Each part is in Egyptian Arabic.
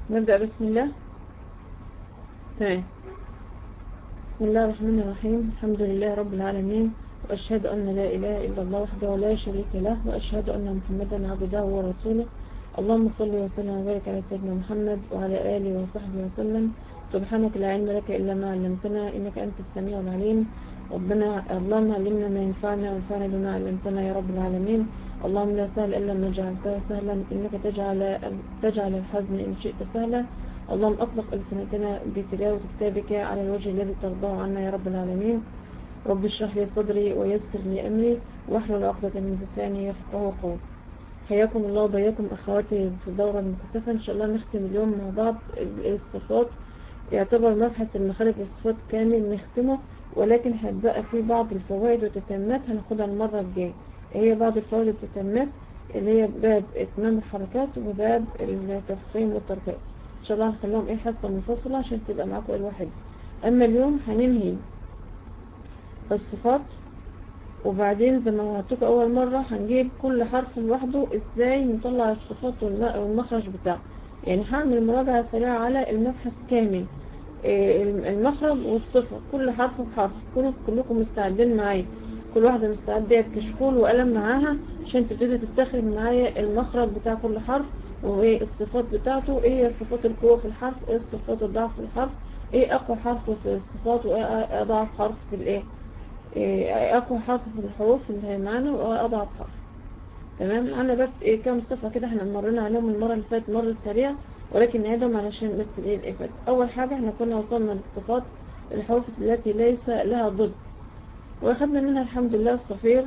نبدأ بسم الله تمام بسم الله الرحمن الرحيم الحمد لله رب العالمين وأشهد أن لا إله إلا الله وحده لا شريك له وأشهد أن محمدا عبده ورسوله اللهم صل وسلم وبارك على سيدنا محمد وعلى آله وصحبه وسلم سبحانك لا علم لك إلا ما علمتنا إنك أنت السميع العليم ربنا اللهم علمنا ما ينفعنا وانفعنا بما علمتنا يا رب العالمين اللهم لا سهل إلا ما جعلته سهلا إنك تجعل تجعل الحزن إن شئت سهلا اللهم أطلق ألسنتنا بتلاوة كتابك على الوجه الذي ترضاه عنا يا رب العالمين رب اشرح لي صدري ويسر لي أمري واحلل عقدة من لساني يفقهوا قولي حياكم الله وبياكم أخواتي في الدورة المكثفة إن شاء الله نختم اليوم مع بعض الصفات يعتبر مبحث المخارج والصفات كامل نختمه ولكن هتبقى فيه بعض الفوائد والتتمات هناخدها المرة الجاية هي بعض الفوائد والتتمات اللي هي باب اتمام الحركات وباب التفخيم والتركيب ان شاء الله هنخليهم ايه حصة منفصلة عشان تبقى معاكم الواحد اما اليوم هننهي الصفات وبعدين زي ما وعدتكم اول مرة هنجيب كل حرف لوحده ازاي نطلع الصفات والمخرج بتاعه يعني هعمل مراجعة سريعة على المبحث كامل المخرج والصفة كل حرف بحرف كونوا كلكم مستعدين معايا كل واحدة مستعدة بكشكول وقلم معاها عشان تبتدي تستخرج معايا المخرج بتاع كل حرف وايه الصفات بتاعته ايه صفات القوة في الحرف ايه صفات الضعف في الحرف ايه اقوى حرف في الصفات وايه اضعف حرف في الايه ايه اقوى حرف في الحروف اللي هي معانا وايه اضعف حرف تمام انا بس ايه كام صفة كده احنا مرينا عليهم المرة اللي فاتت مرة سريعة ولكن نعيدهم علشان بس ايه الافاد اول حاجة احنا كنا وصلنا للصفات الحروف التي ليس لها ضد واخدنا منها الحمد لله الصفير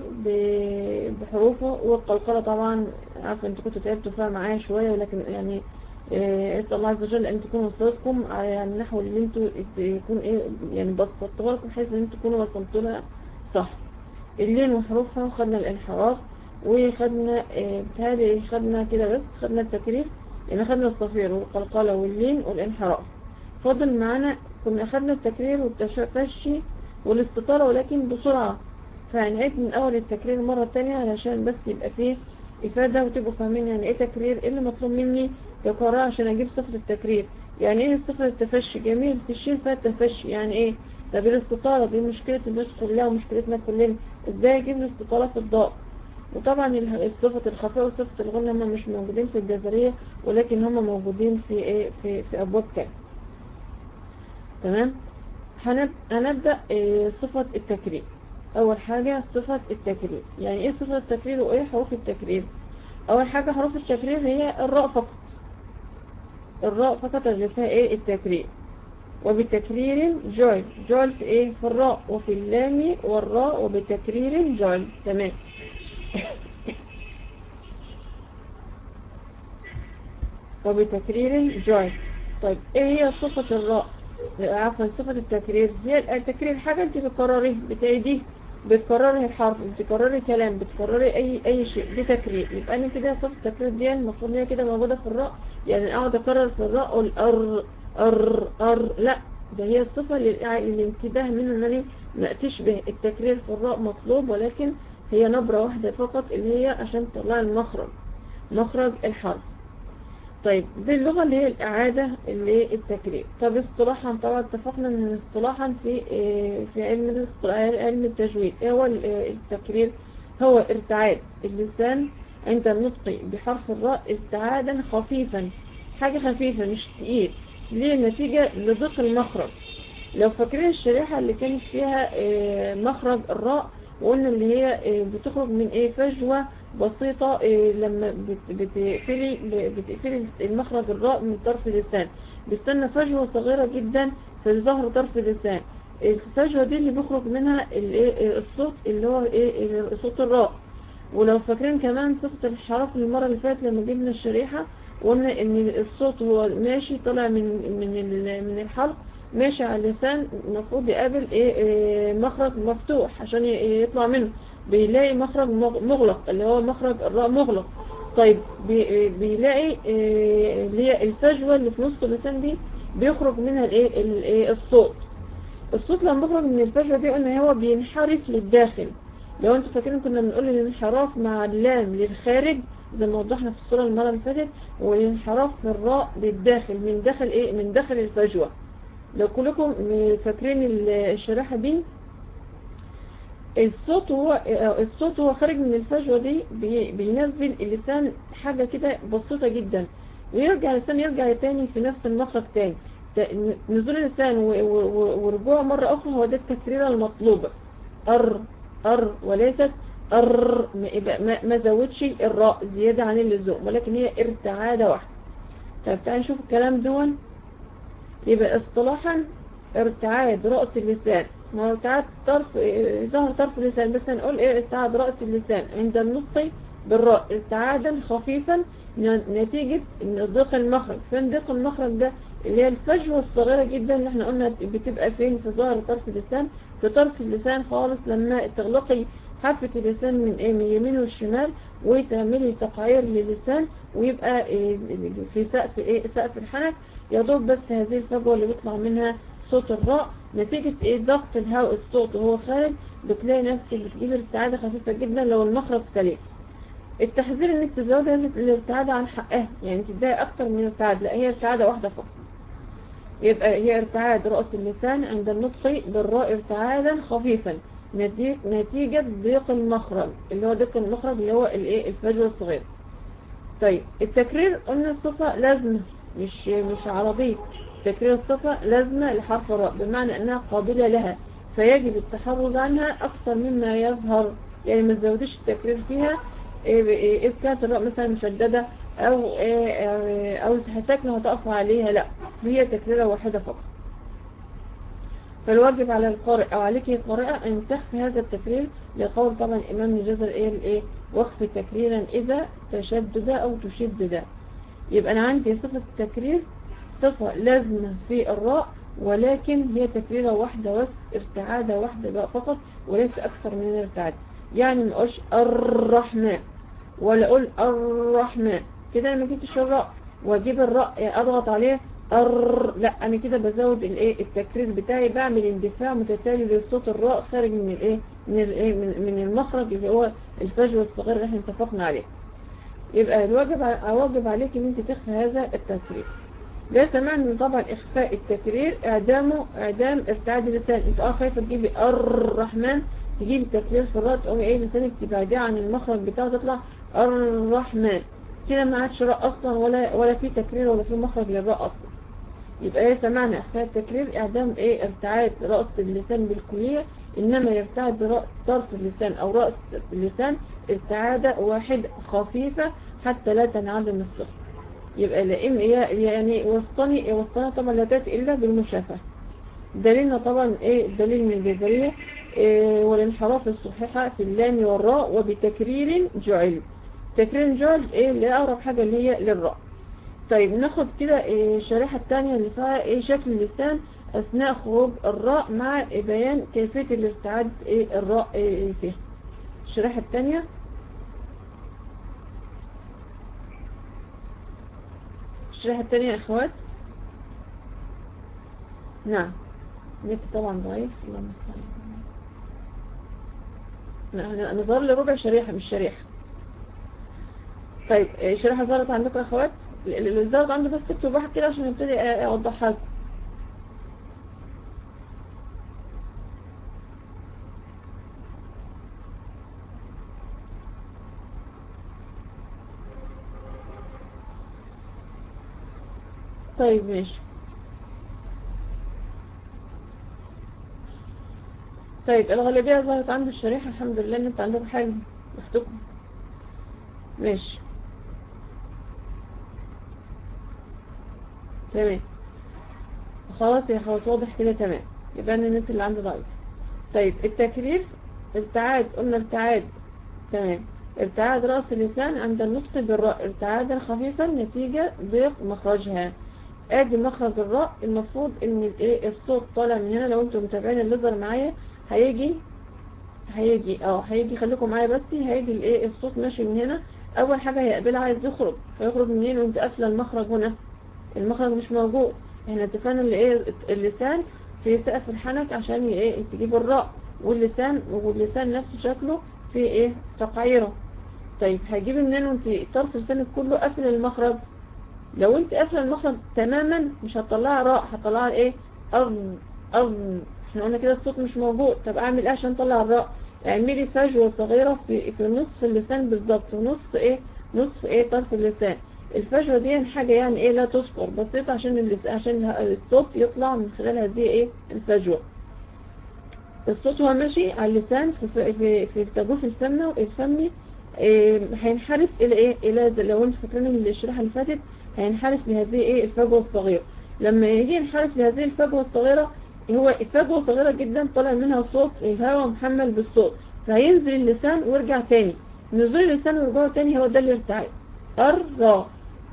بحروفه والقلقلة طبعا عارفة انتوا كنتوا تعبتوا فيها معايا شوية ولكن يعني اسأل الله عز وجل ان تكون وصلتكم على النحو اللي انتوا يكون ايه يعني بسطتها لكم بحيث ان انتوا تكونوا وصلتوا لها صح اللين وحروفها وخدنا الانحراف وخدنا اه بتهيألي خدنا كده بس خدنا التكرير يعني خدنا الصفير والقلقلة واللين والانحراف فضل معانا كنا خدنا التكرير والتفشي والاستطالة ولكن بسرعة فهنعيد من أول التكرير مرة تانية علشان بس يبقى فيه إفادة وتبقوا فاهمين يعني إيه تكرير إيه اللي مطلوب مني كقراءة عشان أجيب صفة التكرير يعني إيه صفة التفشي جميل تشيل فيها التفشي يعني إيه طب الاستطالة دي مشكلة الناس كلها ومشكلتنا كلنا إزاي أجيب الاستطالة في الضاء وطبعا صفة الخفاء وصفة الغنى هم مش موجودين في الجزرية ولكن هم موجودين في إيه في, في أبواب كام تمام هنبدأ صفة التكرير أول حاجة صفة التكرير يعني إيه صفة التكرير وإيه حروف التكرير أول حاجة حروف التكرير هي الراء فقط الراء فقط اللي فيها إيه التكرير وبتكرير جعل جعل في إيه في الراء وفي اللام والراء وبتكرير جعل تمام وبتكرير جعل طيب إيه هي صفة الراء عفوا صفة التكرير هي التكرير حاجة انت بتكرري بتعيديه بتكرري الحرف بتكرري كلام بتكرري اي اي شيء دي تكرير يبقى انا كده صفة التكرير دي المفروض هي كده موجودة في الراء يعني اقعد اكرر في الراء اقول ار ار ار لا ده هي الصفة للانتباه منه انني ما تشبه التكرير في الراء مطلوب ولكن هي نبرة واحدة فقط اللي هي عشان تطلع المخرج مخرج الحرف طيب دي اللغة اللي هي الإعادة اللي هي التكرير طب اصطلاحا طبعا اتفقنا ان اصطلاحا في في علم علم التجويد ايه هو التكرير هو ارتعاد اللسان عند النطق بحرف الراء ارتعادا خفيفا حاجة خفيفة مش تقيل ليه نتيجة لضيق المخرج لو فاكرين الشريحة اللي كانت فيها مخرج الراء وقلنا اللي هي بتخرج من ايه فجوة بسيطة لما بتقفلي بتقفلي المخرج الراء من طرف اللسان بيستنى فجوة صغيرة جدا في ظهر طرف اللسان الفجوة دي اللي بيخرج منها الصوت اللي هو ايه صوت الراء ولو فاكرين كمان صفة الحرف المرة اللي فاتت لما جبنا الشريحة قلنا ان الصوت هو ماشي طالع من من من الحلق ماشي على اللسان المفروض يقابل ايه, إيه مخرج مفتوح عشان يطلع منه بيلاقي مخرج مغلق اللي هو مخرج الراء مغلق طيب بي بيلاقي إيه اللي هي الفجوة اللي في نص اللسان دي بيخرج منها الايه الصوت الصوت لما بيخرج من الفجوة دي قلنا هو بينحرف للداخل لو انتوا فاكرين كنا بنقول الانحراف مع اللام للخارج زي ما وضحنا في الصورة المرة اللي فاتت والانحراف في الراء للداخل من داخل ايه من داخل الفجوة لو كلكم فاكرين الشريحة دي الصوت هو الصوت هو خارج من الفجوة دي بينزل اللسان حاجة كده بسيطة جدا ويرجع اللسان يرجع تاني في نفس المخرج تاني نزول اللسان ورجوعه مرة أخرى هو ده التكرير المطلوب أر أر وليست أر ما, ما زودش الراء زيادة عن اللزوم ولكن هي ارتعادة واحدة طيب تعالى نشوف الكلام دون يبقى اصطلاحا ارتعاد رأس اللسان ما هو ارتعاد طرف ظهر طرف اللسان بس هنقول ايه ارتعاد رأس اللسان عند النطق بالراء ارتعادا خفيفا نتيجة ان ضيق المخرج فين ضيق المخرج ده اللي هي الفجوة الصغيرة جدا اللي احنا قلنا بتبقى فين في ظهر طرف اللسان في طرف اللسان خالص لما تغلقي حافة اللسان من ايه من اليمين والشمال وتعملي تقعير للسان ويبقى إيه في سقف ايه سقف الحنك يا دوب بس هذه الفجوة اللي بيطلع منها صوت الراء نتيجة ايه ضغط الهواء الصوت وهو خارج بتلاقي نفسك بتجيب ارتعادة خفيفة جدا لو المخرج سليم التحذير انك تزود هذه الارتعادة عن حقها يعني تديها اكتر من ارتعاد لا هي ارتعادة واحدة فقط يبقى هي ارتعاد رأس اللسان عند النطق بالراء ارتعادا خفيفا نتيجة ضيق المخرج اللي هو ضيق المخرج اللي هو الايه الفجوة الصغيرة طيب التكرير قلنا الصفة لازمة مش مش عربية تكرير الصفة لازمة لحرف الراء بمعنى انها قابلة لها فيجب التحرز عنها اكثر مما يظهر يعني ما تزودش التكرير فيها إذا كانت الراء مثلا مشددة أو أو ساكنة وتقف عليها لا هي تكريرة واحدة فقط فالواجب على القارئ أو عليك القارئة أن تخفي هذا التكرير لقول طبعا إمام الجزر إيه الإيه وقف تكريرا إذا تشدد أو تشدد يبقى أنا عندي صفة التكرير صفة لازمة في الراء ولكن هي تكريرة واحدة بس ارتعادة واحدة بقى فقط وليس أكثر من الارتعاد يعني ما اقولش الرحمن ولا اقول الرحمن كده انا ما جبتش الراء واجيب الراء اضغط عليه أر لا انا كده بزود الايه التكرير بتاعي بعمل اندفاع متتالي لصوت الراء خارج من الايه من الايه من المخرج اللي هو الفجوه الصغيره اللي احنا اتفقنا عليه يبقى الواجب واجب عليك ان انت تخفي هذا التكرير ليس معنى طبعا اخفاء التكرير اعدامه اعدام ارتعاد اللسان انت اه خايفه تجيبي الرحمن تجيب تكرير في الراء تقوم ايه لسانك تبعديه عن المخرج بتاعه تطلع الرحمن كده ما عادش راء اصلا ولا ولا في تكرير ولا في مخرج للراء اصلا يبقى ايه سمعنا اخفاء التكرير اعدام ايه ارتعاد رأس اللسان بالكلية انما يرتعد طرف اللسان او رأس اللسان ارتعادة واحد خفيفة حتى لا تنعدم الصفر يبقى لئم يعني وسطني وسطنا طبعا لا تأتي الا بالمشافهة دليلنا طبعا ايه الدليل من الجزرية إيه والانحراف الصحيحة في اللام والراء وبتكرير جعل تكرير جعل ايه اللي اقرب حاجة اللي هي للراء طيب ناخد كده إيه الشريحة الثانية اللي فيها ايه شكل اللسان اثناء خروج الراء مع بيان كيفية الارتعاد ايه الراء إيه فيها الشريحة الثانية الشريحة الثانية يا اخوات نعم النت طبعا ضعيف الله المستعان نظهر لي ربع شريحة مش شريحة طيب الشريحة ظهرت عندكم يا اخوات اللي ظهرت عنده بس تكتب واحد كده عشان نبتدي اوضحها لكم طيب ماشي طيب الغالبية ظهرت عند الشريحة الحمد لله ان انت عندكم حلو اختكم ماشي تمام خلاص يا اخوات واضح كده تمام يبقى ان النت اللي عندي ضعيف طيب التكرير ارتعاد قلنا ارتعاد تمام ارتعاد رأس اللسان عند النطق بالراء ارتعادا خفيفا نتيجة ضيق مخرجها ادي مخرج الراء المفروض ان الايه الصوت طالع من هنا لو انتم متابعين الليزر معايا هيجي هيجي اه هيجي خليكم معايا بس هيجي الايه الصوت ماشي من هنا اول حاجة هيقبلها عايز يخرج هيخرج منين وانت قافله المخرج هنا المخرج مش موجود احنا اتفقنا اللي ايه اللسان في سقف الحنك عشان ايه تجيب الراء واللسان واللسان نفسه شكله في ايه تقعيره طيب هجيب منين وانت طرف لسانك كله قافل المخرج لو انت قافله المخرج تماما مش هتطلعي راء هتطلعي ايه ارن ارن احنا قلنا كده الصوت مش موجود طب اعمل ايه عشان اطلع الراء اعملي فجوه صغيره في في نصف اللسان بالظبط ونص ايه نصف ايه طرف اللسان الفجوه دي حاجه يعني ايه لا تذكر بسيطه عشان اللس... عشان الصوت يطلع من خلال هذه ايه الفجوه الصوت هو ماشي على اللسان في في في تجوف الفم الفمي إيه هينحرف الى ايه الى لو انت فاكرين الشريحه اللي فاتت هينحرف لهذه ايه الفجوه الصغيره لما يجي ينحرف لهذه الفجوه الصغيره هو فجوه صغيره جدا طالع منها صوت الهواء محمل بالصوت فهينزل اللسان ويرجع تاني نزول اللسان ورجوعه تاني هو ده الارتعاد الراء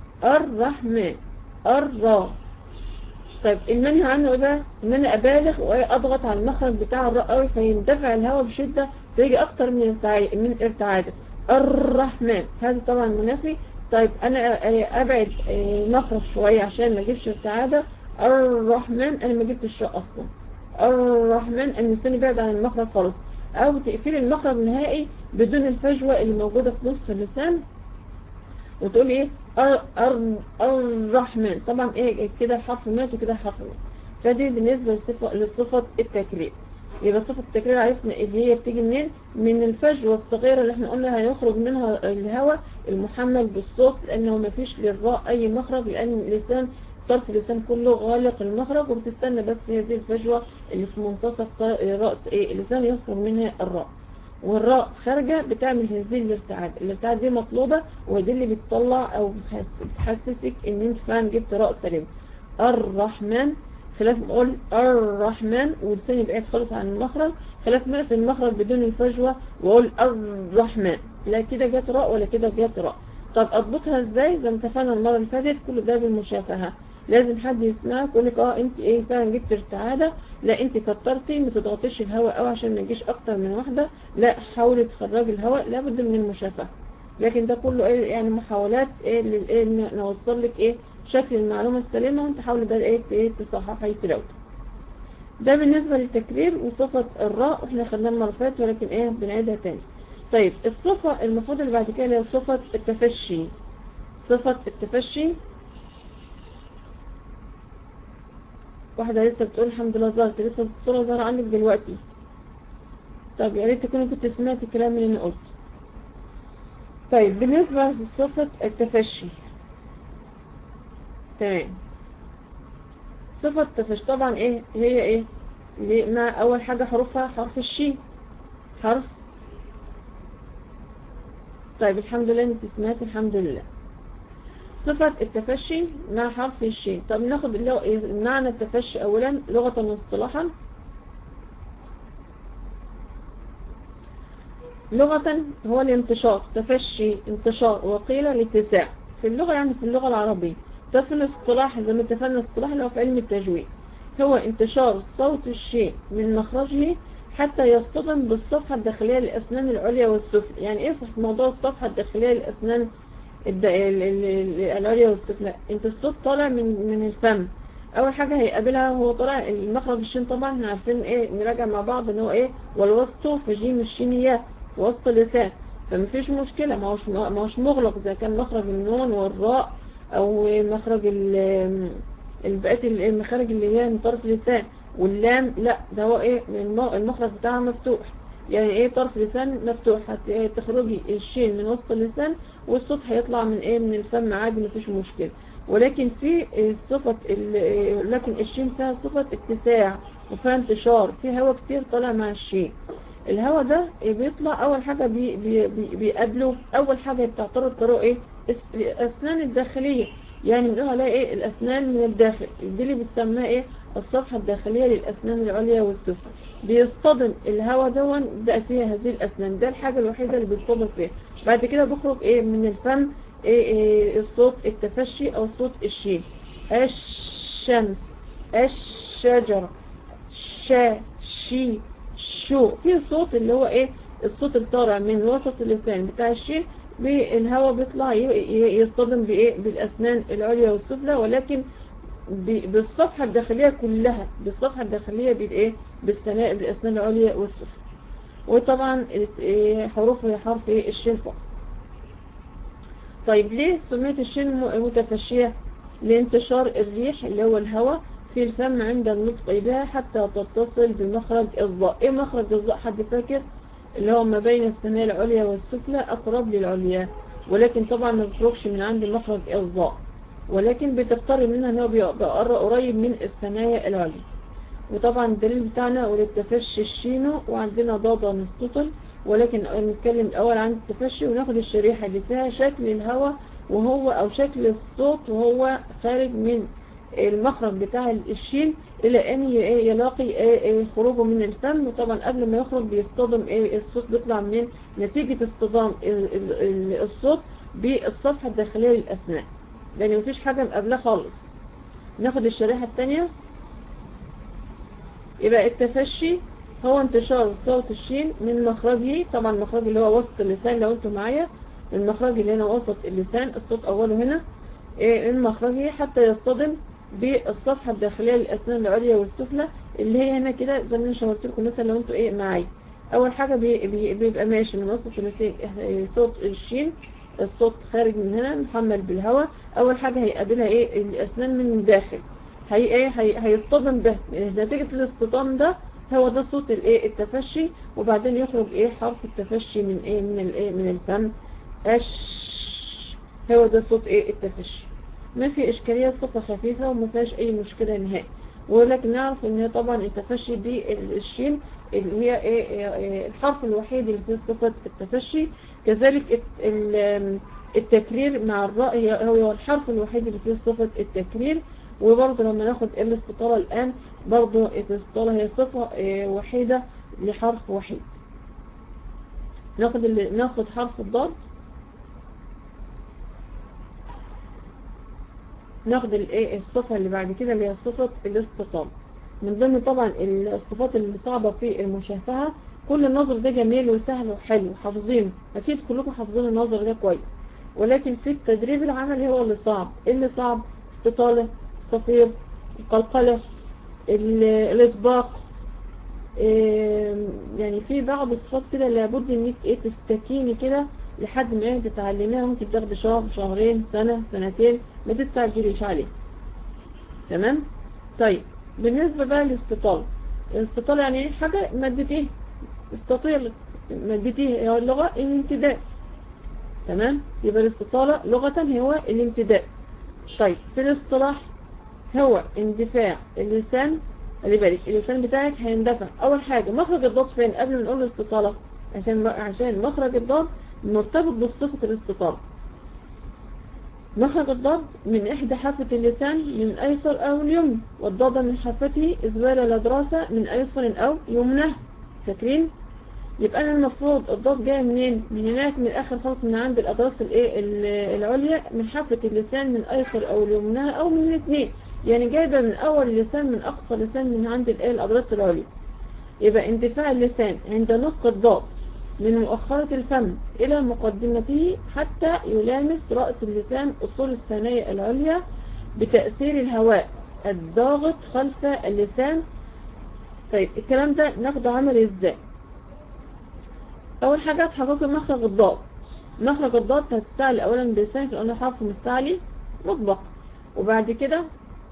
الرحمن الراء طيب المنهي عنه ايه بقى ان انا ابالغ واضغط على المخرج بتاع الراء قوي فيندفع الهواء بشده فيجي اكتر من ارتعاد من ارتعاده الرحمن هذا طبعا منافي طيب انا ابعد المخرج شويه عشان ما اجيبش ارتعاده الرحمن انا ما جبتش راء اصلا الرحمن ان لساني بعد عن المخرج خالص او تقفيل المخرج نهائي بدون الفجوه اللي موجوده في نصف اللسان وتقول ايه ار ار الرحمن طبعا ايه كده الحرف مات وكده الحرف مات فدي بالنسبه لصفه لصفه التكرير يبقى صفه التكرير عرفنا اللي هي بتيجي منين من الفجوه الصغيره اللي احنا قلنا هيخرج منها الهواء المحمل بالصوت لانه ما فيش للراء اي مخرج لان اللسان طرف اللسان كله غالق المخرج وبتستنى بس هذه الفجوه اللي في منتصف راس ايه اللسان يخرج منها الراء والراء خارجة بتعمل هذه الارتعاد الارتعاد دي مطلوبة ودي اللي بتطلع او بتحسسك ان انت فعلا جبت راء سليم الرحمن خلاف ما اقول الرحمن ولساني بعيد خالص عن المخرج خلاف ما في المخرج بدون الفجوة واقول الرحمن لا كده جت راء ولا كده جت راء طب اضبطها ازاي زي ما اتفقنا المرة اللي فاتت كل ده بالمشافهة لازم حد يسمعك يقول لك اه انت ايه فعلا جبت ارتعاده لا انت كترتي ما تضغطيش الهواء قوي عشان ما يجيش اكتر من واحده لا حاولي تخرجي الهواء لابد من المشافهه لكن ده كله ايه يعني محاولات ايه للايه نوصل لك ايه شكل المعلومه السليمه وانت حاولي بقى ايه, إيه تصححي تلاوتك ده بالنسبه للتكرير وصفه الراء احنا خدناها المره اللي فاتت ولكن ايه بنعيدها تاني طيب الصفه المفروض اللي بعد كده اللي هي صفه التفشي صفه التفشي واحدة لسه بتقول الحمد لله ظهرت لسه الصورة ظهر عندك دلوقتي طب يا ريت تكوني كنت سمعت الكلام اللي انا قلته طيب بالنسبة لصفة التفشي تمام صفة التفشي طبعا ايه هي ايه اللي مع اول حاجة حروفها حرف الشين حرف طيب الحمد لله انت سمعت الحمد لله صفة التفشي مع حرف الشين طب ناخد معنى التفشي أولا لغة واصطلاحا لغة هو الانتشار تفشي انتشار وقيل الاتساع في اللغة يعني في اللغة العربية ده في الاصطلاح زي ما اتفقنا الاصطلاح اللي هو في علم التجويد هو انتشار صوت الشيء من مخرجه حتى يصطدم بالصفحة الداخلية للأسنان العليا والسفلى يعني ايه صح موضوع الصفحة الداخلية للأسنان العليا والسفلى انت الصوت طالع من من الفم اول حاجة هيقابلها هو طالع المخرج الشين طبعا احنا عارفين ايه نراجع مع بعض ان هو ايه والوسط في جيم الشينيات وسط اللسان فمفيش مشكلة ما هوش ما هوش مغلق زي كان مخرج النون والراء او مخرج البقات المخارج اللي هي من طرف اللسان واللام لا ده هو ايه المخرج بتاعها مفتوح يعني ايه طرف لسان مفتوح هتخرجي الشين من وسط اللسان والصوت هيطلع من ايه من الفم عادي مفيش مشكلة ولكن في صفة لكن الشين فيها صفة اتساع وفيها انتشار في هواء كتير طالع مع الشين الهواء ده بيطلع اول حاجة بي بي بي بيقابله اول حاجة بتعترض طرق ايه الاسنان الداخلية يعني بنقول عليها ايه الاسنان من الداخل دي اللي بتسمى ايه الصفحة الداخلية للاسنان العليا والسفلى بيصطدم الهواء دون ده فيها هذه الاسنان ده الحاجة الوحيدة اللي بيصطدم فيها بعد كده بيخرج ايه من الفم ايه, إيه الصوت التفشي او صوت الشين الشمس الشجرة شا شي شو في صوت اللي هو ايه الصوت اللي طالع من وسط اللسان بتاع الشين بالهواء بيطلع يصطدم بايه بالاسنان العليا والسفلى ولكن بالصفحة الداخلية كلها بالصفحة الداخلية بالايه بالسناء بالاسنان العليا والسفلى وطبعا حروف هي حرف الشين فقط طيب ليه سميت الشين م- متفشية لانتشار الريح اللي هو الهواء في الفم عند النطق بها حتى تتصل بمخرج الضاء ايه مخرج الضاء حد فاكر اللي هو ما بين الثنايا العليا والسفلى اقرب للعليا ولكن طبعا ما بيخرجش من عند مخرج الضاء ولكن بتقترب منها ان هو بيبقى قريب من الثنايا العليا وطبعا الدليل بتاعنا وللتفشي الشينو وعندنا ضاده نستطل ولكن نتكلم الأول عن التفشي وناخد الشريحة اللي فيها شكل الهواء وهو أو شكل الصوت وهو خارج من المخرج بتاع الشين إلى أن يلاقي خروجه من الفم وطبعا قبل ما يخرج بيصطدم الصوت بيطلع منين نتيجة اصطدام الصوت بالصفحة الداخلية للأسنان لأن مفيش حاجة مقابلة خالص ناخد الشريحة التانية يبقى التفشي هو انتشار صوت الشين من مخرجه طبعا المخرج اللي هو وسط اللسان لو انتم معايا المخرج اللي هنا وسط اللسان الصوت اوله هنا من مخرجه حتى يصطدم بالصفحة الداخلية للأسنان العليا والسفلى اللي هي هنا كده زي ما شاورت لكم مثلا لو انتوا ايه معايا اول حاجة بي بي بيبقى ماشي من وسط اللسان صوت الشين الصوت خارج من هنا محمل بالهواء اول حاجة هيقابلها ايه الاسنان من الداخل هي ايه هي هيصطدم به نتيجة الاصطدام ده هو ده صوت الايه التفشي وبعدين يخرج ايه حرف التفشي من ايه من الايه من الفم اش هو ده صوت ايه التفشي ما في اشكاليه صفه خفيفه وما فيهاش اي مشكله نهائي ولكن نعرف ان طبعا التفشي دي الشين اللي هي ايه الحرف الوحيد اللي فيه صفه التفشي كذلك التكرير مع الراء هو الحرف الوحيد اللي فيه صفه التكرير وبرضه لما ناخد الاستطالة الآن برضه الاستطالة هي صفة وحيدة لحرف وحيد ناخد اللي ناخد حرف الضاد ناخد الايه الصفة اللي بعد كده اللي هي صفة الاستطالة من ضمن طبعا الصفات اللي صعبة في المشافهة كل النظر ده جميل وسهل وحلو حافظينه اكيد كلكم حافظين النظر ده كويس ولكن في التدريب العملي هو اللي صعب ايه اللي صعب استطالة الصفير القلقلة الاطباق يعني في بعض الصفات كده لابد انك ايه تستكيني كده لحد ما ايه تتعلميها ممكن تاخدي شهر شهرين سنة سنتين ما تستعجليش عليه تمام طيب بالنسبة بقى للاستطالة الاستطالة يعني ايه حاجة مادة ايه استطيل مادة ايه هي اللغة الامتداد تمام يبقى الاستطالة لغة هو الامتداد طيب في الاصطلاح هو اندفاع اللسان خلي بالك اللسان بتاعك هيندفع اول حاجة مخرج الضاد فين قبل ما نقول الاستطالة عشان عشان مخرج الضاد مرتبط بصفة الاستطالة مخرج الضاد من احدى حافة اللسان من ايسر او اليمنى والضاد من حافته ازوال الادراسة من ايسر او يمنى فاكرين يبقى انا المفروض الضاد جاي منين من هناك من الاخر خالص من عند الاضراس الايه العليا من حافة اللسان من ايسر او اليمنى او من الاثنين يعني جايبة من اول اللسان من اقصى لسان من عند الايه الاضراس العليا يبقى اندفاع اللسان عند نطق الضاد من مؤخرة الفم إلى مقدمته حتى يلامس رأس اللسان أصول الثنايا العليا بتأثير الهواء الضاغط خلف اللسان طيب الكلام ده ناخده عمل ازاي أول حاجة تحقق مخرج الضاد مخرج الضاد هتستعلي أولا بلسانك لأنه حرف مستعلي مطبق وبعد كده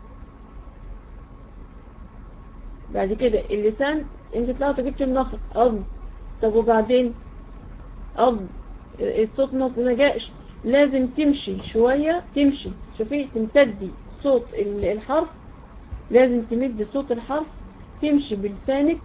بعد كده اللسان انت طلعت جبت المخرج أض طب وبعدين أض الصوت ما جاش لازم تمشي شوية تمشي شوفي تمتدي صوت الحرف لازم تمد صوت الحرف تمشي بلسانك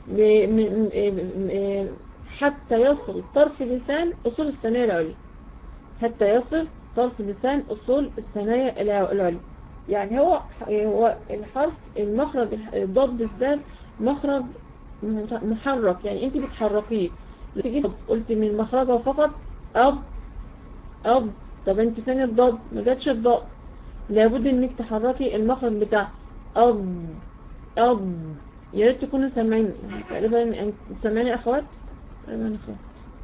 حتى يصل طرف اللسان أصول الثنايا العليا حتى يصل طرف اللسان أصول الثنايا العليا يعني هو هو الحرف المخرج الضاد بالذات مخرج محرك يعني انت بتحركيه تيجي قلت من مخرجه فقط أب أب طب انت فين الضاد ما جاتش الضاد لابد انك تحركي المخرج بتاع أب أب يا ريت تكونوا سامعين تقريبا سامعين اخوات تقريبا اخوات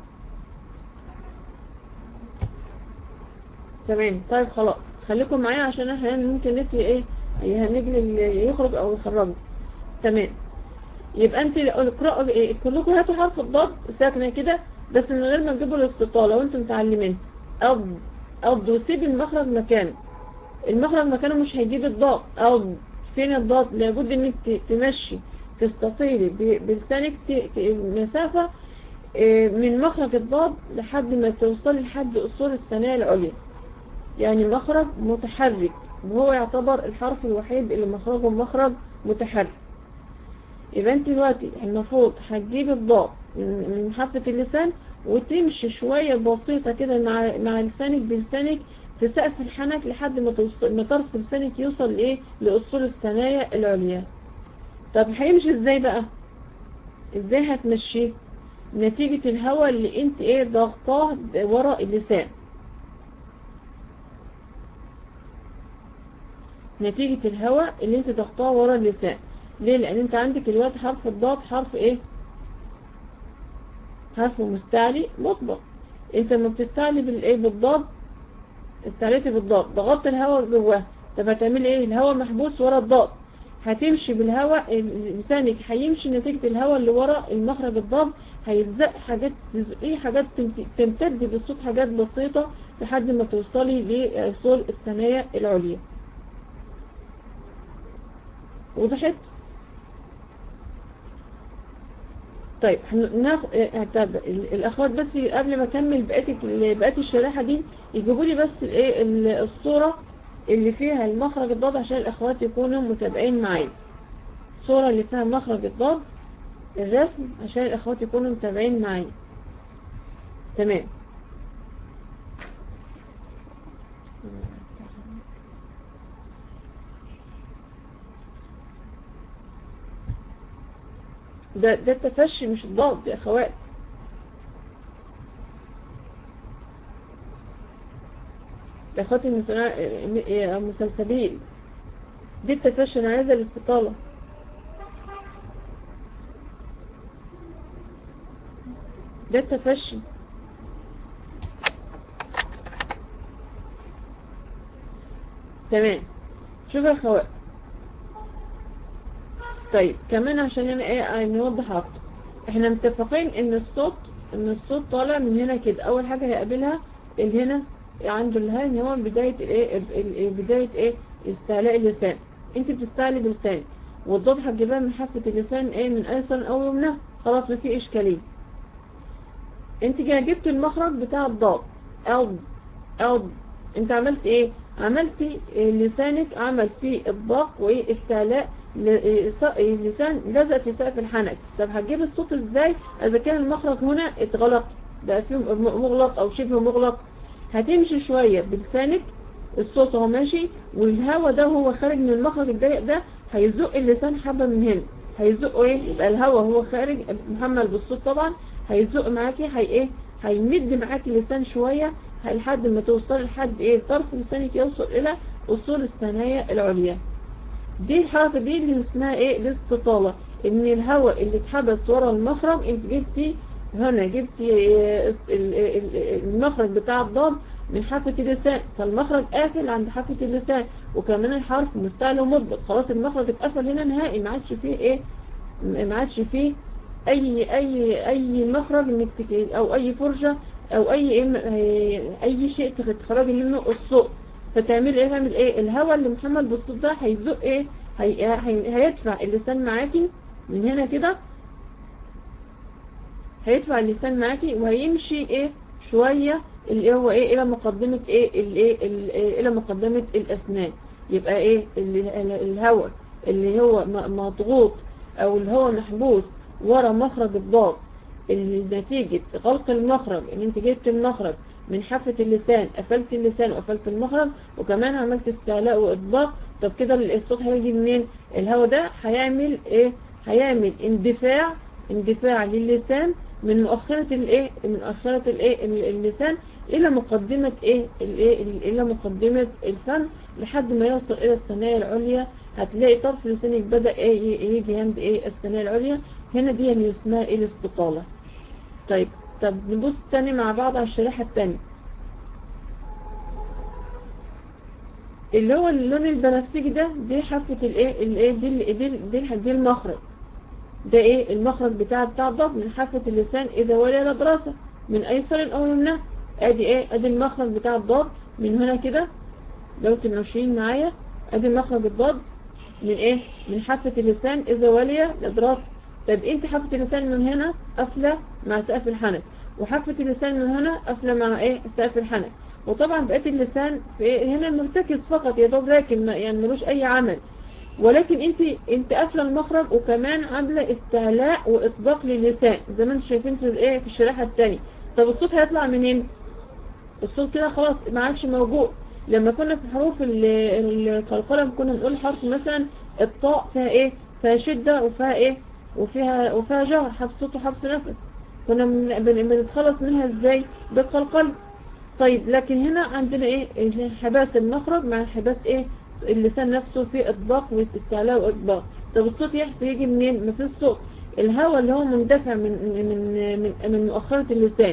سامعين طيب خلاص خليكم معايا عشان احنا ممكن نتي ايه هنجلي اللي يخرج او يخرج تمام يبقى انت اقرأوا ايه كلكم هاتوا حرف الضاد ساكنه كده بس من غير ما تجيبوا الاستطاله وانتم متعلمين اب أض وسيب المخرج مكانه المخرج مكانه مش هيجيب الضاد أض فين الضاد لابد انك ت- تمشي تستطيلي ب- بلسانك ت- ت- مسافة آه، من مخرج الضاد لحد ما توصلي لحد أصول الثنايا العليا يعني مخرج متحرك وهو يعتبر الحرف الوحيد اللي مخرجه مخرج متحرك يبقى انت دلوقتي المفروض هتجيب الضاد من من حافة اللسان وتمشي شوية بسيطة كده مع مع لسانك بلسانك في سقف الحنك لحد ما توصل ما طرف لسانك يوصل لايه لأصول الثنايا العليا طب هيمشي ازاي بقى ازاي هتمشيه نتيجة الهواء اللي انت ايه ضغطاه ورا اللسان نتيجة الهواء اللي انت ضغطاه ورا اللسان ليه لان انت عندك الوقت حرف الضاد حرف ايه حرف مستعلي مطبق انت لما بتستعلي بالايه بالضاد استعليتي بالضاد ضغطت الهواء جواه طب هتعملي ايه الهواء محبوس ورا الضاد هتمشي بالهواء لسانك هيمشي نتيجة الهواء اللي ورا المخرج الضاد هيتزق حاجات تزقيه حاجات تمت- تمتد بالصوت حاجات بسيطة لحد ما توصلي لأصول الثنايا العليا وضحت طيب هناخد طب ال- الاخوات بس قبل ما اكمل بقيه ال- بقيه الشريحه دي يجيبوا لي بس الايه ال- الصوره اللي فيها المخرج الضاد عشان الاخوات يكونوا متابعين معايا الصوره اللي فيها مخرج الضاد الرسم عشان الاخوات يكونوا متابعين معايا تمام ده ده التفشي مش الضاد يا اخوات يا اخواتي المسنا- المسلسلين دي التفشي انا عايزه الاستطاله ده التفشي تمام شوف يا اخوات طيب كمان عشان انا ايه آه، نوضح اكتر احنا متفقين ان الصوت ان الصوت طالع من هنا كده اول حاجة هيقابلها اللي هنا عند الهاء ان هو بداية الايه ال- ال- بداية ايه استعلاء اللسان انت بتستعلي بلسانك والضاد هتجيبها من حافة اللسان ايه من ايسر او يمنى خلاص مفي اشكالية انت كده جبت المخرج بتاع الضاد او او انت عملت ايه عملتي إيه، لسانك عمل فيه الضغط وايه استعلاء ل- إيه، ص- إيه، لسان لزق في سقف الحنك طب هتجيب الصوت ازاي اذا كان المخرج هنا اتغلق بقى فيه م- مغلق او شبه مغلق هتمشي شوية بلسانك الصوت هو ماشي والهواء ده هو خارج من المخرج الضيق ده هيزق اللسان حبة من هنا هيزقه ايه يبقى الهواء هو خارج محمل بالصوت طبعا هيزق معاكي هي ايه هيمد معاكي اللسان شوية لحد ما توصل لحد ايه طرف لسانك يوصل الى اصول الثنايا العليا دي الحركة دي اللي اسمها ايه الاستطالة ان الهواء اللي اتحبس ورا المخرج انت جبتي هنا جبتي آه، ال- ال- المخرج بتاع الضاد من حافة اللسان فالمخرج قافل عند حافة اللسان وكمان الحرف مستعلى ومضبط خلاص المخرج اتقفل هنا نهائي ما عادش فيه ايه ما عادش فيه اي اي اي مخرج انك تك- او اي فرجة او اي إيه- اي شيء تخرجي منه الصوت فتعمل ايه تعمل ايه الهواء اللي محمل بالصوت ده هيزق ايه هي هي هيدفع اللسان معاكي من هنا كده هيدفع اللسان معاكي وهيمشي ايه شوية اللي هو ايه الى مقدمة ايه الايه ال- إيه، الى مقدمة الاسنان يبقى ايه ال- ال- الهواء اللي هو م- مضغوط او اللي هو محبوس ورا مخرج الضاد اللي نتيجة غلق المخرج ان انت جبت المخرج من حافة اللسان قفلت اللسان وقفلت المخرج وكمان عملت استعلاء واطباق طب كده الصوت هيجي منين الهواء ده هيعمل ايه هيعمل اندفاع اندفاع للسان من مؤخرة الايه من مؤخرة الايه اللسان الى مقدمة ايه الايه الى مقدمة الفم لحد ما يوصل الى الثنايا العليا هتلاقي طرف لسانك بدأ ايه يجي عند ايه الثنايا العليا هنا دي اللي اسمها ايه الاستطالة طيب طب نبص تاني مع بعض على الشريحة التانية اللي هو اللون البنفسجي ده دي حافة الايه الايه دي ال- دي ال- دي, ال- دي المخرج ده ايه المخرج بتاع بتاع الضغط من حافة اللسان اذا ولي دراسة من ايسر او يمنى ادي ايه ادي المخرج بتاع الضاد من هنا كده لو انتوا ماشيين معايا ادي مخرج الضاد من ايه من حافة اللسان اذا ولي لدراسة طيب انت حافة اللسان من هنا قافلة مع سقف الحنك وحافة اللسان من هنا قافلة مع ايه سقف الحنك وطبعا بقيت اللسان في إيه؟ هنا مرتكز فقط يا دوب راكن ما- يعني ملوش اي عمل ولكن انت انت قافله المخرج وكمان عامله استعلاء واطباق للسان زي ما انتم شايفين في الايه في الشريحه الثانيه طب الصوت هيطلع منين الصوت كده خلاص ما عادش موجود لما كنا في حروف ال- القلقلة كنا نقول حرف مثلا الطاء فيها ايه فيها شدة وفيها ايه وفيها وفيها جهر حبس صوت وحبس نفس كنا بن- بن- بنتخلص منها ازاي بالقلقلة طيب لكن هنا عندنا ايه انحباس المخرج مع انحباس ايه اللسان نفسه في اطباق واستعلاء واطباق طب الصوت يحصل يجي منين مفيش صوت الهواء اللي هو مندفع من من من, من مؤخرة اللسان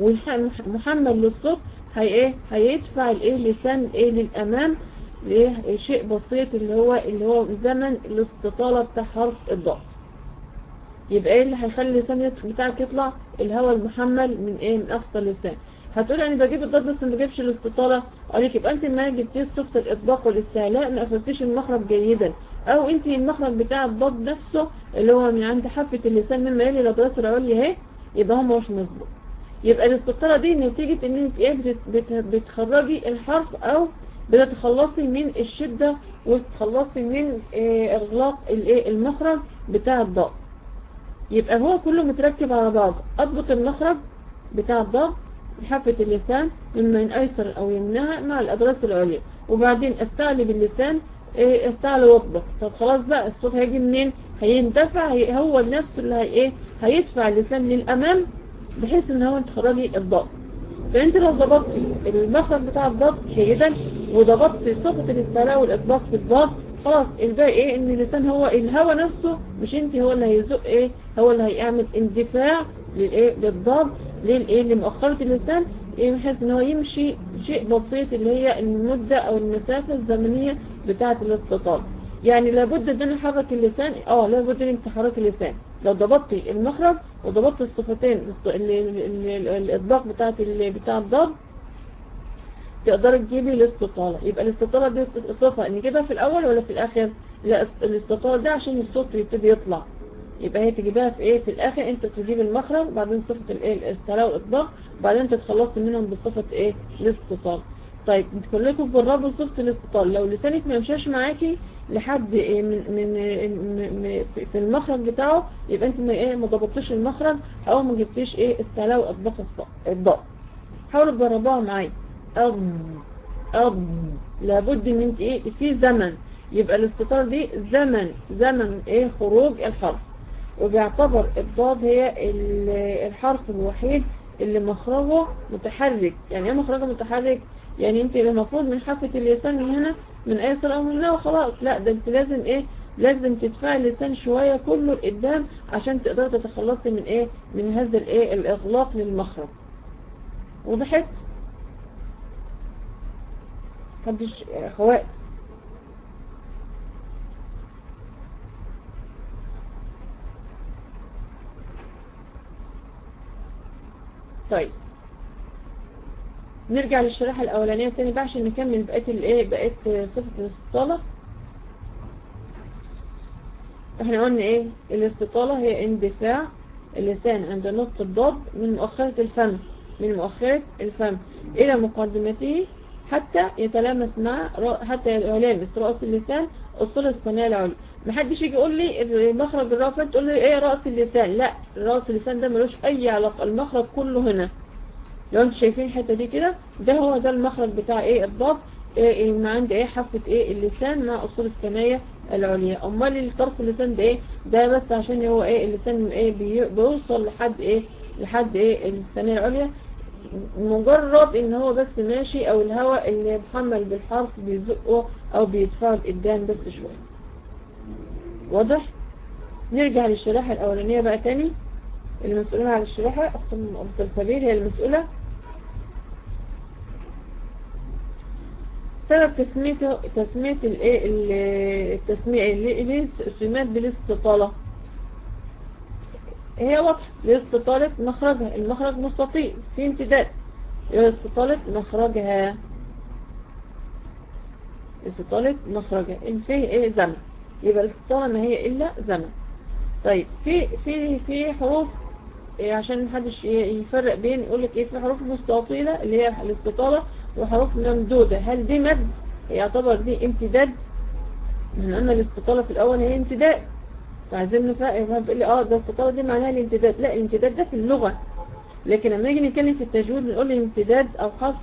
ومحمل للصوت هي ايه هيدفع الايه اللسان ايه للامام لايه شيء بسيط اللي هو اللي هو زمن الاستطالة بتاع حرف الضاد يبقى ايه اللي هيخلي اللسان يط- بتاعك يطلع الهواء المحمل من ايه من اقصى اللسان هتقول انا بجيب الضاد بس ما بجيبش الاستطالة عليك يبقى انت ما جبتيش صفة الاطباق والاستعلاء ما قفلتيش المخرج جيدا او انت المخرج بتاع الضاد نفسه اللي هو من عند حافة اللسان مما يلي الادراس العليا اهي يبقى هو مش مظبوط يبقى الاستطالة دي نتيجة ان انت ايه بت- بت- بتخرجي الحرف او بتتخلصي من الشدة وتتخلصي من إيه اغلاق الايه المخرج بتاع الضاد يبقى هو كله متركب على بعض اضبط المخرج بتاع الضاد بحافة اللسان مما من ايسر او يمنها مع الادراس العليا وبعدين استعلي باللسان إيه استعلي واطبق طب خلاص بقى الصوت هيجي منين هيندفع هي هو نفسه اللي هي ايه هيدفع اللسان للامام بحيث ان هو تخرجي الضاد فانت لو ضبطتي المخرج بتاع الضاد جيدا وضبطتي صفة الاستعلاء والاطباق في الضاد خلاص الباقي ايه ان اللسان هو الهوا نفسه مش انت هو اللي هيزق ايه هو اللي هيعمل اندفاع للايه للضاد للايه لمؤخرة اللسان ايه بحيث ان هو يمشي شيء بسيط اللي هي المدة او المسافة الزمنية بتاعة الاستطالة يعني لابد ان انا احرك اللسان اه لابد ان انت تحرك اللسان لو ضبطتي المخرج وضبطت الصفتين الص- ال- ال- ال- الاطباق بتاعت ال- بتاع الضاد تقدر تجيبي الاستطالة يبقى الاستطالة دي صفة نجيبها في الاول ولا في الاخر لا الاستطالة ده عشان الصوت يبتدي يطلع يبقى هي تجيبها في ايه في الاخر انت تجيب المخرج بعدين صفة الايه الاستعلاء والاطباق بعدين تتخلصي منهم بصفة ايه الاستطالة طيب كلكم جربوا صفة الاستطالة لو لسانك ما يمشاش معاكي لحد إيه من من من- من- في- في المخرج بتاعه يبقى انت ما ايه ما ضبطتش المخرج او ما جبتيش ايه استعلاء واطباق الص- الضاء حاولوا تجربوها معايا أب أب لابد ان انت ايه في زمن يبقى الاستطالة دي زمن زمن ايه خروج الحرف وبيعتبر الضاد هي ال- الحرف الوحيد اللي مخرجه متحرك يعني ايه مخرجه متحرك يعني انت المفروض من حافة اللسان من هنا من ايسر او من هنا وخلاص لا ده انت لازم ايه لازم تدفعي اللسان شوية كله لقدام عشان تقدري تتخلصي من ايه من هذا الايه الاغلاق للمخرج وضحت محدش اخوات طيب نرجع للشريحة الأولانية تاني بقى عشان نكمل بقية الإيه بقية صفة الاستطالة احنا قلنا إيه الاستطالة هي اندفاع اللسان عند نطق الضاد من مؤخرة الفم من مؤخرة الفم إلى مقدمته حتى يتلامس مع رأ- حتى يلامس رأس اللسان الصلة الثانية العليا محدش يجي يقول لي المخرج الرافع تقول لي ايه رأس اللسان لا رأس اللسان ده ملوش أي علاقة المخرج كله هنا لو انتوا شايفين الحتة دي كده ده هو ده المخرج بتاع ايه الضاد ايه اللي عند ايه حافة ايه اللسان مع اصول الثنايا العليا امال الطرف اللسان ده ايه ده بس عشان هو ايه اللسان ايه بي- بيوصل لحد ايه لحد ايه الثنايا العليا مجرد ان هو بس ماشي او الهواء اللي محمل بالحرف بيزقه او بيدفعه لقدام بس شوية واضح نرجع للشريحة الاولانية بقى تاني المسؤولة عن الشريحة اخت ام الخبير هي المسؤولة سبب تسميته تسمية الايه ال- التسمية اللي ليه سمات بالاستطالة هي واضحة لاستطالة مخرجها المخرج مستطيل في امتداد لاستطالة مخرجها استطالة مخرجها الفي ايه زمن يبقى الاستطالة ما هي الا زمن طيب في في في حروف إيه عشان محدش يفرق بين يقول لك ايه في حروف مستطيلة اللي هي الاستطالة وحروف ممدودة هل دي مد يعتبر دي امتداد من قلنا الاستطالة في الاول هي امتداد فعايزين نفرق يبقى تقول لي اه ده الاستطالة دي معناها الامتداد لا الامتداد ده في اللغة لكن لما نيجي نتكلم في التجويد بنقول الامتداد او حرف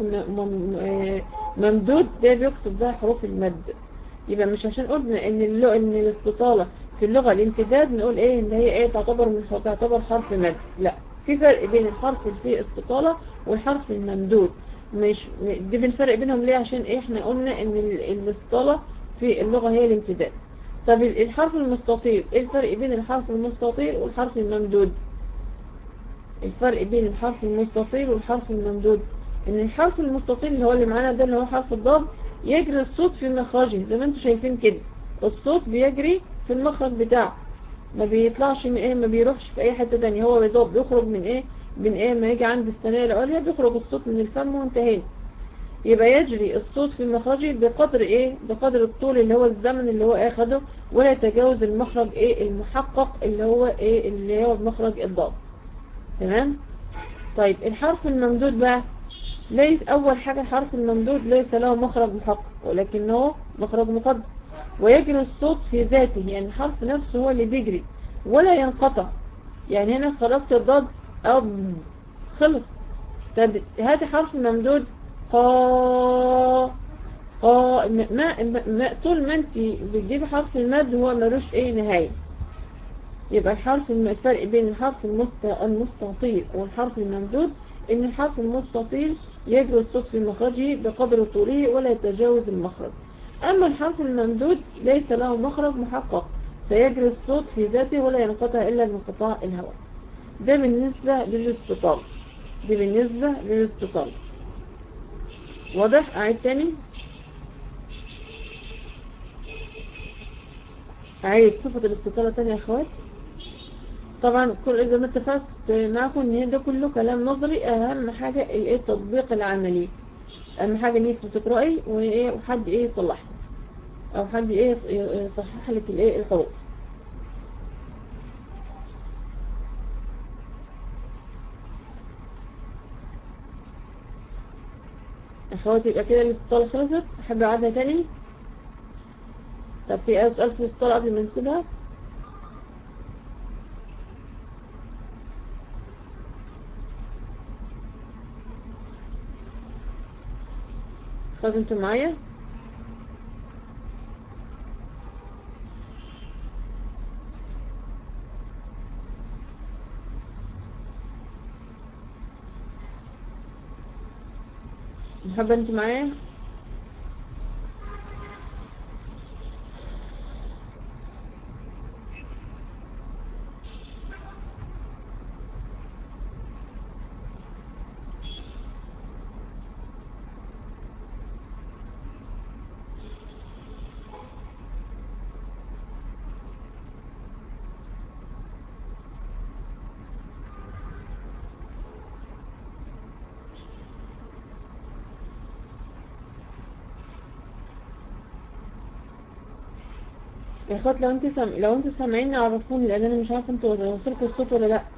ممدود ده بيقصد بها حروف المد يبقى مش عشان قلنا ان اللغة ان الاستطالة في اللغة الامتداد نقول ايه ان هي ايه تعتبر من تعتبر حرف مد لا في فرق بين الحرف اللي فيه استطالة والحرف الممدود مش دي بنفرق بينهم ليه عشان ايه احنا قلنا ان الاستطالة في اللغة هي الامتداد طب الحرف المستطيل ايه الفرق بين الحرف المستطيل والحرف الممدود الفرق بين الحرف المستطيل والحرف الممدود ان الحرف المستطيل اللي هو اللي معانا ده اللي هو حرف الضاد يجري الصوت في مخرجه زي ما انتم شايفين كده الصوت بيجري في المخرج بتاعه ما بيطلعش من ايه ما بيروحش في اي حتة تانية هو بالظبط بيخرج من ايه من ايه ما يجي عند الثانية العليا بيخرج الصوت من الفم وانتهينا يبقى يجري الصوت في مخرجه بقدر ايه بقدر الطول اللي هو الزمن اللي هو اخده ولا يتجاوز المخرج ايه المحقق اللي هو ايه اللي هو مخرج الضاد تمام طيب الحرف الممدود بقى ليس اول حاجة الحرف الممدود ليس له مخرج محقق ولكنه مخرج مقدر ويجري الصوت في ذاته يعني الحرف نفسه هو اللي بيجري ولا ينقطع يعني هنا خرجت الضاد أو خلص طب هذا حرف ممدود قا قا ما, ما طول ما انت بتجيبي حرف المد هو ملوش ايه نهاية يبقى الحرف الفرق بين الحرف المستطيل والحرف الممدود ان الحرف المستطيل يجري الصوت في مخرجه بقدر طوله ولا يتجاوز المخرج أما الحرف الممدود ليس له مخرج محقق فيجري الصوت في ذاته ولا ينقطع إلا بانقطاع الهواء ده بالنسبة للاستطال دي بالنسبة للاستطال واضح أعيد تاني أعيد صفة الاستطالة تاني يا أخوات طبعا كل إذا ما اتفقت معكم ان ده كله كلام نظري أهم حاجة التطبيق العملي اهم حاجة ان انت تقرأي وايه وحد ايه يصلح او حد ايه يصحح لك الايه الحروف اخواتي يبقى كده الاستطالة خلصت احب اعادها تاني طب في اي سؤال في الاستطالة قبل ما نسيبها خلاص انتوا معايا محبة انت معايا يا اخوات لو انت سام... لو انتوا سامعيني عرفوني لان انا مش عارفه انتوا وصلكوا الصوت ولا لا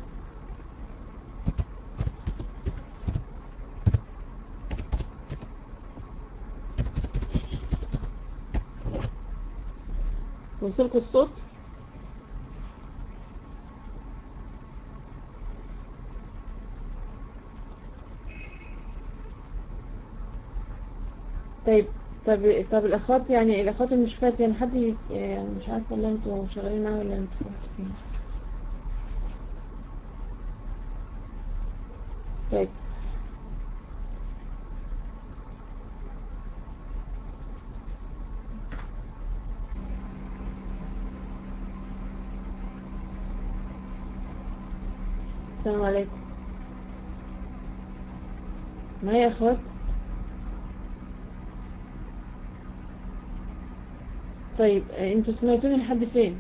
وصلكوا الصوت طيب طب طب الاخوات يعني الاخوات مش فات يعني حد يعني مش عارفه ولا انتوا شغالين معايا ولا انتوا فين طيب السلام عليكم معايا يا اخوات طيب انتوا سمعتوني لحد فين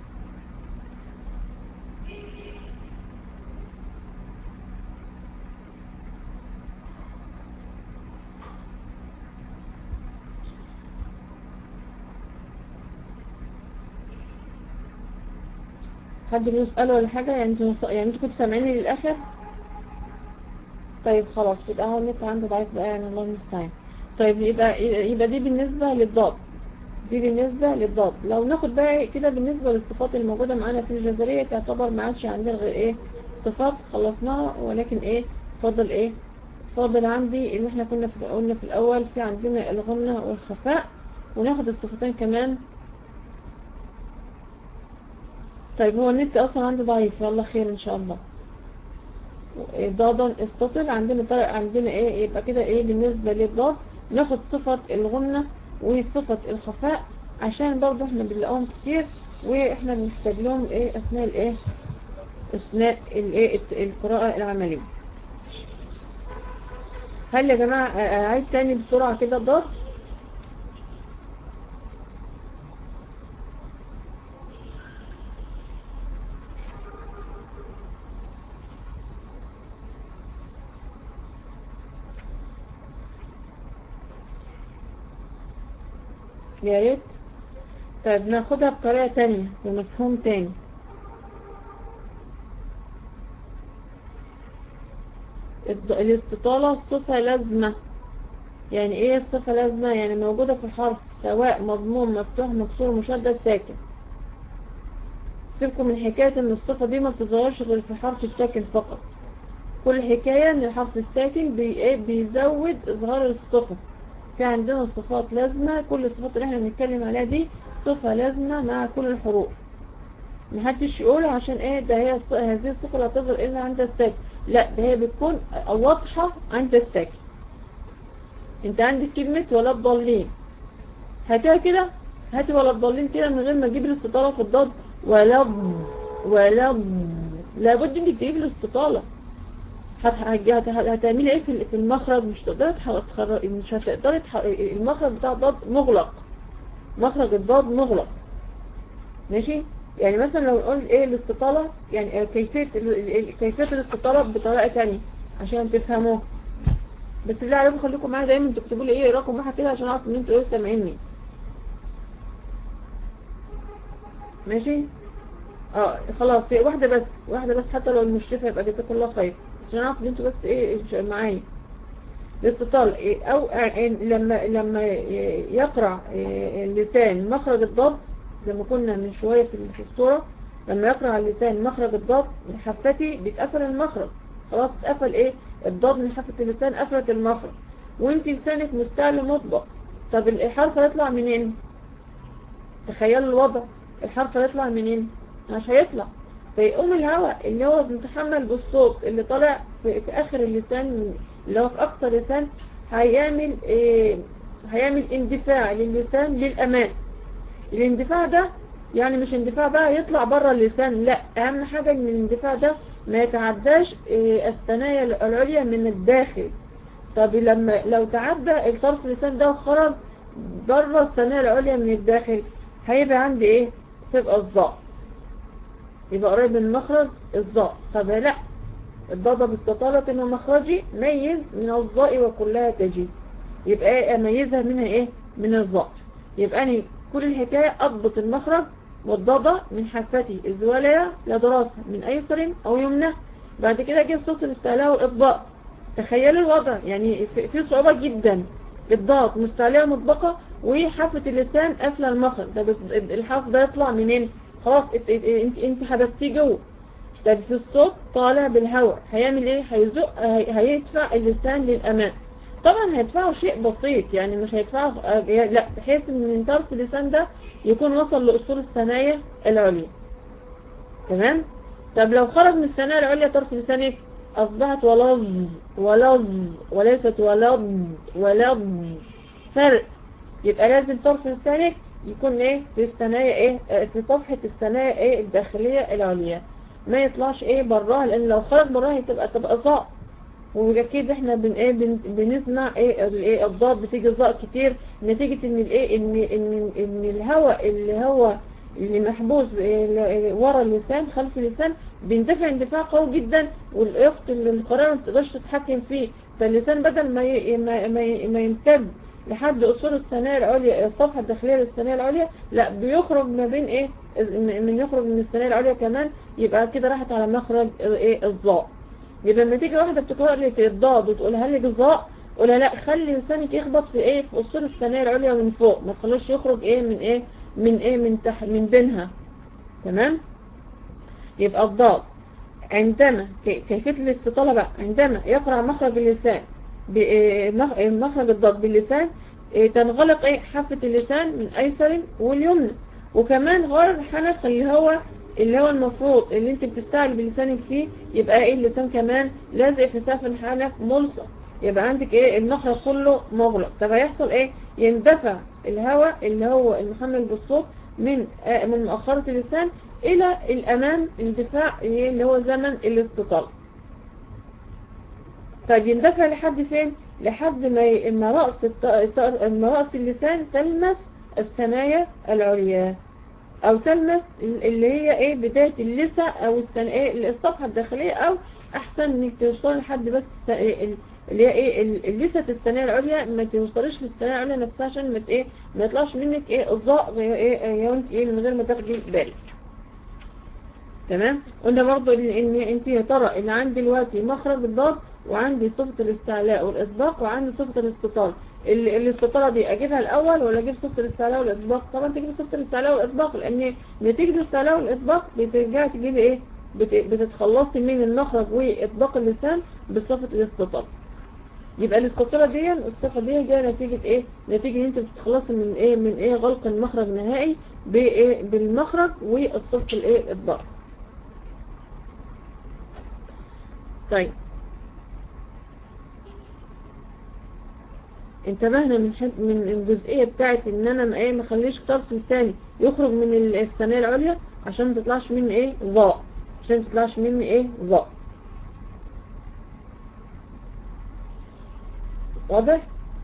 حد له سؤال ولا حاجة يعني انتوا يعني انتوا كنتوا سامعيني للآخر طيب خلاص يبقى هو النت عنده ضعيف بقى يعني الله المستعان طيب يبقى يبقى دي بالنسبة للضاد دي بالنسبة للضاد لو ناخد بقى كده بالنسبة للصفات الموجودة معانا في الجزرية تعتبر ما عادش عندنا غير ايه صفات خلصناها ولكن ايه فاضل ايه فاضل عندي اللي احنا كنا في قلنا في الاول في عندنا الغنة والخفاء وناخد الصفتين كمان طيب هو النت اصلا عندي ضعيف يلا خير ان شاء الله ضادا استطل عندنا طرق عندنا ايه يبقى كده ايه بالنسبة للضاد ناخد صفة الغنة وصفة الخفاء عشان برضو احنا بنلاقوهم كتير واحنا بنحتاج لهم ايه اثناء الايه اثناء الايه القراءة العملية هل يا جماعة اعيد تاني بسرعة كده الضاد يا ريت طيب ناخدها بطريقة تانية بمفهوم تاني الاستطالة صفة لازمة يعني ايه الصفة لازمة يعني موجودة في الحرف سواء مضموم مفتوح مكسور مشدد ساكن سيبكم من حكاية ان الصفة دي ما بتظهرش غير في الحرف الساكن فقط كل حكاية ان الحرف الساكن بي بيزود اظهار الصفة في عندنا صفات لازمة كل الصفات اللي احنا بنتكلم عليها دي صفة لازمة مع كل الحروف محدش يقول عشان ايه ده هي هذه الصفة لا تظهر الا عند الساكن لا ده هي بتكون واضحة عند الساكن انت عندك كلمة ولا تضلين هاتها كده هاتي ولا تضلين كده من غير ما تجيب الاستطالة في الضاد ولا ولا لابد انك تجيب الاستطالة هتعملي ايه في المخرج مش تقدري تخرجي مش هتقدري المخرج بتاع الضاد مغلق مخرج الضاد مغلق ماشي يعني مثلا لو نقول ايه الاستطالة يعني كيفية كيفية الاستطالة بطريقة تانية عشان تفهموه بس بالله عليكم خليكم معايا دايما تكتبوا لي ايه رقم واحد كده عشان اعرف ان انتوا ايه سامعيني ماشي اه خلاص هي واحدة بس واحدة بس حتى لو المشرفة يبقى جزاكم الله خير بس عشان اعرف ان انتوا بس ايه معايا الاستطالة إيه او لما لما يقرع اللسان مخرج الضاد زي ما كنا من شوية في الصورة لما يقرع اللسان مخرج الضاد من حفتي بيتقفل المخرج خلاص اتقفل ايه الضاد من حافة اللسان قفلت المخرج وانت لسانك مستعلي مطبق طب الحرف هيطلع منين تخيلوا الوضع الحرف هيطلع منين مش هيطلع فيقوم الهواء اللي هو متحمل بالصوت اللي طالع في, في اخر اللسان اللي هو في اقصى اللسان هيعمل إيه هيعمل اندفاع للسان للأمان الاندفاع ده يعني مش اندفاع بقى يطلع بره اللسان لا اهم حاجة ان الاندفاع ده ما يتعداش إيه الثنايا العليا من الداخل طب لما لو تعدى الطرف اللسان ده وخرج بره الثنايا العليا من الداخل هيبقى عندي ايه تبقى الظاء يبقى قريب من المخرج الظاء طب لا الضاد باستطالة انه مخرجي ميز من الظاء وكلها تجي يبقى ايه اميزها منها ايه من الظاء يبقى انا كل الحكاية اضبط المخرج والضادة من حفتي الزوالية لدراسة من ايسر او يمنى بعد كده جه صوت الاستعلاء والاطباق تخيلوا الوضع يعني في صعوبة جدا الضاد مستعلية مطبقة وحافة اللسان قافلة المخرج ده الحرف ده يطلع منين خلاص انت انت حبستيه جوه ده في الصوت طالع بالهواء هيعمل ايه هيزق هيدفع اللسان للأمام طبعا هيدفعه شيء بسيط يعني مش هيدفعه لا بحيث ان من طرف اللسان ده يكون وصل لأصول الثنايا العليا تمام طب لو خرج من الثنايا العليا طرف لسانك أصبحت ولظ ولظ وليست ولظ ولظ فرق يبقى لازم طرف لسانك يكون ايه في الثنايا ايه في صفحة الثنايا ايه الداخلية العليا ما يطلعش ايه براها لان لو خرج براها تبقى تبقى ظاء واكيد احنا بن ايه بن بنسمع ايه الايه الضاد بتيجي ظاء كتير نتيجة ان الايه ان ان ان الهواء اللي هو اللي محبوس ورا اللسان خلف اللسان بيندفع اندفاع قوي جدا والاخت اللي القرار ما بتقدرش تتحكم فيه فاللسان بدل ما ي... ما ما, ما يمتد لحد اصول الثنايا العليا الصفحه الداخليه للثنايا العليا لا بيخرج ما بين ايه من يخرج من الثانية العليا كمان يبقى كده راحت على مخرج ايه الظاء يبقى لما تيجي واحدة بتقرأ لك الضاد وتقولها لك الظاء قولها لا خلي لسانك يخبط في ايه في اصول الثانية العليا من فوق ما تخلوش يخرج ايه من ايه من ايه من تحت من بينها تمام يبقى الضاد عندما كيفية الاستطالة بقى عندما يقرأ مخرج اللسان مخرج الضاد باللسان تنغلق ايه حافة اللسان من ايسر واليمنى وكمان غير الحنك اللي هو اللي هو المفروض اللي انت بتستعجل بلسانك فيه يبقى ايه اللسان كمان لازق في سقف الحنك ملصق يبقى عندك ايه المخرج كله مغلق طب هيحصل ايه يندفع الهواء اللي هو المحمل بالصوت من آه من مؤخرة اللسان الى الامام اندفاع اللي هو زمن الاستطالة طيب يندفع لحد فين لحد ما ما رأس ما رأس اللسان تلمس الثنايا العليا او تلمس اللي هي ايه بداية اللثة او السن... ايه الصفحة الداخلية او احسن انك توصل لحد بس اللي هي ايه اللثة الثانية العليا ما توصلش للثانية العليا نفسها عشان ما ايه ما يطلعش منك ايه الظاء ايه وانت ايه من غير ما تاخدي بالك تمام قلنا برضو ان, إن انت يا ترى اللي عندي دلوقتي مخرج الضاد وعندي صفة الاستعلاء والاطباق وعندي صفة الاستطالة الاستطالة دي اجيبها الاول ولا اجيب صفة الاستعلاء والاطباق طبعا تجيب صفة الاستعلاء والاطباق لان نتيجة الاستعلاء والاطباق بترجعي تجيبي ايه بتتخلصي من المخرج واطباق اللسان بصفة الاستطالة يبقى الاستطالة دي الصفة دي جايه نتيجة ايه نتيجة ان انت بتتخلصي من ايه من ايه غلق المخرج نهائي بايه بالمخرج والصفة الايه الاطباق طيب انتبهنا من حد من الجزئية بتاعت ان انا ما ايه ما اخليش طرف لساني يخرج من الثانية العليا عشان ما تطلعش مني ايه ضاء عشان ما تطلعش مني ايه ضاء واضح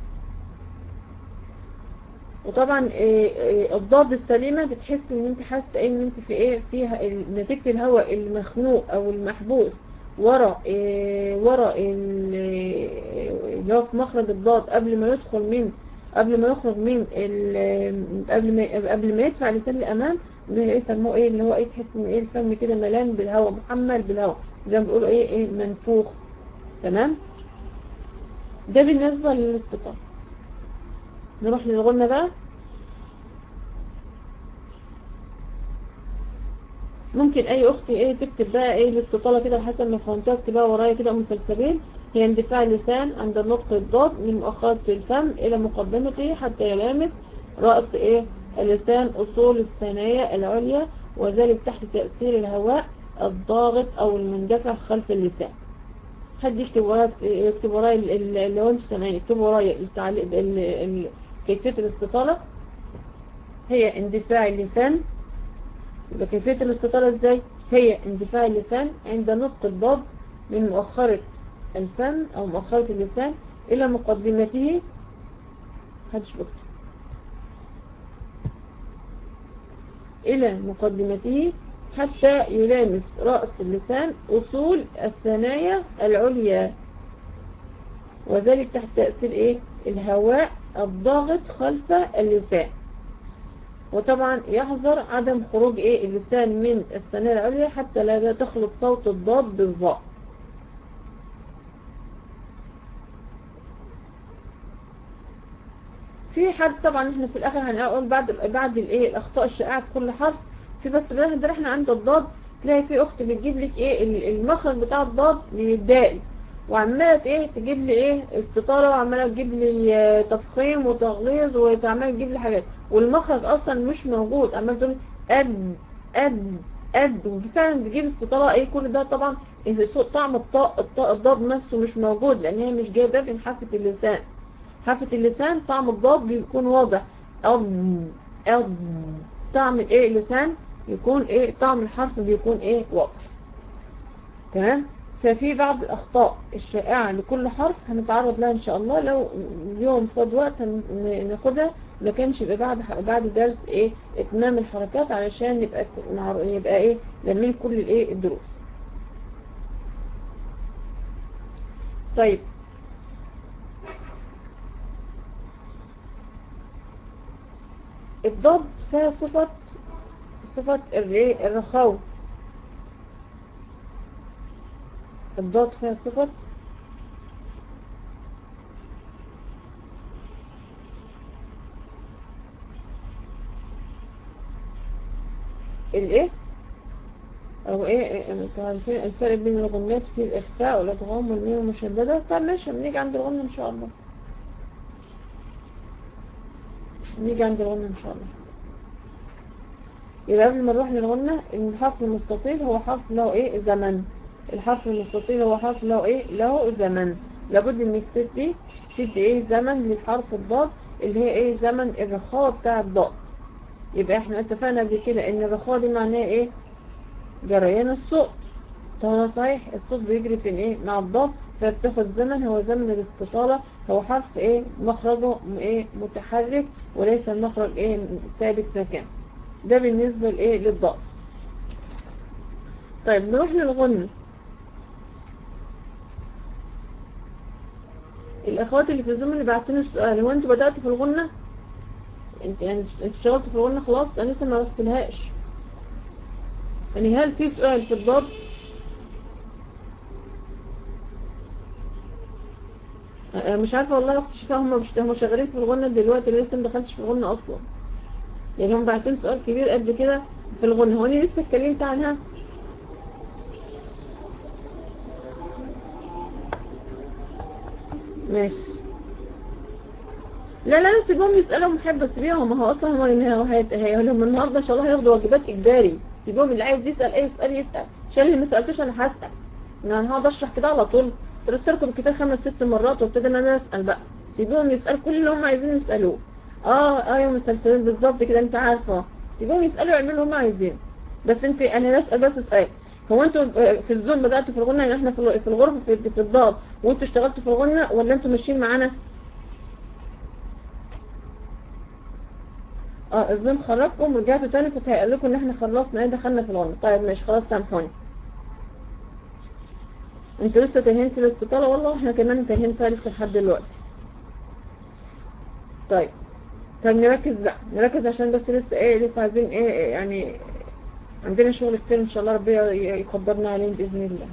وطبعا إيه إيه الضاد السليمة بتحس ان انت حاسه ايه ان انت في ايه فيها نتيجة الهواء المخنوق او المحبوس ورا إيه ورا اللي هو في مخرج الضاد قبل ما يدخل من قبل ما يخرج من قبل ما قبل ما يدفع لسان الامام يسموه ايه اللي هو ايه تحس ان ايه الفم كده ملان بالهواء محمل بالهواء زي ما بيقولوا ايه ايه منفوخ تمام ده بالنسبة للاستطاعة نروح للغنة بقى ممكن اي اختي ايه تكتب بقى ايه الاستطالة كده حسب ما فهمتها اكتبها ورايا كده مسلسلين هي اندفاع اللسان عند نطق الضاد من مؤخرة الفم الى مقدمته حتى يلامس رأس ايه اللسان اصول الثنايا العليا وذلك تحت تأثير الهواء الضاغط او المندفع خلف اللسان حد يكتب ورايا يكتب ورايا اللي هو انتوا سامعين يكتب ورايا التعليق كيفية الاستطالة هي اندفاع اللسان يبقى كيفية الاستطالة ازاي هي اندفاع اللسان عند نطق الضاد من مؤخرة الفم او مؤخرة اللسان الى مقدمته محدش بكتب الى مقدمته حتى يلامس رأس اللسان أصول الثنايا العليا وذلك تحت تأثير إيه؟ الهواء الضاغط خلف اللسان وطبعا يحذر عدم خروج إيه اللسان من الثنايا العليا حتى لا تخلط صوت الضاد بالظاء في حد طبعا احنا في الاخر هنقول بعد بعد الايه الاخطاء الشائعه في كل حرف في بس ده احنا عند الضاد تلاقي في اخت بتجيب لك ايه المخرج بتاع الضاد من الدائي وعماله ايه تجيب لي ايه استطاره وعماله تجيب لي تفخيم وتغليظ وعماله تجيب لي حاجات والمخرج اصلا مش موجود عماله تقول اد اد اد وفعلا بتجيب استطاره ايه كل ده طبعا طعم الطاء الطاء الضاد نفسه مش موجود لان هي مش جايبه من حافه اللسان حافه اللسان طعم الضاد بيكون واضح اد اد طعم الايه اللسان يكون ايه طعم الحرف بيكون ايه واضح تمام ففي بعض الاخطاء الشائعة لكل حرف هنتعرض لها ان شاء الله لو اليوم فاض وقت ناخدها ما كانش يبقى بعد بعد درس ايه اتمام الحركات علشان يبقى يبقى ايه لمين كل الايه الدروس طيب الضاد فيها صفة صفة الري- الرخاوة الضاد فيها صفة الايه او ايه إيه، انتوا عارفين الفرق بين الغنات في الاخفاء والادغام والميم المشددة طب ماشي بنيجي عند الغنة ان شاء الله نيجي عند الغنة ان شاء الله يبقى قبل ما نروح للغنة ان الحرف المستطيل هو حرف له ايه زمن الحرف المستطيل هو حرف له ايه له زمن لابد انك تدي تدي ايه زمن للحرف الضاد اللي هي ايه زمن الرخاوة بتاع الضاد يبقى احنا اتفقنا قبل كده ان الرخاوة دي معناها ايه جريان الصوت طبعا صحيح الصوت بيجري في ايه مع الضاد فبتاخد زمن هو زمن الاستطالة هو حرف ايه مخرجه م- ايه متحرك وليس المخرج ايه ثابت مكان ده بالنسبة لايه للضاد طيب نروح للغنة الاخوات اللي في الزوم اللي بعتني السؤال هو انتوا بدأتوا في الغنة انت يعني انت اشتغلتوا في الغنة خلاص انا لسه ما رحتلهاش يعني هل في سؤال في الضاد انا مش عارفه والله يا اختي شفاء هم مش هم شغالين في الغنة دلوقتي أنا لسه ما دخلتش في الغنة اصلا يعني هم باعتين سؤال كبير قد كده في الغنة هو انا لسه اتكلمت عنها ماشي لا لا لا سيبهم يسألوا محب سيبيهم ما هو اصلا هم هي- هي- هم النهارده ان شاء الله هياخدوا واجبات اجباري سيبهم اللي عايز يسأل اي سؤال يسأل عشان اللي ما سألتوش انا هسأل يعني انا هقعد اشرح كده على طول درست لكم الكتاب خمس ست مرات وابتدي ان انا اسأل بقى سيبهم يسألوا كل اللي هم عايزين يسألوه اه اه يا مسلسلين بالظبط كده انت عارفه سيبهم يسألوا يعملوا اللي هم عايزين بس انت انا بسأل بس سؤال هو انتوا في الزون بدأتوا في الغنى يعني احنا في الغ- في الغرفة في, في الضاد وانتوا اشتغلتوا في الغنى ولا انتوا ماشيين معانا اه الزوم خرجكم ورجعتوا تاني فتهيأ لكم ان احنا خلصنا ايه دخلنا في الغنى طيب ماشي خلاص سامحوني انتوا لسه تايهين في الاستطالة والله احنا كمان تايهين فيها لسه لحد دلوقتي طيب طب نركز بقى نركز عشان بس لسه ايه لسه عايزين ايه إيه يعني عندنا شغل كتير ان شاء الله ربنا ي- يقدرنا عليه باذن الله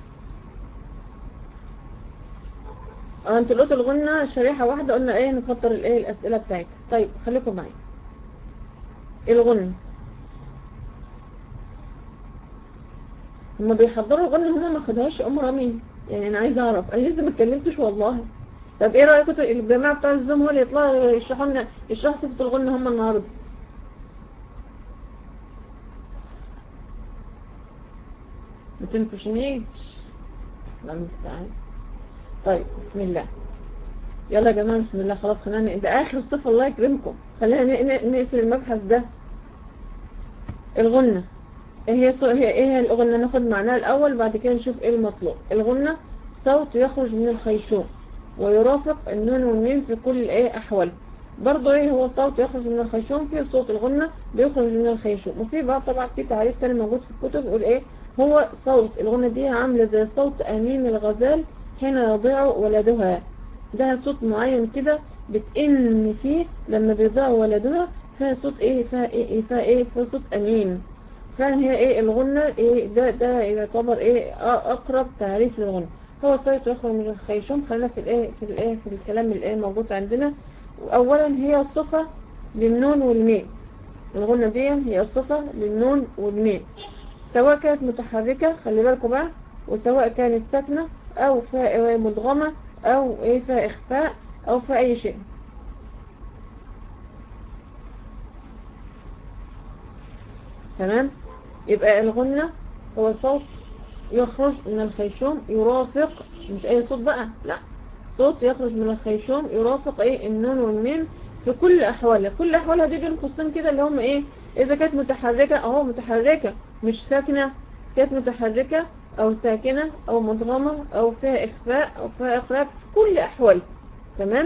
اه انتوا قلتوا الغنى شريحة واحدة قلنا ايه نكتر الايه الاسئلة بتاعتها طيب خليكم معايا الغنى هما بيحضروا الغنى هما ما خدوهاش ام رامين يعني انا عايزه اعرف انا لسه ما اتكلمتش والله طب ايه رايكم الجماعه بتاع الزوم هو اللي يطلعوا يشرحوا لنا يشرحوا صفه الغنى هما النهارده ما تنكشنيش الله المستعان طيب بسم الله يلا يا جماعه بسم الله خلاص خلينا ده اخر صفه الله يكرمكم خلينا ن- ن- نقفل المبحث ده الغنة ايه هي صو... هي ايه هي الغنة ناخد معناها الاول بعد كده نشوف ايه المطلوب الغنة صوت يخرج من الخيشوم ويرافق النون والميم في كل ايه احوال برضو ايه هو صوت يخرج من الخيشوم في صوت الغنة بيخرج من الخيشوم وفي بقى طبعا في تعريف تاني موجود في الكتب يقول ايه هو صوت الغنة دي عاملة زي صوت امين الغزال حين يضيع ولدها ده صوت معين كده بتئن فيه لما بيضيع ولدها فيها صوت ايه فيها ايه فيها ايه فيها صوت امين فعلا هي ايه الغنة ايه ده ده يعتبر ايه أ- اقرب تعريف للغنة هو صوت يخرج من الخيشوم خلينا في الايه في الايه في الكلام الايه موجود عندنا اولا هي صفة للنون والميم الغنة دي هي صفة للنون والميم سواء كانت متحركة خلي بالكم بقى وسواء كانت ساكنة او فيها مدغمة او ايه فيها اخفاء او في اي شيء تمام يبقى الغنة هو صوت يخرج من الخيشوم يرافق مش اي صوت بقى لا صوت يخرج من الخيشوم يرافق ايه النون والميم في كل احوالها كل احوالها دي بين قوسين كده اللي هم ايه اذا كانت متحركة اهو متحركة مش ساكنة كانت متحركة او ساكنة او مدغمة او فيها اخفاء او فيها اقراب في كل احوالها تمام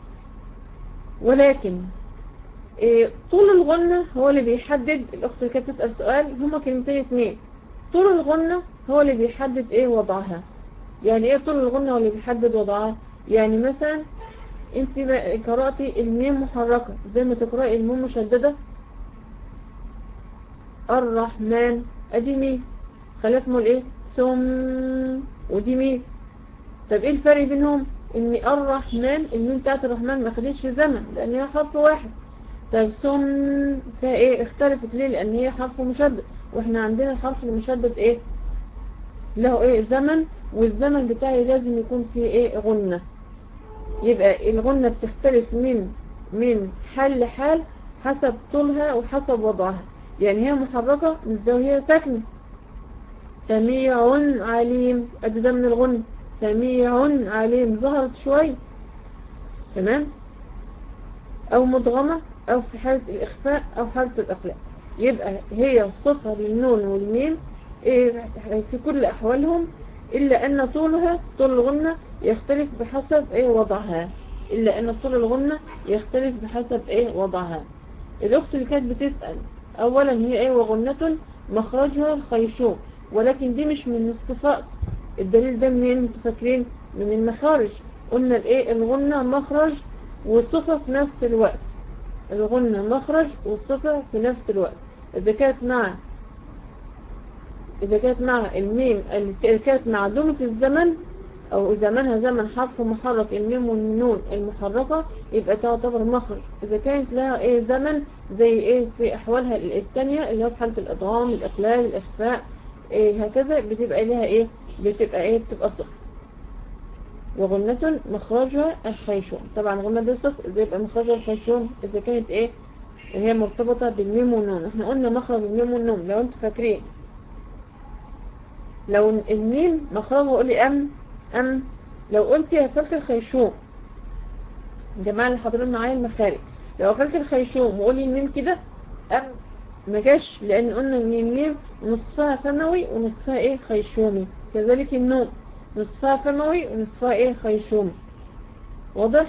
ولكن إيه طول الغنة هو اللي بيحدد الأخت اللي كانت تسأل سؤال هما كلمتين اتنين طول الغنة هو اللي بيحدد ايه وضعها يعني ايه طول الغنة هو اللي بيحدد وضعها يعني مثلا انت قرأتي الميم محركة زي ما تقرأي الميم مشددة الرحمن ادي ميم خلفهم الايه ثم ودي ميم طب ايه الفرق بينهم ان الرحمن الميم بتاعت الرحمن ما خدتش زمن لان هي حرف واحد طب ثم فيها ايه اختلفت ليه لان هي حرف مشدد واحنا عندنا الحرف المشدد ايه له ايه زمن والزمن بتاعي لازم يكون فيه ايه غنة يبقى الغنة بتختلف من من حال لحال حسب طولها وحسب وضعها يعني هي محركة مش زي وهي ساكنة سميع عليم ادي ده من الغنة سميع عليم ظهرت شوي تمام او مدغمة او في حالة الاخفاء او حالة الاقلاع يبقى هي صفة للنون والميم إيه في كل احوالهم الا ان طولها طول الغنة يختلف بحسب ايه وضعها الا ان طول الغنة يختلف بحسب ايه وضعها الاخت اللي كانت بتسأل اولا هي ايه وغنة مخرجها الخيشوم ولكن دي مش من الصفات الدليل ده منين انتوا فاكرين من المخارج قلنا الايه الغنة مخرج والصفة في نفس الوقت الغنة مخرج والصفة في نفس الوقت إذا كانت مع إذا كانت مع الميم اللي كانت معدومة الزمن أو زمنها زمن حرف محرك الميم والنون المحركة يبقى تعتبر مخرج إذا كانت لها إيه زمن زي إيه في أحوالها الثانية اللي هو في حالة الإضغام الإقلال الإخفاء إيه هكذا بتبقى لها إيه بتبقى إيه بتبقى صفر وغنة مخرجها الخيشوم طبعا غنة دي صفر إذا يبقى مخرجها الخيشوم إذا كانت إيه هي مرتبطة بالميم والنون احنا قلنا مخرج الميم والنون لو انتوا فاكرين لو الميم مخرجه قولي أم أم لو قلت يا فلك الخيشوم جماعة اللي حاضرين معايا المخارج لو قلت الخيشوم وقولي الميم كده أم ما جاش لأن قلنا ان الميم نصفها فموي ونصفها ايه خيشومي كذلك النون نصفها فموي ونصفها ايه خيشومي واضح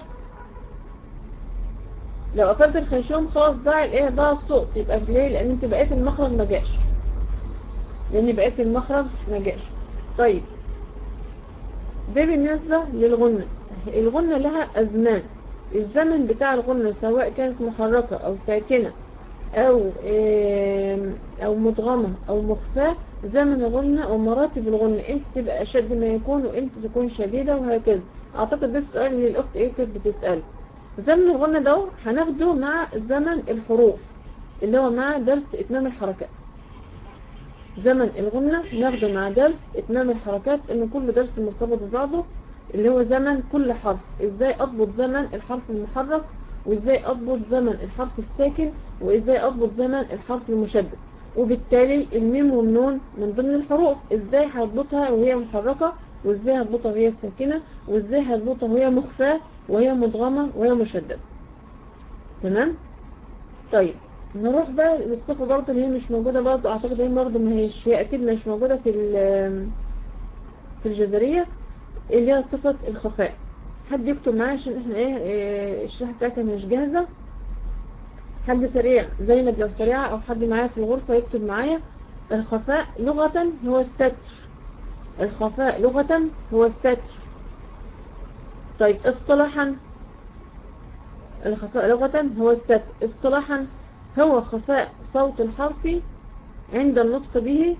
لو قفلت الخيشوم خلاص ضاع الايه ضاع الصوت يبقى ليه لان انت بقيت المخرج ما جاش لان بقيت المخرج ما جاش طيب ده بالنسبة للغنة الغنة لها أزمان الزمن بتاع الغنة سواء كانت محركة أو ساكنة أو أو مدغمة أو مخفاة زمن الغنة أو مراتب الغنة امتى تبقى أشد ما يكون وامتى تكون شديدة وهكذا أعتقد ده السؤال اللي الأخت إيه كانت بتسأله زمن الغنة ده هناخده مع زمن الحروف اللي هو مع درس إتمام الحركات زمن الغنة ناخده مع درس إتمام الحركات إن كل درس مرتبط ببعضه اللي هو زمن كل حرف إزاي أضبط زمن الحرف المحرك وإزاي أضبط زمن الحرف الساكن وإزاي أضبط زمن الحرف المشدد وبالتالي الميم والنون من ضمن الحروف إزاي هضبطها وهي محركة وإزاي هضبطها وهي ساكنة وإزاي هضبطها وهي مخفاة وهي مدغمة وهي مشددة تمام طيب نروح بقى للصفة برضه اللي هي مش موجودة برضه اعتقد هي برضه ما هيش هي اكيد مش موجودة في في الجزرية اللي هي صفة الخفاء حد يكتب معايا عشان احنا ايه, إيه الشرح بتاعتها مش جاهزة حد سريع زينب لو سريعة او حد معايا في الغرفة يكتب معايا الخفاء لغة هو الستر الخفاء لغة هو الستر طيب اصطلاحا الخفاء لغة هو الستر اصطلاحا هو خفاء صوت الحرف عند النطق به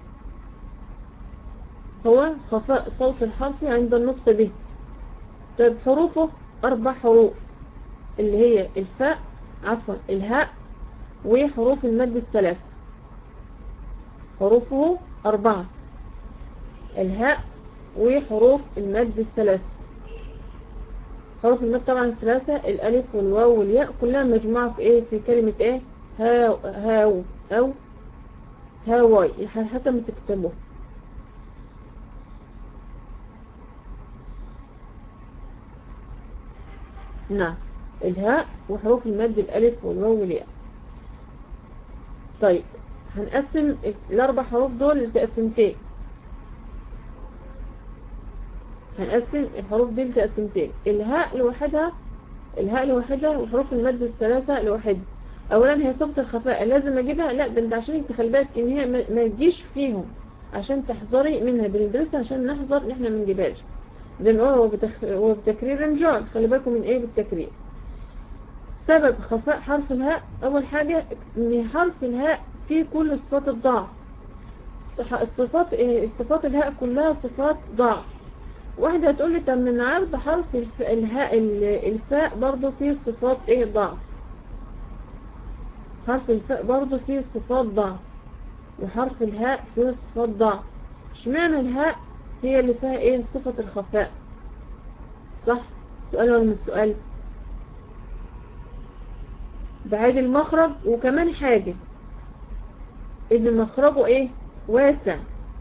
هو خفاء صوت الحرف عند النطق به طيب حروفه أربع حروف اللي هي الفاء عفوا الهاء وحروف المد الثلاثة حروفه أربعة الهاء وحروف المد الثلاثة حروف المد طبعا الثلاثة الألف والواو والياء كلها مجموعة في ايه في كلمة ايه هاو هاو أو هاواي حتى ما تكتبوه نعم الهاء وحروف المد الألف والواو والياء طيب هنقسم الأربع حروف دول لتقسيمتين هنقسم الحروف دي لتقسيمتين الهاء لوحدها الهاء لوحدها وحروف المد الثلاثة لوحدها اولا هي صفة الخفاء لازم اجيبها لا ده انت عشان تخلي بالك ان هي ما تجيش فيهم عشان تحذري منها بندرسها عشان نحذر ان احنا ما نجيبهاش زي ما هو بتخ... هو بتكرير رجال خلي بالكم من ايه بالتكرير سبب خفاء حرف الهاء اول حاجة ان حرف الهاء في كل صفات الضعف الصح- الصفات إيه؟ الصفات الهاء كلها صفات ضعف واحدة هتقول لي طب من عرض حرف الف... الهاء ال- الفاء برضو فيه صفات ايه ضعف حرف الفاء برضو فيه صفات ضعف وحرف الهاء فيه صفات ضعف اشمعنى الهاء هي اللي فيها ايه صفة الخفاء صح سؤال ولا مش سؤال بعيد المخرج وكمان حاجة اللي مخرجه ايه واسع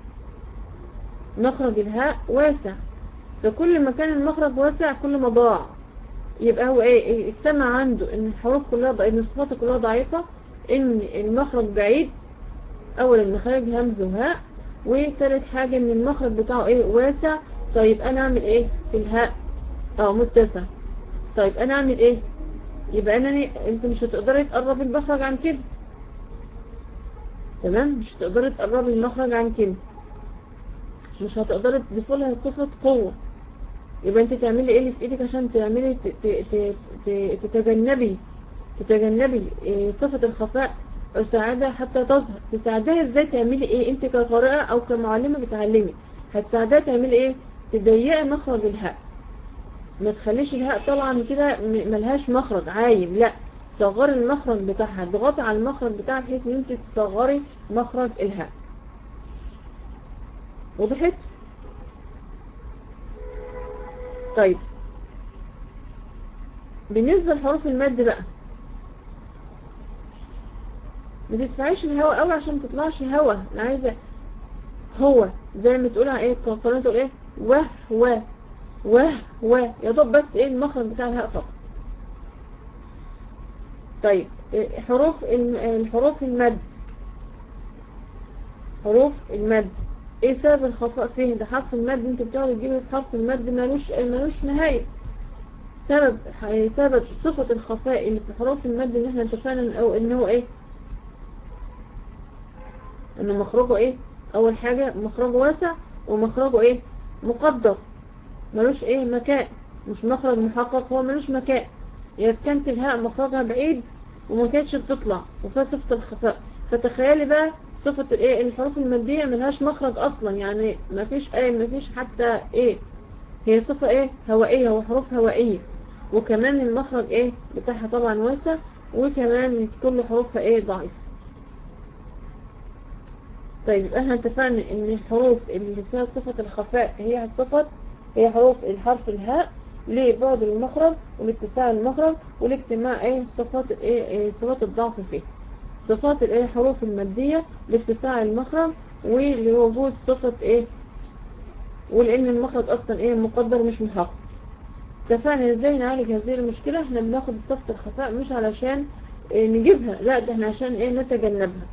مخرج الهاء واسع فكل ما كان المخرج واسع كل ما ضاع يبقى هو ايه إيه؟ اجتمع عنده ان الحروف كلها ضعيفة ان الصفات كلها ضعيفة ان المخرج بعيد اولا مخرج همز وهاء وتالت حاجة ان المخرج بتاعه ايه واسع طيب انا اعمل ايه في الهاء اه متسع طيب انا اعمل ايه يبقى انا ن- انت مش هتقدري تقربي المخرج عن كده تمام مش هتقدري تقربي المخرج عن كده مش هتقدري تضيفي لها صفة قوة يبقى انت تعملي ايه اللي في ايدك عشان تعملي ت- ت- ت- ت- تتجنبي تتجنبي إيه صفة الخفاء تساعدها حتى تظهر تساعدها ازاي تعملي ايه انت كقارئة او كمعلمة بتعلمي هتساعدها تعملي ايه تضيقي مخرج الهاء ما تخليش الهاء طالعه من كده م- ملهاش مخرج عايم لا صغري المخرج بتاعها اضغطي على المخرج بتاعها بحيث ان انت تصغري مخرج الهاء وضحت طيب بالنسبة لحروف المد بقى ما تدفعيش الهواء قوي عشان ما تطلعش هوا انا عايزه هو زي ما تقول ايه القرآن تقول ايه وه و وه و يا دوب بس ايه المخرج بتاع الهاء فقط طيب إيه حروف الم- الحروف المد حروف المد ايه سبب الخفاء فيه ده حرف المد انت بتقعد تجيبه في حرف المد ملوش ملوش نهاية سبب ح- سبب صفة الخفاء اللي في حروف المد ان احنا اتفقنا او ان هو ايه ان مخرجه ايه اول حاجة مخرجه واسع ومخرجه ايه مقدر ملوش ايه مكان مش مخرج محقق هو ملوش مكان يا كانت الهاء مخرجها بعيد وما كانتش بتطلع وفيها صفة الخفاء فتخيلي بقى صفة الايه الحروف المادية ملهاش مخرج اصلا يعني مفيش ايه مفيش حتى ايه هي صفة ايه هوائية وحروف هوائية وكمان المخرج ايه بتاعها طبعا واسع وكمان كل حروفها ايه ضعيفة طيب يبقى احنا اتفقنا ان الحروف اللي فيها صفة الخفاء هي صفة هي حروف الحرف الهاء لبعد المخرج والاتساع المخرج والاجتماع ايه صفات الايه إيه صفات الضعف فيه صفات الايه حروف المادية لاتساع المخرج ولوجود صفة ايه ولان المخرج اصلا ايه مقدر مش محقق اتفقنا ازاي نعالج هذه المشكلة احنا بناخد صفة الخفاء مش علشان إيه نجيبها لا ده احنا عشان ايه نتجنبها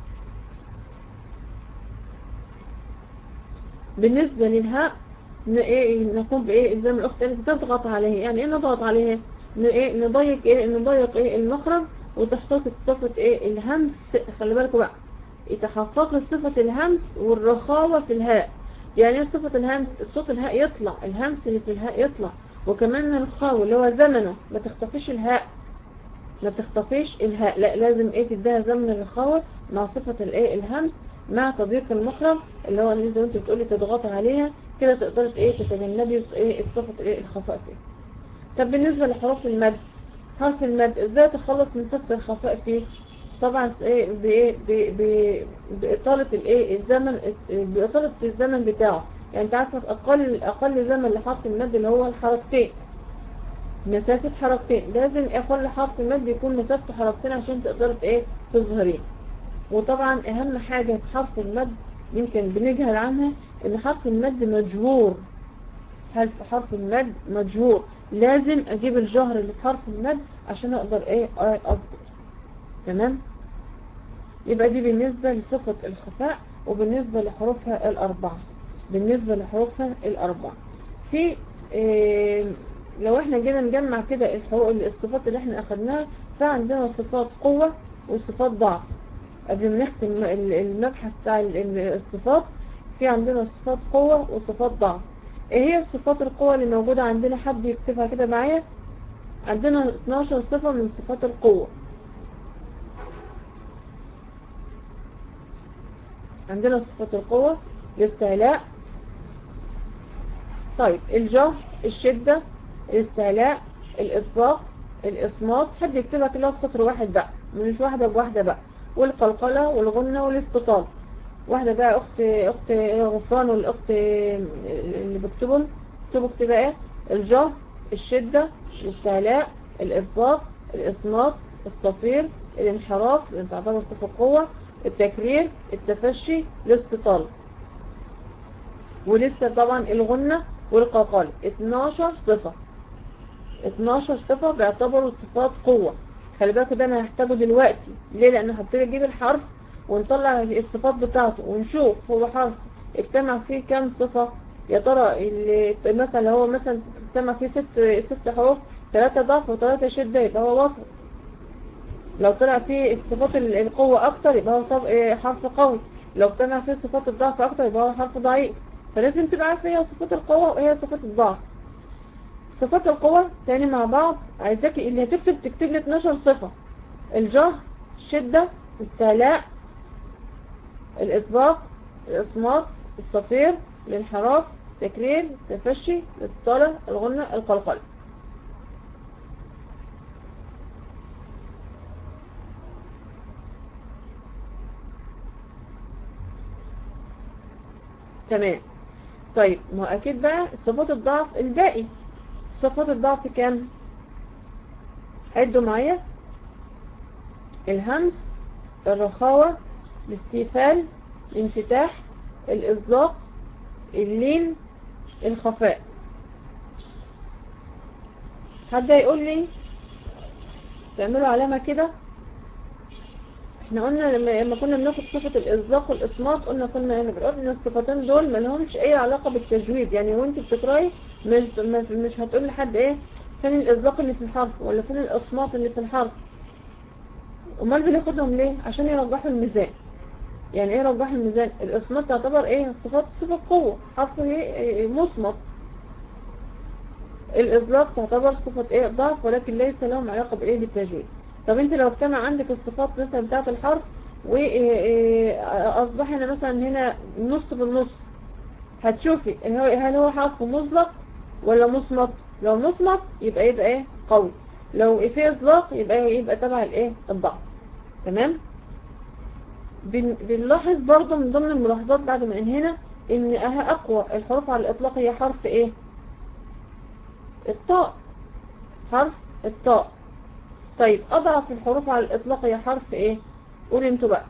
بالنسبة للهاء ن- ايه نقوم بايه زي ما الاخت قالت تضغط عليه يعني ايه نضغط عليه ن- ايه نضيق ايه نضيق ايه المخرج وتحقيق صفة ايه الهمس خلي بالكوا بقى تحقق صفة الهمس والرخاوة في الهاء يعني ايه صفة الهمس الصوت الهاء يطلع الهمس اللي في الهاء يطلع وكمان الرخاوة اللي هو زمنه ما تختفيش الهاء ما تختفيش الهاء لا لازم ايه تديها زمن الرخاوة مع صفة الايه الهمس مع تضييق المخرج اللي هو اللي زي ما انت بتقولي تضغطي عليها كده تقدري ايه تتجنبي ايه صفة الايه الخفاء فيه طب بالنسبة لحروف المد حرف المد ازاي تخلص من صفة الخفاء فيه طبعا ايه بايه ب- ب- بإطالة الايه الزمن بإطالة الزمن بتاعه يعني انت عارفة اقل اقل زمن لحرف المد اللي هو الحركتين مسافة حركتين لازم اقل حرف مد يكون مسافته حركتين عشان تقدر ايه تظهريه وطبعا اهم حاجة في حرف المد يمكن بنجهل عنها ان حرف المد مجهور حرف حرف المد مجهور لازم اجيب الجهر اللي في حرف المد عشان اقدر ايه اصبر تمام يبقى دي بالنسبة لصفة الخفاء وبالنسبة لحروفها الاربعة بالنسبة لحروفها الاربعة في إيه لو احنا جينا نجمع كده الحروف الصفات اللي احنا اخدناها فعندنا صفات قوة وصفات ضعف قبل ما نختم ال- المبحث بتاع ال- ال- الصفات في عندنا صفات قوة وصفات ضعف ايه هي صفات القوة اللي موجودة عندنا حد يكتبها كده معايا عندنا 12 صفة من صفات القوة عندنا صفة القوة الاستعلاء طيب الجهر الشدة الاستعلاء الإطباق الإصمات حد يكتبها كلها في سطر واحد بقى مش واحدة بواحدة بقى والقلقلة والغنة والاستطال واحدة بقى أخت أخت غفران والأخت اللي بكتبهم اكتبوا اكتبها ايه الجهر الشدة الاستعلاء الإطباق الإصمات الصفير الانحراف اللي تعتبر صفة قوة التكرير التفشي الاستطال ولسه طبعا الغنة والقلقلة 12 صفة 12 صفة بيعتبروا صفات قوة خلي بالكوا ده انا هحتاجه دلوقتي ليه لان هبتدي اجيب الحرف ونطلع الصفات بتاعته ونشوف هو حرف اجتمع فيه كام صفة يا ترى اللي مثلا لو هو مثلا اجتمع فيه ست ست حروف ثلاثة ضعف وثلاثة شدة يبقى هو وسط لو طلع فيه صفات القوة اكتر يبقى هو حرف قوي لو اجتمع فيه صفات الضعف اكتر يبقى هو حرف ضعيف فلازم تبقى عارف ايه صفات القوة وايه صفات الضعف صفات القوة تاني مع بعض عايزاكي اللي هتكتب تكتب لي 12 صفة الجهر الشدة الاستعلاء الإطباق الإصمات الصفير الانحراف التكرير التفشي الاستطالة الغنة القلقلة تمام طيب ما اكيد بقى صفات الضعف الباقي صفات الضعف كام عدوا معايا الهمس الرخاوة الاستيفال الانفتاح الإصداق اللين الخفاء حد يقول لي تعملوا علامة كده احنا قلنا لما كنا بناخد صفة الإصداق والإصمات قلنا كنا بنقول ان الصفتين دول ما لهمش اي علاقة بالتجويد يعني وانت بتقراي مش, مش هتقول لحد ايه فين الإصداق اللي في الحرف ولا فين الإصمات اللي في الحرف امال بناخدهم ليه عشان يرجحوا الميزان يعني ايه يرجحوا الميزان الإصمات تعتبر ايه الصفات صفة قوة حرف ايه مصمت الإصداق تعتبر صفة ايه ضعف ولكن ليس لهم علاقة بايه بالتجويد طب انت لو اجتمع عندك الصفات مثلا بتاعت الحرف واصبح هنا مثلا هنا نص بالنص هتشوفي هل هو حرف مطلق ولا مصمت لو مصمت يبقى يبقى ايه قوي لو فيه اطلاق يبقى يبقى تبع الايه الضعف تمام بنلاحظ برضو من ضمن الملاحظات بعد ما انهينا ان اقوى الحروف على الاطلاق هي حرف ايه الطاء حرف الطاء طيب اضعف الحروف على الاطلاق هي حرف ايه قول انتوا بقى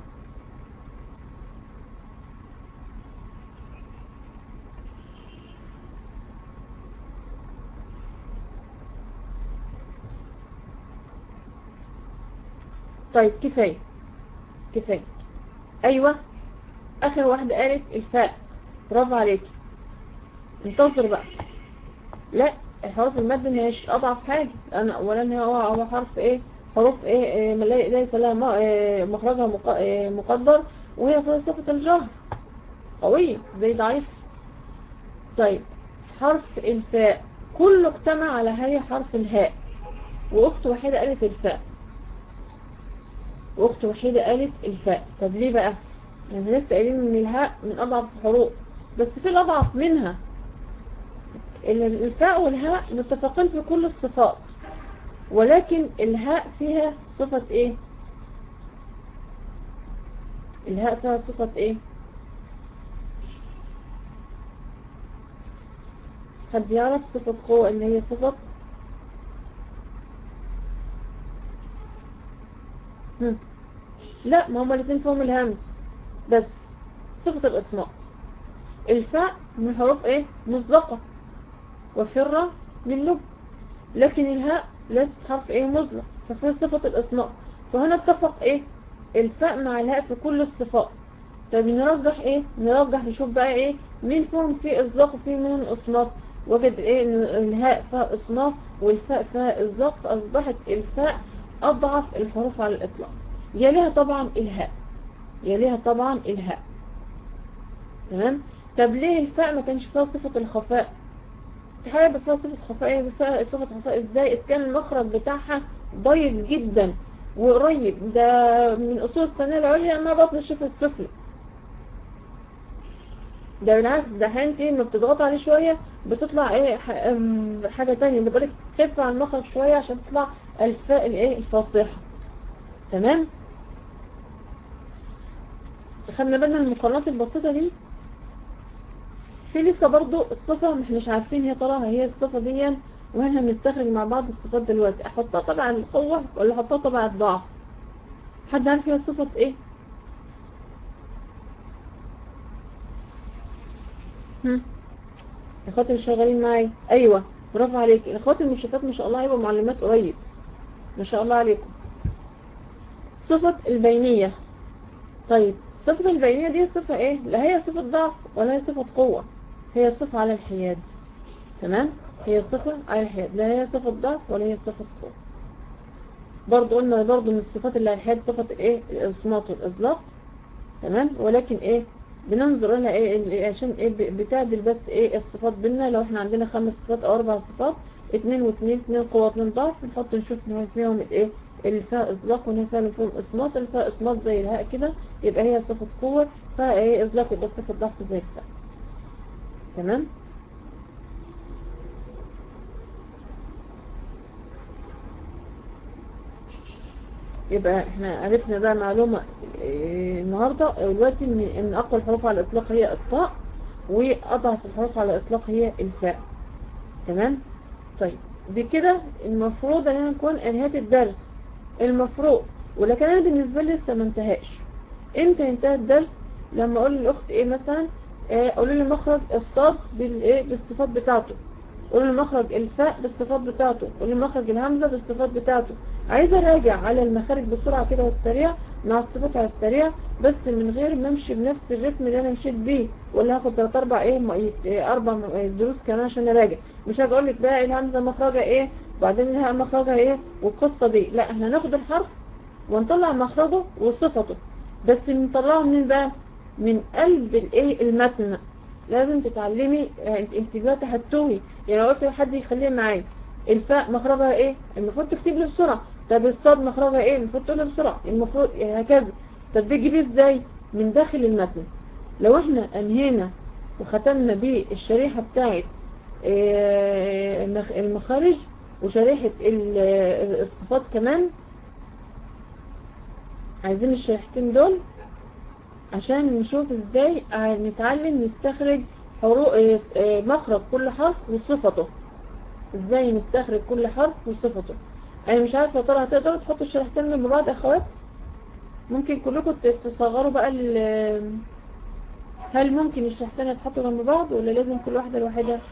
طيب كفاية كفاية ايوه اخر واحدة قالت الفاء برافو عليك انتظر بقى لا الحروف المد مش اضعف حاجة لان اولا هو هو حرف ايه حروف ايه, إيه ليس لها إيه مخرجها مقدر وهي في صفة الجهر قوية زي ضعيف طيب حرف الفاء كله اجتمع على هي حرف الهاء واخت وحيدة قالت الفاء واخت وحيدة قالت الفاء طب ليه بقى يعني لسه قايلين ان الهاء من اضعف الحروف بس في الاضعف منها الفاء والهاء متفقين في كل الصفات ولكن الهاء فيها صفة ايه الهاء فيها صفة ايه حد بيعرف صفة قوة اللي هي صفة هم. لا ما هما الاثنين فيهم الهمس بس صفة الاسماء الفاء من حروف ايه مطلقة وفرة من لب لكن الهاء ليست حرف ايه مطلق ففي صفة الاسماء فهنا اتفق ايه الفاء مع الهاء في كل الصفات طب نرجح ايه نرجح نشوف بقى ايه مين فيهم فيه اصداق وفيه من اصناف وجد ايه ان الهاء فيها اصناف والفاء فيها اصداق فاصبحت الفاء اضعف الحروف على الاطلاق يليها طبعا الهاء يليها طبعا الهاء تمام طب ليه الفاء ما كانش فيها صفة الخفاء استحالة يبقى فيها صفة خفاء ايه فيها صفة خفاء ازاي اذا كان المخرج بتاعها ضيق جدا وقريب ده من اصول الثانية العليا ما بطن الشفة السفلى ده بالعكس ده انت لما بتضغط عليه شوية بتطلع ايه ح- أم، حاجة تانية بتقولك خف على المخرج شوية عشان تطلع الفاء الايه الفاصحة تمام خدنا بالنا من المقارنات البسيطة دي في لسه برضو الصفة ما احناش عارفين هي تراها هي الصفة دي واحنا بنستخرج مع بعض الصفات دلوقتي احطها طبعا القوة ولا احطها طبعا الضعف حد عارف هي صفة ايه هم؟ الاخوات اللي شغالين معايا ايوه برافو عليك الاخوات المشرفات ما شاء الله هيبقوا معلمات قريب ما شاء الله عليكم صفة البينية طيب صفة البينية دي صفة ايه لا هي صفة ضعف ولا هي صفة قوة هي صفة على الحياد تمام هي صفة على الحياد لا هي صفة ضعف ولا هي صفة قوة برضو قلنا برضو من الصفات اللي على الحياد صفة الايه الإصمات والإزلاق تمام ولكن ايه بننظر لها ايه ال- عشان ايه ب- بتعدل بس ايه الصفات بينا لو احنا عندنا خمس صفات او اربع صفات اتنين واتنين اتنين قوة اتنين ضعف نحط نشوف ان هو فيهم الايه الفاء اطلاق وان فيهم فيهم اصمات الفاء اصمات زي الهاء كده يبقى هي صفة قوة فايه اطلاق يبقى صفة ضعف زي الفاء تمام يبقى احنا عرفنا بقى معلومة اه، النهاردة دلوقتي ان ان اقوى الحروف على الاطلاق هي الطاء واضعف الحروف على الاطلاق هي الفاء تمام طيب بكده المفروض ان انا نكون انهيت الدرس المفروض ولكن انا بالنسبة لي لسه ما انتهاش امتى ينتهي الدرس لما اقول للاخت ايه مثلا اه، قولي لي مخرج الصاد بالايه بالصفات بتاعته قولي لي مخرج الفاء بالصفات بتاعته قولي لي مخرج الهمزة بالصفات بتاعته عايزة اراجع على المخارج بسرعة كده والسريع مع الصفات على السريع بس من غير ما امشي بنفس الريتم اللي انا مشيت بيه ولا هاخد تلات اربع ايه م- إيه، اربع م- إيه، دروس كمان عشان اراجع مش هاجي اقول لك بقى الهمزة مخرجها ايه وبعدين الهاء مخرجها ايه والقصة دي لا احنا ناخد الحرف ونطلع مخرجه وصفته بس نطلعه منين بقى من قلب الايه المتن لازم تتعلمي آه، انت انت دلوقتي هتتوهي يعني لو قلت لحد يخليها معايا الفاء مخرجها ايه المفروض تكتب لي بسرعه طب الصاد مخرجها ايه المفروض تقول لي بسرعه المفروض يعني هكذا طب دي تجيبيه ازاي من داخل المتن لو احنا انهينا وختمنا بالشريحه بتاعت آه، المخ- المخارج وشريحه ال- الصفات كمان عايزين الشريحتين دول عشان نشوف ازاي آه، نتعلم نستخرج حروف آه، آه، مخرج كل حرف وصفته ازاي نستخرج كل حرف وصفته انا مش عارفه يا ترى هتقدروا تحطوا الشريحتين جنب بعض يا اخوات ممكن كلكم ت- تصغروا بقى ال هل ممكن الشريحتين يتحطوا جنب بعض ولا لازم كل واحده لوحدها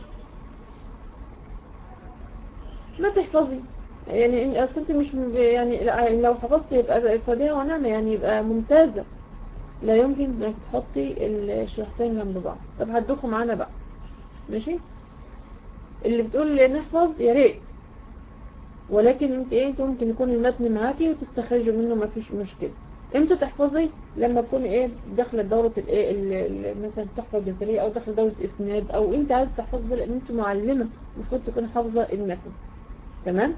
ما تحفظي يعني اصل انت مش م- يعني لا- لو حفظت يبقى فبيها ونعمه يعني يبقى ممتازه لا يمكن انك تحطي الشريحتين جنب بعض طب هتدوخوا معانا بقى ماشي اللي بتقول نحفظ يا ريت ولكن انت ايه انت ممكن يكون المتن معاكي وتستخرجوا منه ما فيش مشكله امتى تحفظي لما تكون ايه داخله دوره الايه ال- ال- مثلا تحفظ جزريه او داخله دوره اسناد او انت عايز تحفظي لان انت معلمه المفروض تكون حافظه المتن تمام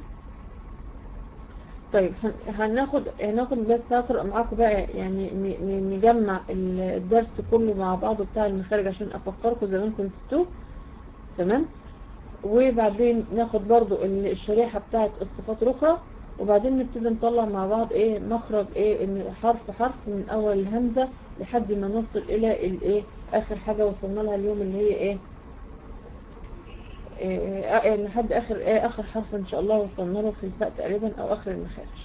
طيب هن- هناخد هناخد بس هقرأ معاكم بقى يعني ن- ن- نجمع ال- الدرس كله مع بعضه بتاع المخارج عشان افكركم زمان كنتوا نسيتوه تمام وبعدين ناخد برضو ال- الشريحة بتاعت الصفات الأخرى وبعدين نبتدي نطلع مع بعض ايه مخرج ايه إن حرف حرف من أول الهمزة لحد ما نوصل إلى الايه آخر حاجة وصلنا لها اليوم اللي هي ايه إيه، آه، لحد آخر ايه آخر حرف إن شاء الله وصلنا له في الفاء تقريبا أو آخر المخارج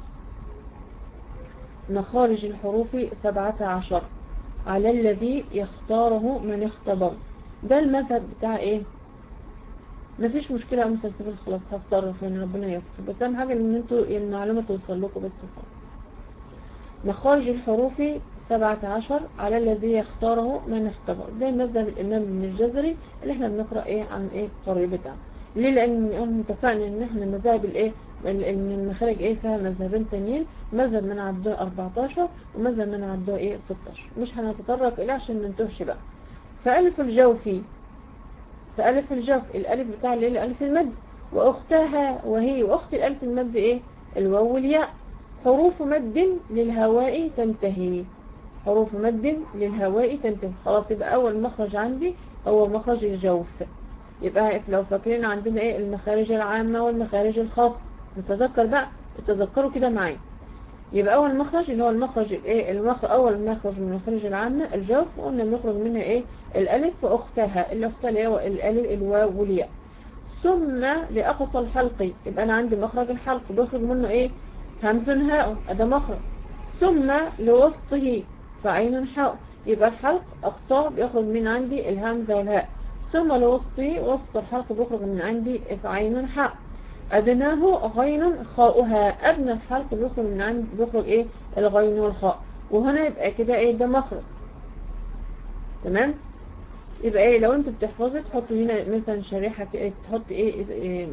مخارج الحروف سبعة عشر على الذي يختاره من اختبر ده المذهب بتاع ايه مفيش مشكلة يا مسلسل خلاص هتصرف يعني ربنا ييسر بس اهم حاجة ان انتوا المعلومة توصل لكم بس خلاص مخارج الحروف سبعة عشر على الذي يختاره من اختبر ده مذهب الامام ابن الجزري اللي احنا بنقرأ ايه عن ايه الطريق بتاعه ليه لان هم اتفقنا ان احنا مذاهب الايه ال- ان المخارج ايه فيها مذهبين تانيين مذهب من عدوه 14 ومذهب من عدوه ايه 16 مش هنتطرق اليه عشان ما ننتهش بقى فألف الجوفي فألف الجوف الألف بتاع اللي هي ألف المد وأختها وهي وأخت الألف المد إيه الواو والياء حروف مد للهواء تنتهي حروف مد للهواء تنتهي خلاص يبقى أول مخرج عندي هو مخرج الجوف يبقى لو فاكرين عندنا ايه المخارج العامة والمخارج الخاصة نتذكر بقى تتذكروا كده معايا يبقى أول مخرج اللي هو المخرج الايه المخرج أول مخرج من المخرج العامة الجوف وقلنا بنخرج منها ايه الألف وأختها اللي أختها اللي هو الألف الواو والياء ثم لأقصى الحلق يبقى أنا عندي مخرج الحلق بيخرج منه ايه همز هاء ده مخرج ثم لوسطه فعين حاء يبقى الحلق أقصاه بيخرج من عندي الهمزة والهاء ثم لوسطه وسط الحلق بيخرج من عندي فعين حاء أدناه غين خاؤها أدنى الحلق بيخرج من عندي بيخرج ايه الغين والخاء وهنا يبقى كده ايه ده مخرج تمام يبقى ايه لو انت بتحفظي تحطي هنا مثلا شريحة كده تحطي ايه, إيه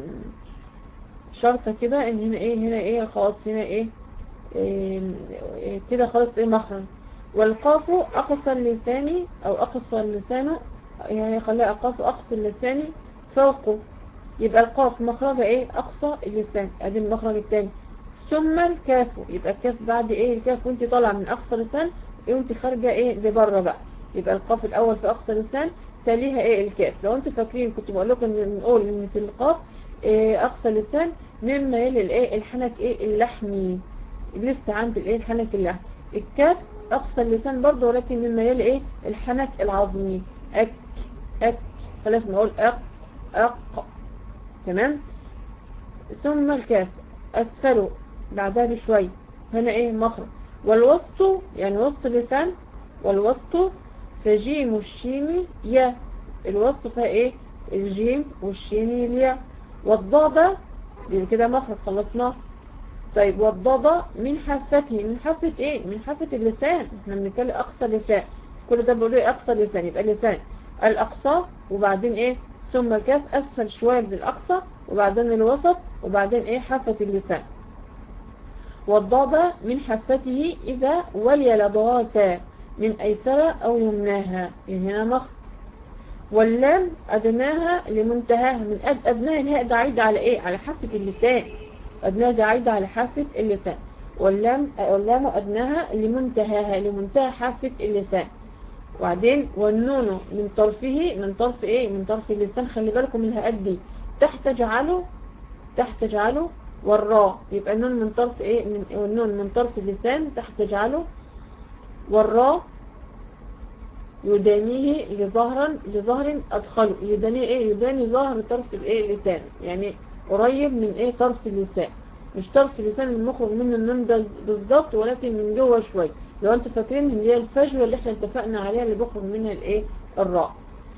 شرطة كده ان هنا ايه هنا ايه خلاص هنا ايه, إيه كده خلاص ايه مخرج والقاف اقصى اللسان او اقصى اللسان يعني خليها اقاف اقصى اللسان فوقه يبقى القاف مخرجها ايه اقصى اللسان ادي المخرج الثاني ثم الكاف يبقى الكاف بعد ايه الكاف وانت طالعه من اقصى اللسان وانت خارجه ايه لبره بقى يبقى القاف الاول في اقصى اللسان تليها ايه الكاف لو انتوا فاكرين كنت بقول لكم ان نقول ان في القاف إيه اقصى اللسان مما يلي الايه الحنك ايه اللحمي لسه عند الايه الحنك اللحمي الكاف اقصى اللسان برضه ولكن مما يلي ايه الحنك العظمي اك اك خلاص نقول اق اق تمام ثم الكاف اسفله بعدها بشوي هنا ايه مخرج والوسط يعني وسط اللسان والوسط فجيم الشين يا الوسط فيها ايه الجيم والشين الياء والضادة دي كده مخرج خلصناه طيب والضادة من حافته من حافة ايه من حافة اللسان احنا بنتكلم اقصى لسان كل ده بيقولوا ايه اقصى لسان يبقى اللسان الاقصى وبعدين ايه ثم الكاف اسفل شوية من الاقصى وبعدين الوسط وبعدين ايه حافة اللسان والضادة من حافته اذا ولي لضغاسا من ايسر او يمناها يعني هنا مخرج واللام أدناها لمنتهاها من أد أدناها الهاء ده عايدة على إيه على حافة اللسان أدناها ده عايدة على حافة اللسان واللام واللام أدناها لمنتهاها لمنتهى حافة اللسان وبعدين والنون من طرفه من طرف إيه من طرف اللسان خلي بالكم من الهاءات دي تحت جعله تحت جعله والراء يبقى النون من طرف إيه من والنون من طرف اللسان تحت جعله والراء يدانيه لظهرا لظهر أدخله يدانيه إيه يداني ظهر طرف الإيه اللسان يعني قريب من إيه طرف اللسان مش طرف اللسان المخرج منه النون ده بالظبط ولكن من جوه شوية لو انتوا فاكرين اللي هي الفجوة اللي احنا اتفقنا عليها اللي بيخرج منها الايه الراء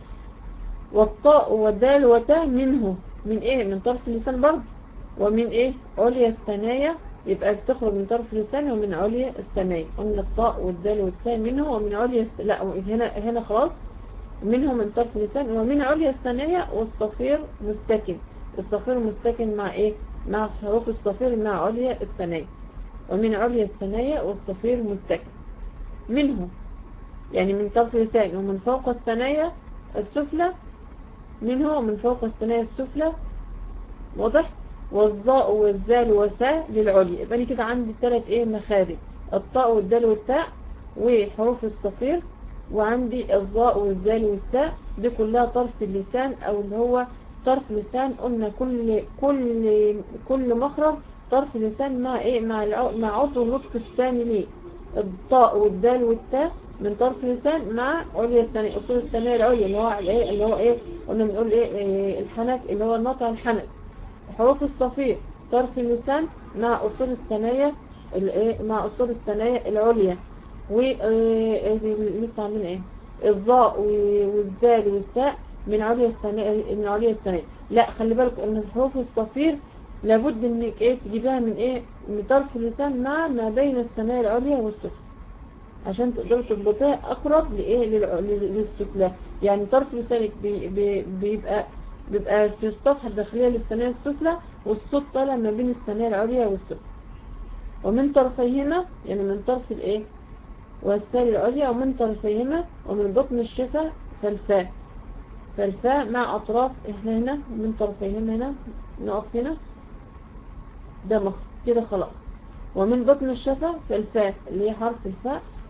والطاء والدال وتاء منه من ايه من طرف اللسان برضه ومن ايه عليا الثنايا يبقى بتخرج من طرف اللسان ومن عليا الثنايا قلنا الطاء والدال والتاء منه ومن عليا لا هنا هنا خلاص منه من طرف اللسان ومن عليا الثنايا والصفير مستكن الصفير مستكن مع ايه مع حروف الصفير مع عليا الثنايا ومن عليا الثنايا والصفير مستكن منه يعني من طرف اللسان ومن فوق الثنايا السفلى منه ومن فوق الثنايا السفلى واضح والظاء والذال والساء للعليا يبقى انا كده عندي ثلاث ايه مخارج الطاء والدال والتاء وحروف الصفير وعندي الظاء والذال والساء دي كلها طرف اللسان او اللي هو طرف لسان قلنا كل كل كل مخرج طرف لسان مع ايه مع مع عضو النطق الثاني ليه الطاء والدال والتاء من طرف لسان مع عليا الثانية اصول الثانية العليا اللي هو ايه اللي هو ايه قلنا بنقول ايه, إيه الحنك اللي هو النطع الحنك حروف الصفير طرف اللسان مع أصول الثنايا مع أصول الثنايا العليا و لسه عاملين ايه الظاء والذال والساء من عليا الثنايا من عليا الثنايا لا خلي بالك ان حروف الصفير لابد انك ايه تجيبها من ايه من طرف اللسان مع ما بين الثنايا العليا والسفلى عشان تقدروا تربطيها اقرب لايه للسفلى يعني طرف لسانك بي بي بيبقى بيبقى في الصفحة الداخلية للثانية السفلى والصوت طالع ما بين الثانية العليا والسفلى ومن طرفيهما يعني من طرف الايه والثانية العليا ومن طرفيهما ومن بطن الشفة فالفاء فالفاء مع أطراف احنا هنا من طرفيهما هنا نقف هنا ده مخ كده خلاص ومن بطن الشفة فالفاء اللي هي حرف الفاء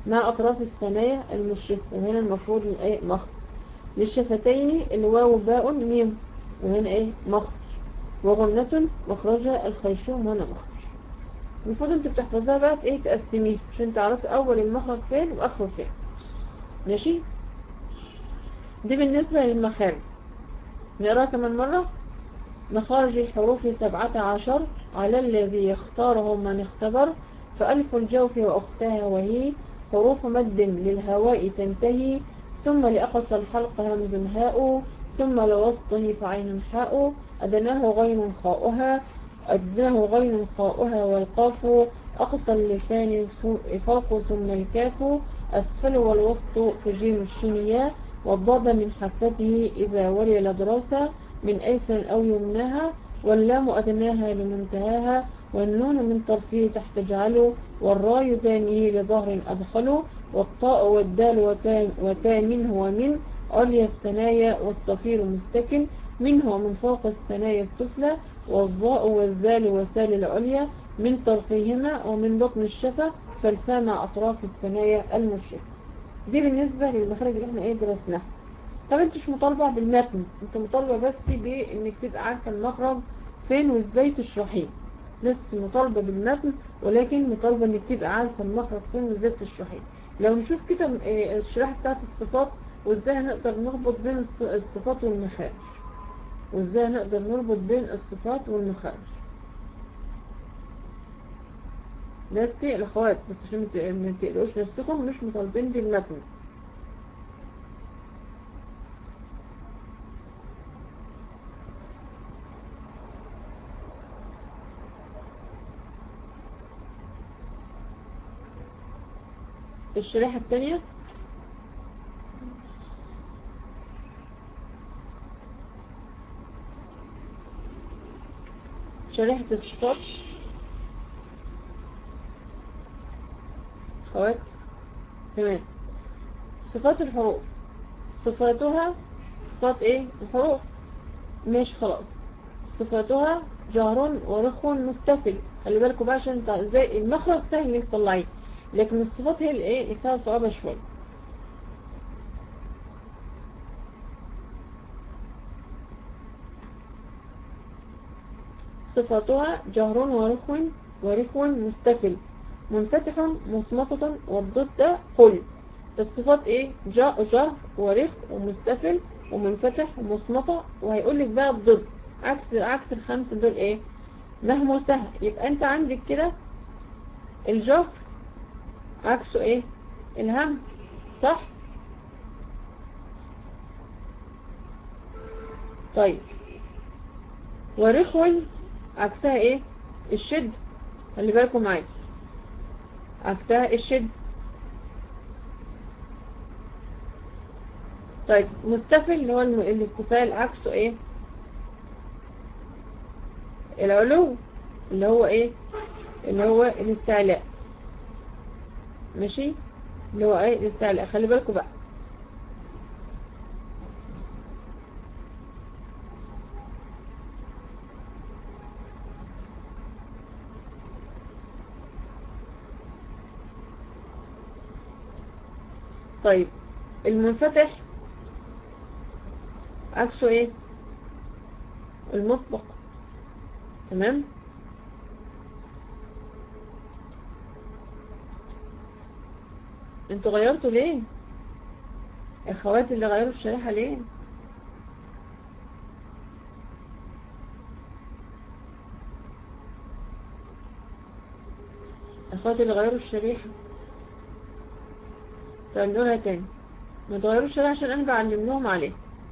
مع أطراف الثنايا المشرفة وهنا المفروض ايه مخرج للشفتين الواو باء ميم وهنا ايه مخرج وغنة مخرجها الخيشوم هنا مخرج المفروض انت بتحفظها بقى في ايه تقسميه عشان تعرفي اول المخرج فين واخره فين ماشي دي بالنسبة للمخارج نقرأ كمان مرة مخارج الحروف سبعة عشر على الذي يختاره من اختبر فألف الجوف وأختها وهي حروف مد للهواء تنتهي ثم لأقصى الحلق همز هاء ثم لوسطه فعين حاء أدناه غين خاؤها أدناه غين خاؤها والقاف أقصى اللسان فوق ثم الكاف أسفل والوسط في جيم الشينية والضاد من حفته إذا ولي لدراسة من أيسر أو يمناها واللام أدناها لمنتهاها والنون من طرفه تحت جعله والراي دانيه لظهر أدخله والطاء والدال وتا, وتا منه ومن عليا الثنايا والصفير مستكن منه ومن فوق الثنايا السفلى والظاء والذال وسال العليا من طرفيهما ومن بطن الشفة فالفاء مع أطراف الثنايا المشرفة دي بالنسبة للمخارج اللي احنا ايه درسناها طب انت مش مطالبة بالمتن انت مطالبة بس بانك تبقى عارفة المخرج فين وازاي تشرحيه لست مطالبة بالمتن ولكن مطالبة انك تبقى عارفة المخرج فين وازاي تشرحيه لو نشوف كده الشرح بتاعت الصفات وازاي هنقدر نربط بين الصفات والمخارج وازاي هنقدر نربط بين الصفات والمخارج لا تقل اخوات بس عشان ما تقلقوش نفسكم مش مطالبين بالمتن الشريحة الثانية شريحة الصفات خوات تمام صفات الحروف صفاتها صفات ايه الحروف ماشي خلاص صفاتها جهر ورخو مستفل خلي بالكم بقى عشان ازاي المخرج سهل انك تطلعيه لكن الصفات هي اللي ايه فيها صعوبة شوية صفاتها جهر ورخو ورخو مستفل منفتح مصمتة والضد قل الصفات ايه جاء جهر ورخ ومستفل ومنفتح ومصمتة وهيقول لك بقى الضد عكس عكس الخمسة دول ايه مهموسة يبقى انت عندك كده الجهر عكسه ايه الهمس صح طيب ورخول عكسها ايه الشد خلي بالكم معايا عكسها الشد طيب مستفل اللي هو الاستفال عكسه ايه العلو اللي هو ايه اللي هو الاستعلاء ماشي اللي هو ايه الاستعلاء خلي بالكم بقى طيب المنفتح عكسه ايه المطبق تمام انتوا غيرتوا ليه اخوات اللي غيروا الشريحة ليه اخوات اللي غيروا الشريحة طيب نقولها تاني ما تغيروش الشريحة عشان انا بعلم لهم عليه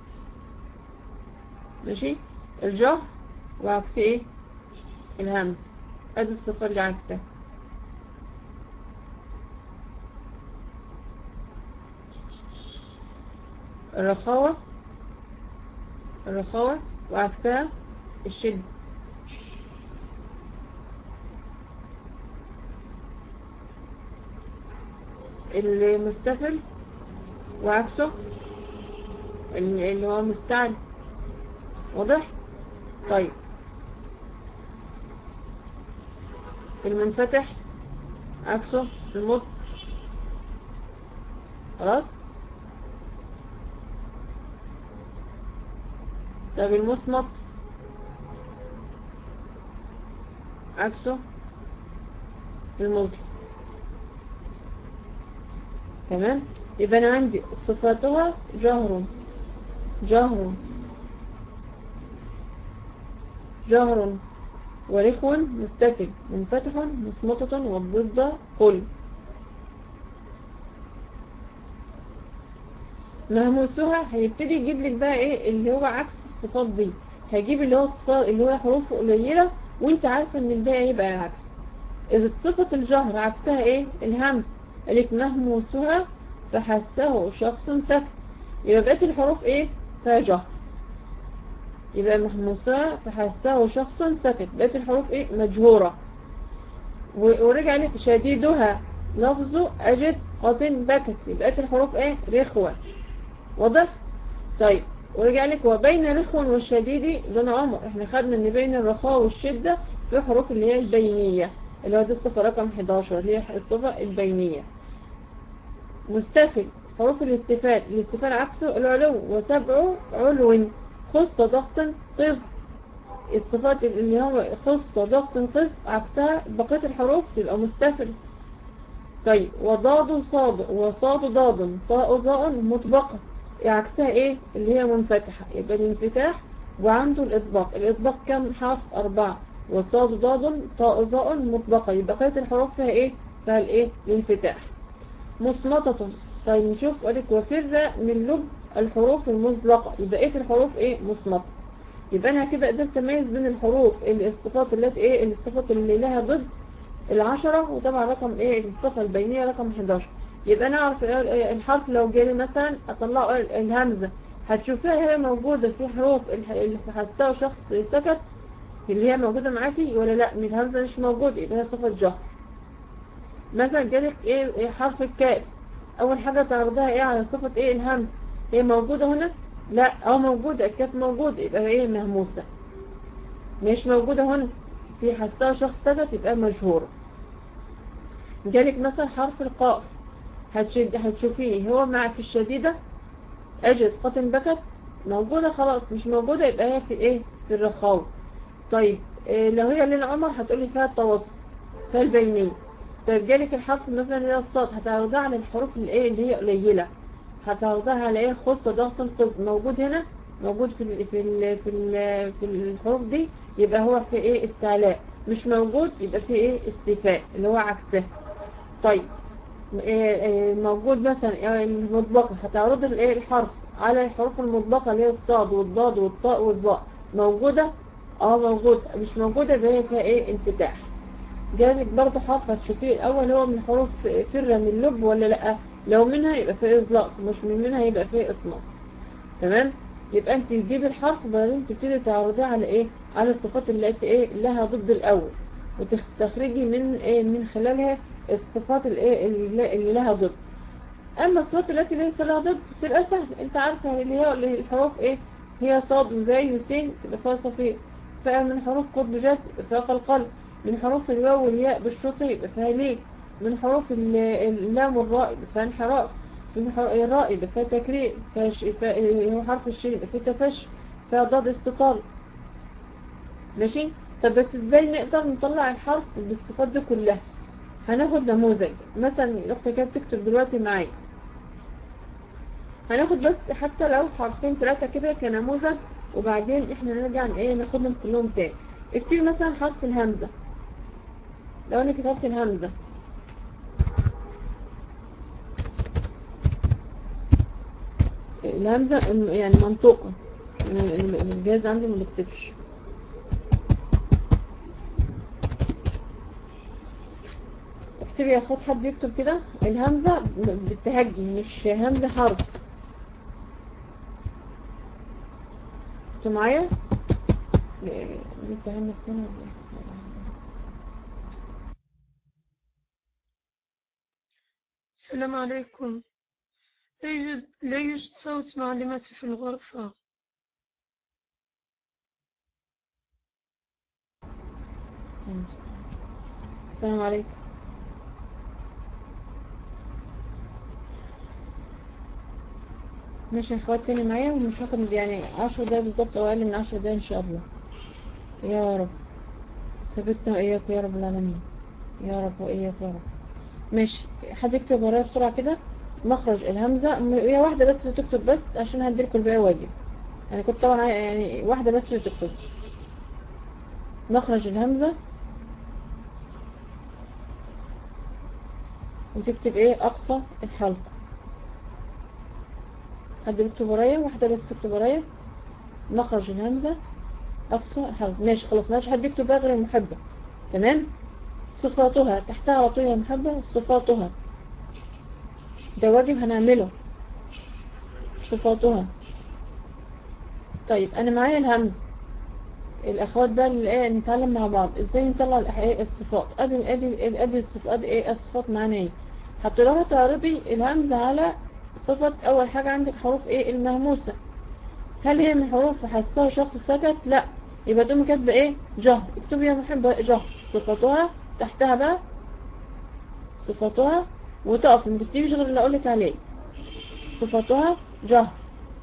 ماشي الجهر وعكس ايه الهمز ادي الصفر اللي عكسها الرخاوة الرخاوة وعكسها الشد المستفل وعكسه اللي هو مستعد واضح طيب المنفتح عكسه المط خلاص طب المصمت عكسه المطلق تمام يبقى انا عندي صفاتها جهر جهر جهر ورخو مستفل منفتح مصمتة والضد قل مهموسها هيبتدي يجيب لك بقى ايه اللي هو عكس الصفات دي هيجيب اللي هو الصفات اللي هو حروف قليلة وانت عارفة ان الباقي يبقى عكس إذا صفة الجهر عكسها ايه الهمس قالك مهموسها فحسه شخص سكت يبقى بقيت الحروف ايه فيها جهر يبقى مهموسها فحسه شخص سكت بقيت الحروف ايه مجهورة ورجع لك شديدها لفظه أجد قطن بكت بقيت الحروف ايه رخوة واضح طيب ورجع لك وبين رخو والشديد دون عمر احنا خدنا ان بين الرخاء والشدة في حروف اللي هي البينية اللي هو دي الصفة رقم 11 اللي هي الصفة البينية مستفل حروف الاستفال الاستفال عكسه العلو وسبع علو خص ضغط قف الصفات اللي هو خص ضغط قف عكسها بقية الحروف تبقى مستفل طيب وضاد صاد وصاد ضاد طاء ظاء مطبقة عكسها ايه اللي هي منفتحة يبقى الانفتاح وعنده الإطباق الإطباق كم حرف أربعة وصاد ضاد طاء ظاء مطبقة يبقى بقية الحروف فيها ايه فيها الايه الانفتاح مصمتة طيب نشوف قالك وفر من لب الحروف المطلقة يبقى ايه الحروف ايه مصمتة يبقى انا كده قدرت اميز بين الحروف الصفات اللي ايه الصفات اللي لها ضد العشرة وطبعا رقم ايه الصفة البينية رقم 11 يبقى انا اعرف الحرف لو جالي مثلا اطلعه الهمزة هتشوفيها هي موجودة في حروف اللي حسها شخص سكت اللي هي موجودة معاكي ولا لا من الهمزة مش موجود يبقى هي صفة جهر مثلا جالك ايه حرف الكاف اول حاجة تعرضها ايه على صفة ايه الهمز هي موجودة هنا لا اه موجودة الكاف موجود يبقى ايه مهموسة مش موجودة هنا في حسها شخص سكت يبقى مجهورة جالك مثلا حرف القاف هتشد هتشوفيه هو مع في الشديدة اجد قطن بكت موجودة خلاص مش موجودة يبقى هي في ايه في الرخاوة طيب إيه لو هي للعمر هتقولي فيها التواصل فيها البينية طيب جالك الحرف مثلا اللي هي الصاد هتعرضها على الحروف اللي ايه اللي هي قليلة هتعرضها على ايه خصة ضغط القز موجود هنا موجود في ال في ال في ال في الحروف دي يبقى هو في ايه استعلاء مش موجود يبقى في ايه استيفاء اللي هو عكسه طيب إيه إيه موجود مثلا المطبقة هتعرض الايه الحرف على الحروف المطبقة اللي هي الصاد والضاد والطاء والظاء موجودة اه موجود مش موجودة يبقى هي فيها ايه انفتاح جالك برضه حرف هتشوفيه الاول هو من حروف فرة من اللب ولا لا لو منها يبقى فيه اطلاق مش من منها يبقى فيه اصناف تمام يبقى انت تجيب الحرف وبعدين تبتدي تعرضيه على ايه على الصفات اللي ايه لها ضد الاول وتستخرجي من ايه من خلالها الصفات الايه اللي لها ضد اما الصفات التي ليس لها ضد تبقى سهله انت عارفه اللي هي الحروف ايه هي صاد وزاي وسين تبقى فيها صفير فمن حروف قطب جد يبقى فيها قلقل من حروف الواو والياء بالشرطة يبقى فيها ليه من حروف اللام والراء يبقى فيها انحراف من حروف الراء يبقى فيها تكرير فيها حرف الشين يبقى فيها تفش فيها ضاد استطال ماشي طب بس ازاي نقدر نطلع الحرف بالصفات دي كلها هناخد نموذج مثلا الاخت كانت بتكتب دلوقتي معايا هناخد بس حتى لو حرفين ثلاثة كده كنموذج وبعدين احنا نرجع ايه ناخدهم كلهم تاني اكتب مثلا حرف الهمزة لو انا كتبت الهمزة الهمزة يعني منطوقة الجهاز عندي ما بيكتبش اكتب يا اخوات حد يكتب كده الهمزة بالتهجي مش همزة حرف انتوا معايا بتهمك تاني السلام عليكم لا يوجد, لا يوجد صوت معلمتي في الغرفة السلام عليكم ماشي يا اخوات تاني معايا ومش هاخد يعني عشر دقايق بالظبط او اقل من عشر دقايق ان شاء الله يا رب ثبتنا واياك يا رب العالمين يا رب واياك يا رب ماشي حد يكتب ورايا بسرعة كده مخرج الهمزة م- هي واحدة بس اللي تكتب بس عشان هديلكوا الباقي واجب يعني كنت طبعا عاي- يعني واحدة بس اللي تكتب مخرج الهمزة وتكتب ايه اقصى الحلق حد بيكتب ورايا واحدة بس تكتب ورايا مخرج الهمزة اقصى الحلق ماشي خلاص ماشي حد يكتب بقى غير المحبة تمام صفاتها تحتها على طول يا محبة صفاتها ده واجب هنعمله صفاتها طيب انا معايا الهمز الاخوات بقى اللي ايه نتعلم مع بعض ازاي نطلع الأح- إيه الصفات ادي ادي ادي الصفات ادي ايه الصفات معناها ايه هتروحي تعرضي الهمزة على صفة اول حاجة عندك حروف ايه المهموسة هل هي من حروف حسها شخص سكت لا يبقى تقومي كاتبه ايه جهر اكتبي يا محبة جهر صفاتها تحتها بقى صفاتها وتقف ما تكتبيش غير اللي اقولك عليه صفاتها جهر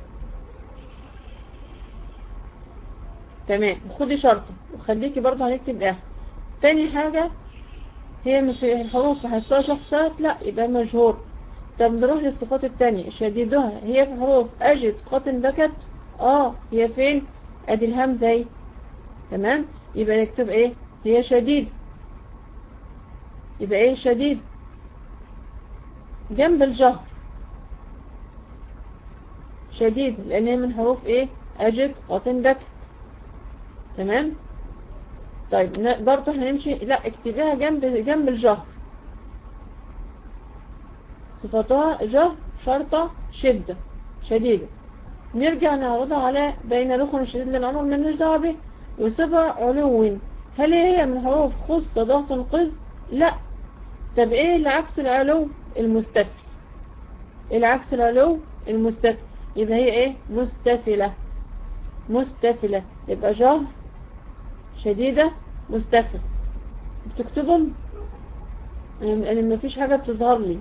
تمام خدي شرطة وخليكي برضه هنكتب ده تاني حاجة هي مش الحروف حسها شخص سكت لا يبقى مجهور طب نروح للصفات التانية شديدها هي في حروف أجد قاتل بكت اه هي فين ادي الهمزة اهي تمام يبقى نكتب ايه هي شديد يبقى ايه شديد جنب الجهر شديد لان هي من حروف ايه اجد قاتل بكت تمام طيب ن- برضه احنا نمشي لا اكتبيها جنب جنب الجهر صفتها جهر شرطة شدة شديدة نرجع نعرضها على بين ركن الشديد للأمر مالناش دعوة به وصفة علو هل هي من حروف خص ضغط قز لا طب ايه اللي عكس العلو المستفل العكس العلو المستفل يبقى هي ايه مستفلة مستفلة يبقى جهر شديدة مستفل بتكتبهم يعني ما فيش حاجة بتظهر لي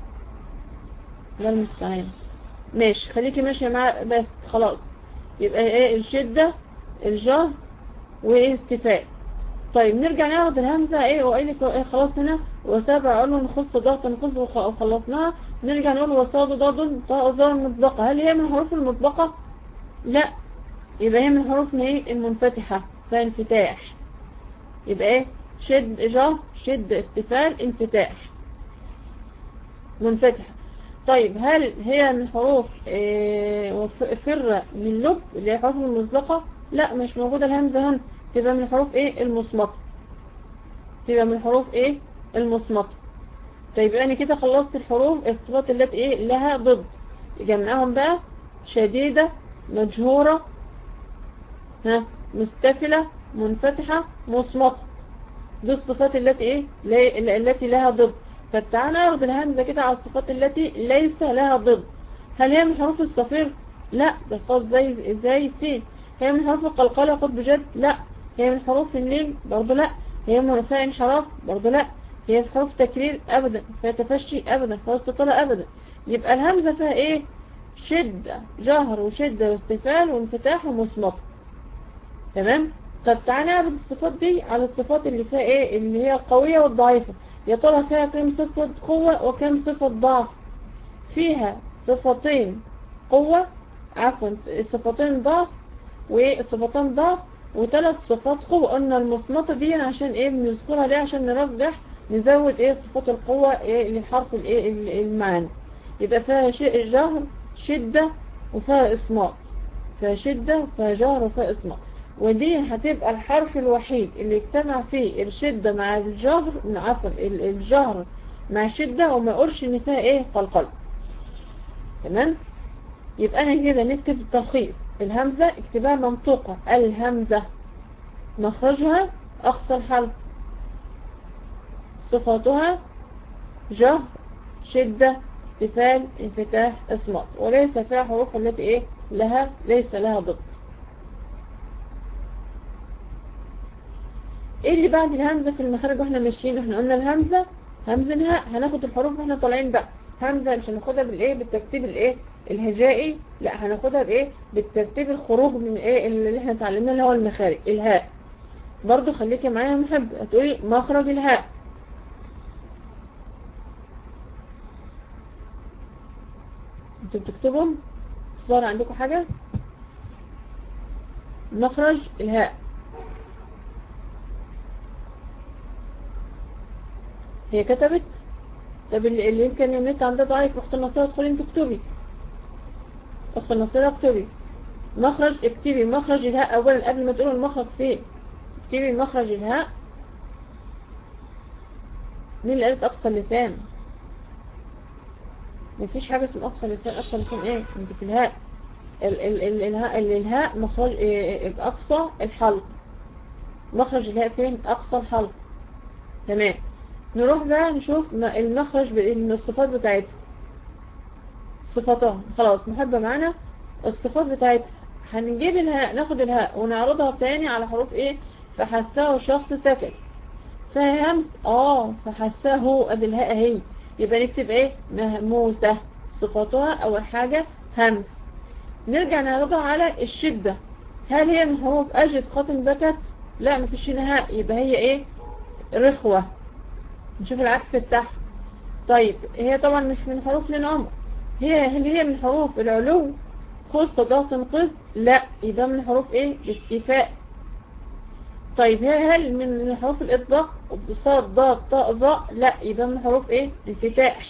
لا المستعان ماشي خليكي ماشية مع بس خلاص يبقى ايه الشدة الجهر وايه استفاء طيب نرجع نعرض الهمزة ايه وقال لك ايه خلاص هنا وسابع قالوا نخص ضغط نخص وخ- وخلصناها نرجع نقول وصاد ضاد طاء ظهر مطبقة هل هي من الحروف المطبقة لا يبقى هي من الحروف ايه المنفتحة فانفتاح يبقى ايه شد جهر شد استفال انفتاح منفتحة طيب هل هي من حروف إيه وف- فر من لب اللي هي حروف المزلقة لا مش موجودة الهمزة هنا تبقى من حروف ايه المصمتة تبقى من حروف ايه المصمتة طيب انا كده خلصت الحروف الصفات التي ايه لها ضد جمعهم بقى شديدة مجهورة ها مستفلة منفتحة مصمتة دي الصفات التي ايه لا- التي لها ضد طب تعالى نعرض الهمزة كده على الصفات التي ليس لها ضد هل هي من حروف الصفير لا ده خاص زي زي سين هي من حروف القلقلة خد بجد لا هي من حروف الليل برضو لا هي من فيها انحراف برضو لا هي في حروف تكرير ابدا فيها تفشي ابدا فيها استطالة ابدا يبقى الهمزة فيها ايه شدة جهر وشدة واستفال وانفتاح ومصمتة تمام طب تعالى نعرض الصفات دي على الصفات اللي فيها ايه اللي هي القوية والضعيفة يا ترى فيها كم صفة قوة وكم صفة ضعف فيها صفتين قوة عفوا صفتين ضعف وصفتين ضعف وثلاث صفات قوة قلنا المصمتة دي عشان ايه بنذكرها ليه عشان نرجح نزود ايه صفات القوة ايه للحرف الايه ال- المعنى يبقى فيها شيء جهر شدة وفيها اصمات فيها شدة وفيها جهر وفيها اصمات ودي هتبقى الحرف الوحيد اللي اجتمع فيه الشدة مع الجهر عفوا ال- الجهر مع الشدة وما يقولش ان فيها ايه قلقلة تمام يبقى انا كده نكتب التلخيص الهمزة اكتبها منطوقة الهمزة مخرجها اقصى الحلق صفاتها جهر شدة استفال انفتاح اصمات وليس فيها حروف التي ايه لها ليس لها ضد ايه اللي بعد الهمزة في المخارج واحنا ماشيين احنا قلنا الهمزة همزة الهاء هناخد الحروف واحنا طالعين بقى همزة مش هناخدها بالايه بالترتيب الايه الهجائي لا هناخدها بايه بالترتيب الخروج من ايه اللي احنا اتعلمناه اللي هو المخارج الهاء برضو خليكي معايا يا محب هتقولي مخرج الهاء انتوا بتكتبهم صار عندكم حاجة مخرج الهاء هي كتبت طب اللي اللي يمكن النت عندها ضعيف اخت النصيرة ادخلي انت اكتبي اخت النصيرة اكتبي مخرج اكتبي مخرج الهاء اولا قبل ما تقولوا المخرج فين اكتبي مخرج الهاء مين اللي قالت اقصى اللسان مفيش حاجة اسمها اقصى لسان اقصى لسان ايه انت في الهاء ال ال ال الهاء ال- الهاء مخرج إيه اقصى الحلق مخرج الهاء فين اقصى الحلق تمام نروح بقى نشوف م- المخرج ب- الصفات بتاعتها صفاتها خلاص محبة معانا الصفات بتاعتها هنجيب الهاء ناخد الهاء ونعرضها تاني على حروف ايه فحساه شخص سكت فهمس اه فحساه ادي الهاء اهي يبقى نكتب ايه مهموسة صفاتها اول حاجة همس نرجع نعرضها على الشدة هل هي من حروف اجد قاتل بكت لا مفيش هنا هاء يبقى هي ايه رخوة نشوف العكس بتاعها طيب هي طبعا مش من حروف للأمر هي هل هي من حروف العلو خص ضغط انقذ لا يبقى من حروف ايه الاستيفاء طيب هي هل من حروف الإطلاق صاد ضاد طاء ظاء لا يبقى من حروف ايه انفتاح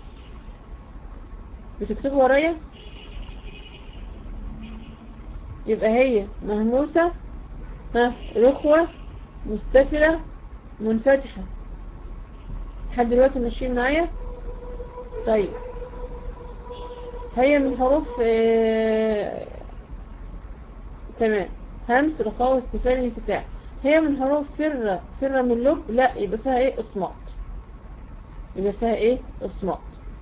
بتكتبوا ورايا يبقى هي مهموسة ها رخوة مستفلة منفتحة لحد دلوقتي ماشيين معايا طيب هي من حروف آه... تمام همس رخاوة استفال انفتاح هي من حروف فر فر من لب لا يبقى فيها ايه اصمات يبقى فيها ايه اصمات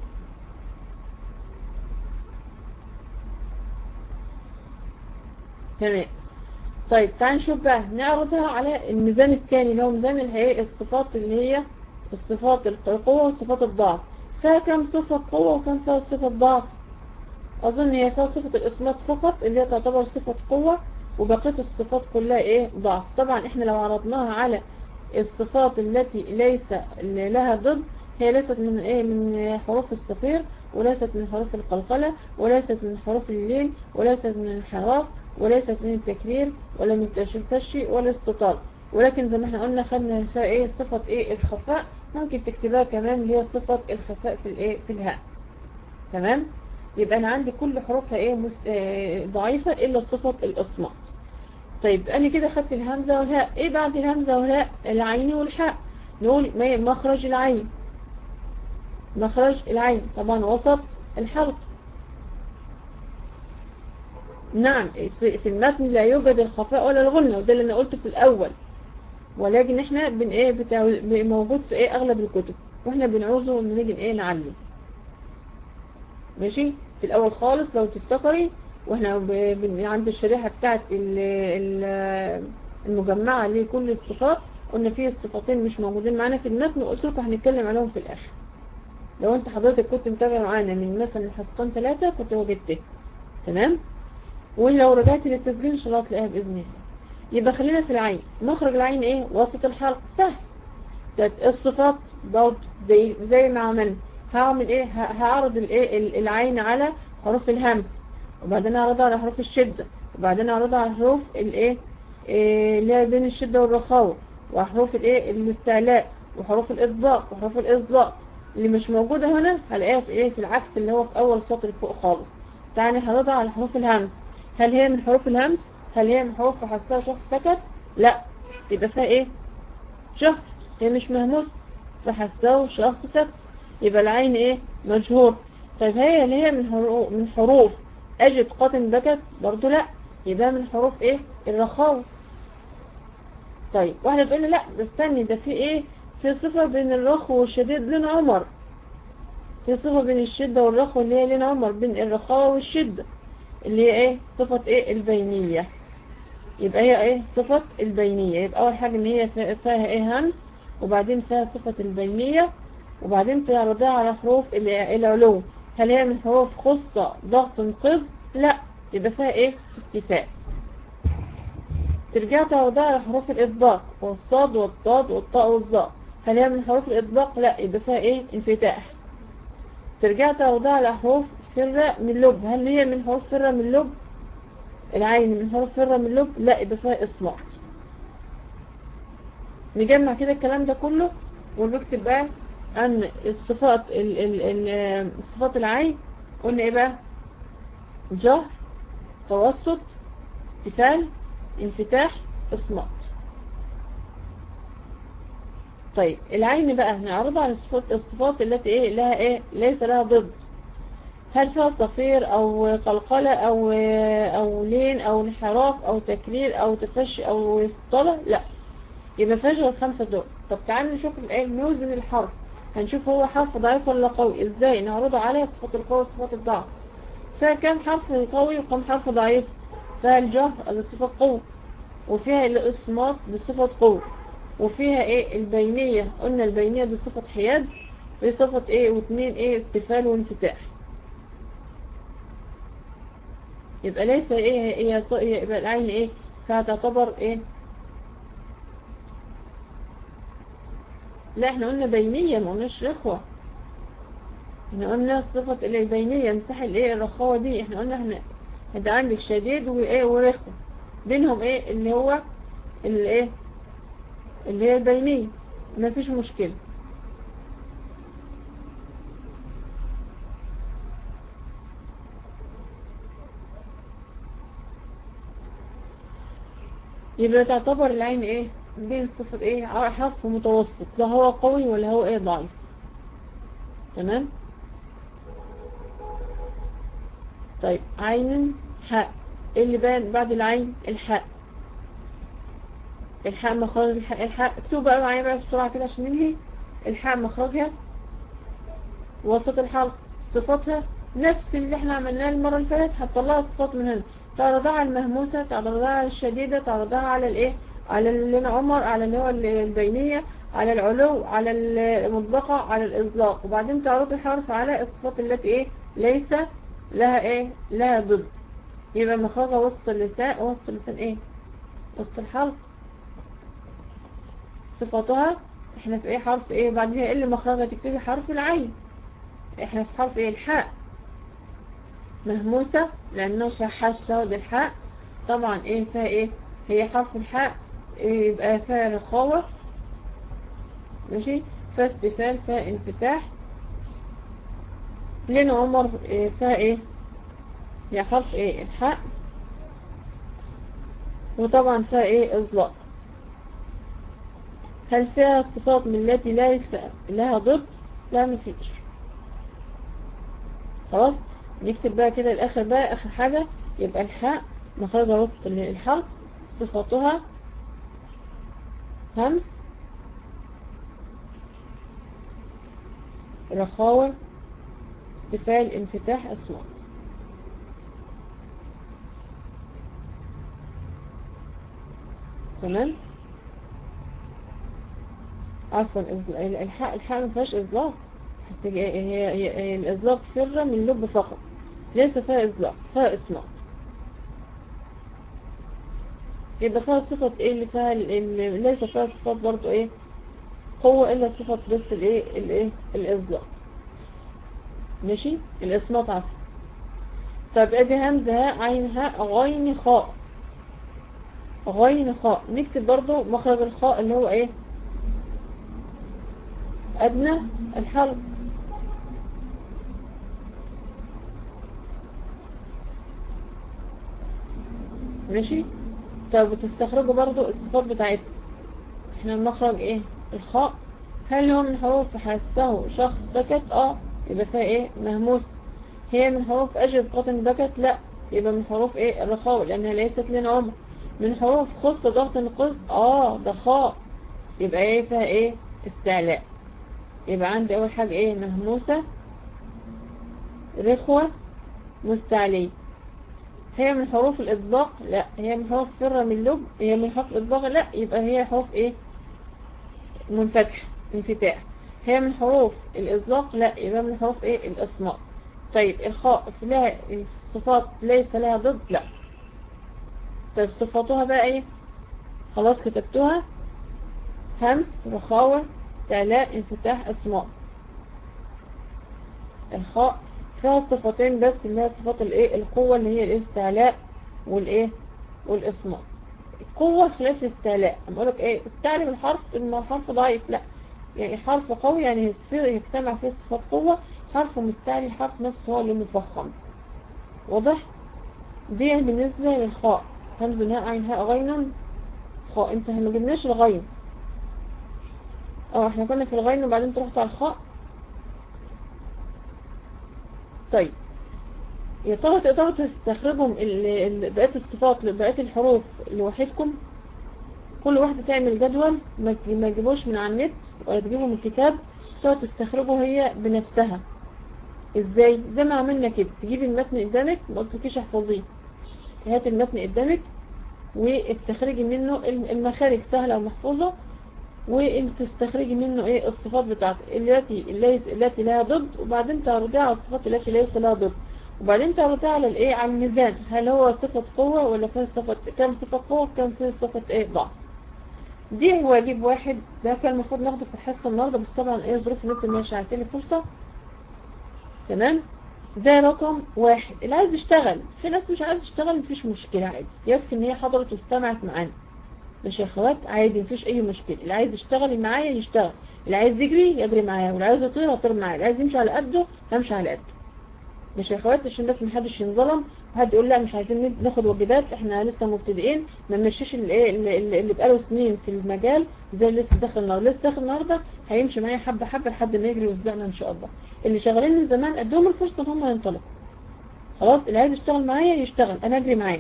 تمام طيب تعال نشوف بقى نعرضها على الميزان الثاني اللي هو ميزان الايه الصفات اللي هي الصفات القوة وصفات الضعف فيها كم صفة قوة وكم فيها صفة ضعف أظن هي فيها صفة الإصمات فقط اللي هي تعتبر صفة قوة وبقية الصفات كلها إيه ضعف طبعا إحنا لو عرضناها على الصفات التي ليس لها ضد هي ليست من إيه من حروف الصفير وليست من حروف القلقلة وليست من حروف اللين وليست من الانحراف وليست من التكرير ولا من التشفشي ولا استطال ولكن زي ما احنا قلنا خدنا فيها ايه صفة ايه الخفاء ممكن تكتبها كمان اللي هي صفة الخفاء في الايه في الهاء تمام يبقى انا عندي كل حروفها ايه مس... اه ضعيفة الا صفة الاصمات طيب انا كده خدت الهمزة والهاء ايه بعد الهمزة والهاء العين والحاء نقول مخرج العين مخرج العين طبعا وسط الحلق نعم في المتن لا يوجد الخفاء ولا الغنة وده اللي انا قلته في الاول ولكن احنا بن ايه بتاع موجود في ايه اغلب الكتب واحنا بنعوزه ونيجي ايه نعلم ماشي في الاول خالص لو تفتكري واحنا عند الشريحة بتاعت المجمعة لكل الصفات قلنا فيه الصفتين مش موجودين معانا في المتن وقلت لكم هنتكلم عليهم في الاخر لو انت حضرتك كنت متابع معانا من مثلا الحصتين ثلاثة كنت وجدته تمام ولو رجعت للتسجيل ان شاء الله هتلاقيها باذن الله يبقى خلينا في العين مخرج العين ايه وسط الحلق سهل الصفات برضه زي زي ما عملنا هعمل ايه هعرض الايه العين على حروف الهمس وبعدين اعرضها على حروف الشدة وبعدين اعرضها على حروف الايه اللي هي بين الشدة والرخاوة وحروف الايه الاستعلاء وحروف الاطباق وحروف الاصداء اللي مش موجودة هنا هلاقيها في ايه في العكس اللي هو في اول سطر فوق خالص تعني هعرضها على حروف الهمس هل هي من حروف الهمس هل هي من حروف فحسها شخص سكت لا يبقى فيها ايه شخص هي مش مهموس فحسها شخص سكت يبقى العين ايه مجهور طيب هي اللي هي من حروف من حروف اجد قاتل بكت برضو لا يبقى من حروف ايه الرخاوة طيب واحدة تقول لي لا ده استني ده في ايه في صفة بين الرخو والشديد لين عمر في صفة بين الشدة والرخو اللي هي لين عمر بين الرخاوة والشدة اللي هي ايه صفة ايه البينية يبقى هي ايه صفة البينية يبقى اول حاجة ان هي فيها ايه همس وبعدين فيها صفة البينية وبعدين تعرضها على حروف العلو هل هي من حروف خصة ضغط انقذ لا يبقى فيها ايه استفاء ترجع تعرضها على حروف الإطباق والصاد والضاد والطاء والظاء هل هي من حروف الإطباق لا يبقى فيها ايه انفتاح ترجع تعرضها على حروف فرة من لب هل هي من حروف فرة من لب العين من حروف فرة من لب لا يبقى فيها إصمات نجمع كده الكلام ده كله ونكتب بقى أن الصفات ال ال ال صفات العين قلنا إيه بقى جهر توسط استفال انفتاح إصمات طيب العين بقى نعرضها على الصفات, الصفات التي إيه لها إيه ليس لها ضد هل فيها صفير أو قلقلة أو أو لين أو انحراف أو تكرير أو تفشي أو اسطلة لا يبقى فيهاش غير الخمسة دول طب تعالوا نشوف الايه نوزن الحرف هنشوف هو حرف ضعيف ولا قوي ازاي نعرضه عليه صفات القوة وصفات الضعف فيها كام حرف قوي وكم حرف ضعيف فيها الجهر دي صفة قوة وفيها الإصمات دي صفة قوة وفيها ايه البينية قلنا البينية دي صفة حياد في صفة ايه واثنين ايه استفال وانفتاح يبقى ليس ايه هي يبقى العين ايه فهتعتبر ايه لا احنا قلنا بينية ما قلناش رخوة احنا قلنا صفة البينية مساحة الايه الرخوة دي احنا قلنا احنا انت عندك شديد وايه ورخوة بينهم ايه اللي هو اللي ايه اللي هي البينية ما فيش مشكلة يبقى تعتبر العين ايه بين صفة ايه حرف متوسط لا هو قوي ولا هو ايه ضعيف تمام طيب عين حاء ايه اللي بان بعد العين الحاء الحاء مخرج الحاء الحاء اكتبوا بقى معايا بقى بسرعة كده عشان ننهي الحاء مخرجها وسط الحلق صفاتها نفس اللي احنا عملناه المرة اللي فاتت هتطلعها صفات من هنا تعرضها على المهموسة تعرضها على الشديدة تعرضها على الايه على اللي عمر على اللي هو البينية على العلو على المطبقة على الإطلاق وبعدين تعرض الحرف على الصفات التي ايه ليس لها ايه لها ضد يبقى مخرجها وسط اللسان وسط اللسان ايه وسط الحلق صفاتها احنا في ايه حرف ايه بعدين ايه اللي مخرجها تكتبي حرف العين احنا في حرف ايه الحاء مهموسة لانه فيها حاسة الحاء طبعا ايه فيها ايه هي حرف الحاء يبقى فيها رخاوة ماشي فيها استفال فيها انفتاح لين عمر فيها ايه يا حرف ايه الحاء وطبعا فيها ايه اطلاق هل فيها صفات من التي ليس لها ضد لا مفيش خلاص نكتب بقى كده الاخر بقى اخر حاجة يبقى الحاء مخرجها وسط الحرف صفاتها همس رخاوة استفال انفتاح أصوات تمام عفوا الحاء الحاء ما فيهاش إطلاق هي هي هي الإطلاق فرة من اللب فقط ليس فيها إطلاق فيها إصمات يبقى فيها صفة ايه اللي فيها اللي ليس فيها صفات برضو ايه قوة الا صفة بس الايه الايه الإصلاق ماشي الإصمات عفوا طب ادي همزة هاء عين هاء غين خاء غين خاء نكتب برضو مخرج الخاء اللي هو ايه أدنى الحلق ماشي طب وتستخرجوا برضو الصفات بتاعتها احنا المخرج ايه الخاء هل هو من حروف حاسه شخص سكت اه يبقى فيها ايه مهموس هي من حروف اجد قطن بكت لا يبقى من حروف ايه الرخاء لانها ليست لنا عمر من حروف خص ضغط القز اه ده خاء يبقى ايه فيها ايه استعلاء يبقى عندي اول حاجة ايه مهموسة رخوة مستعلية هي من حروف الإطباق لا هي من حروف فرة من لب هي من حروف الإطباق لا يبقى هي حروف ايه منفتح انفتاح هي من حروف الإطلاق لا يبقى من حروف ايه الإصماء طيب الخاء في لها الصفات ليس لها ضد لا طيب صفاتها بقى ايه خلاص كتبتها همس رخاوة استعلاء انفتاح اسماء الخاء فيها صفتين بس اللي هي صفات الايه القوة اللي هي الاستعلاء والايه والاسماء القوة خلاف الاستعلاء اما اقولك ايه استعلم الحرف ان الحرف ضعيف لا يعني حرف قوي يعني يجتمع فيه صفات قوة حرف مستعلي الحرف نفسه هو اللي مفخم واضح دي بالنسبة للخاء همز هاء عين هاء غين خاء انت ما جبناش الغين اه احنا كنا في الغين وبعدين تروحت على الخاء طيب يا ترى تقدروا تستخرجهم بقية الصفات بقية الحروف لوحدكم كل واحدة تعمل جدول ما تجيبوش من على النت ولا تجيبه من الكتاب تقعد تستخرجه هي بنفسها ازاي زي ما عملنا كده تجيبي المتن قدامك ما قلتلكيش احفظيه هات المتن قدامك واستخرجي منه المخارج سهلة ومحفوظة وتستخرجي منه ايه الصفات بتاعته التي التي لها ضد وبعدين تعرضيها على الصفات التي ليس لها ضد وبعدين تعرضيها على الايه على الميزان هل هو صفة قوة ولا فيه صفة كم صفة قوة كم فيه صفة ايه ضعف دي واجب واحد ده كان المفروض ناخده في الحصة النهاردة بس طبعا ايه ظروف النت مش عارفين فرصة تمام ده رقم واحد اللي عايز يشتغل في ناس مش عايز تشتغل مفيش مشكلة عادي يكفي ان هي حضرت واستمعت معانا مش يا اخوات عادي مفيش اي مشكلة اللي عايز يشتغل معايا يشتغل اللي عايز يجري يجري معايا واللي عايز يطير يطير معايا اللي عايز يمشي على قده همشي على قده مش يا اخوات عشان بس محدش ينظلم وحد يقول لا مش عايزين ناخد واجبات احنا لسه مبتدئين ما نمشيش اللي, اللي, اللي بقاله سنين في المجال زي اللي لسه داخل النهارده لسه داخل النهارده هيمشي معايا حبه حبه لحد ما يجري ويسبقنا ان شاء الله اللي شغالين من زمان ادوهم الفرصه ان هم ينطلقوا خلاص اللي عايز يشتغل معايا يشتغل انا اجري معاه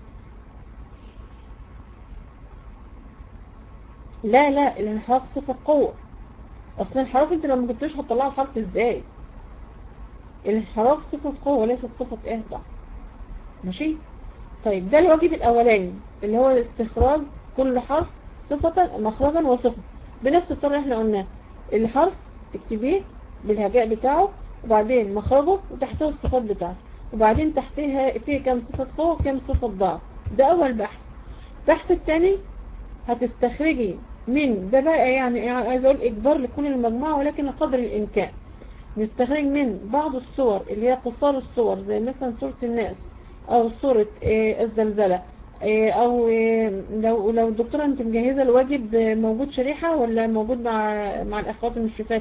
لا لا الانحراف صفة قوة اصل الانحراف انت لو ما كنتوش هتطلعوا الحرف ازاي الانحراف صفة قوة وليست صفة ايه ضعف ماشي طيب ده الواجب الاولاني اللي هو استخراج كل حرف صفة مخرجا وصفة بنفس الطريقة اللي احنا قلناه الحرف تكتبيه بالهجاء بتاعه وبعدين مخرجه وتحته الصفات بتاعته وبعدين تحتها فيه كم صفة قوة وكم صفة ضعف ده اول بحث البحث الثاني هتستخرجي من ده بقى يعني عايز اقول اجبار لكل المجموعة ولكن قدر الامكان نستخرج من بعض الصور اللي هي قصار الصور زي مثلا صورة الناس او صورة الزلزلة او لو لو الدكتورة انت مجهزة الواجب موجود شريحة ولا موجود مع مع الاخوات المشرفات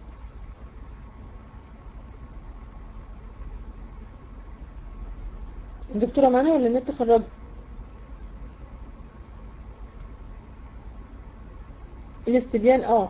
الدكتورة معانا ولا النت خرجت الاستبيان اه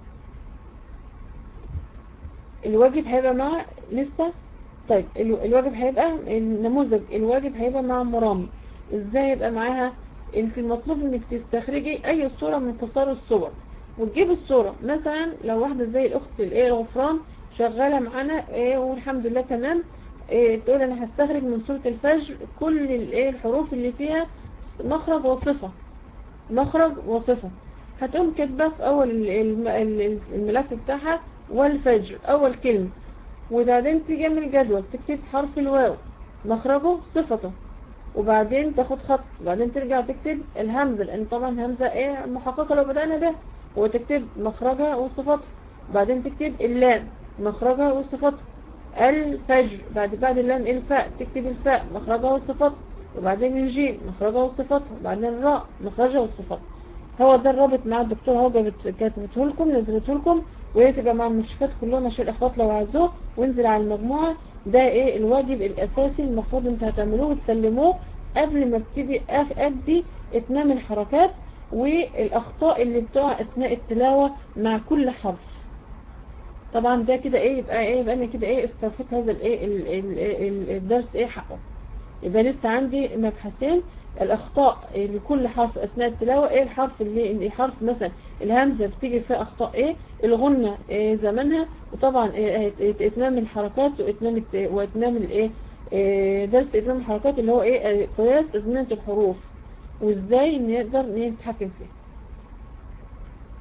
الواجب هيبقى مع لسه طيب الواجب هيبقى النموذج الواجب هيبقى مع مرامي ازاي يبقى معاها انت المطلوب انك تستخرجي اي صورة من قصار الصور وتجيب الصورة مثلا لو واحدة زي الاخت الايه الغفران شغالة معانا ايه والحمد لله تمام ايه تقول انا هستخرج من صورة الفجر كل الايه الحروف اللي فيها مخرج وصفة مخرج وصفة هتقوم كاتبه في اول الملف بتاعها والفجر اول كلمة وبعدين تيجي من الجدول تكتب حرف الواو مخرجه صفته وبعدين تاخد خط وبعدين ترجع تكتب الهمزة لان طبعا همزة ايه محققة لو بدأنا به وتكتب مخرجها وصفتها بعدين تكتب اللام مخرجها وصفتها الفجر بعد بعد اللام الفاء تكتب الفاء مخرجها وصفتها وبعدين الجيم مخرجها وصفتها وبعدين الراء مخرجها وصفتها هو ده الرابط مع الدكتور هو كاتبته لكم نزلته لكم وهي تبقى مع المشرفات كلهم عشان الاخوات لو عايزوه وانزل على المجموعة ده ايه الواجب الاساسي المفروض انت هتعملوه وتسلموه قبل ما ابتدي ادي اتمام الحركات والاخطاء اللي بتقع اثناء التلاوة مع كل حرف طبعا ده كده ايه يبقى ايه يبقى انا كده ايه استوفيت هذا الايه الدرس ايه حقه يبقى لسه عندي مبحثين الأخطاء لكل حرف أثناء التلاوة إيه الحرف اللي حرف مثلا الهمزة بتيجي فيها أخطاء إيه الغنة إيه زمنها وطبعا إيه إتمام الحركات وإتمام وإتمام الإيه إيه درس إتمام الحركات اللي هو إيه قياس أزمنة الحروف وإزاي نقدر نتحكم فيه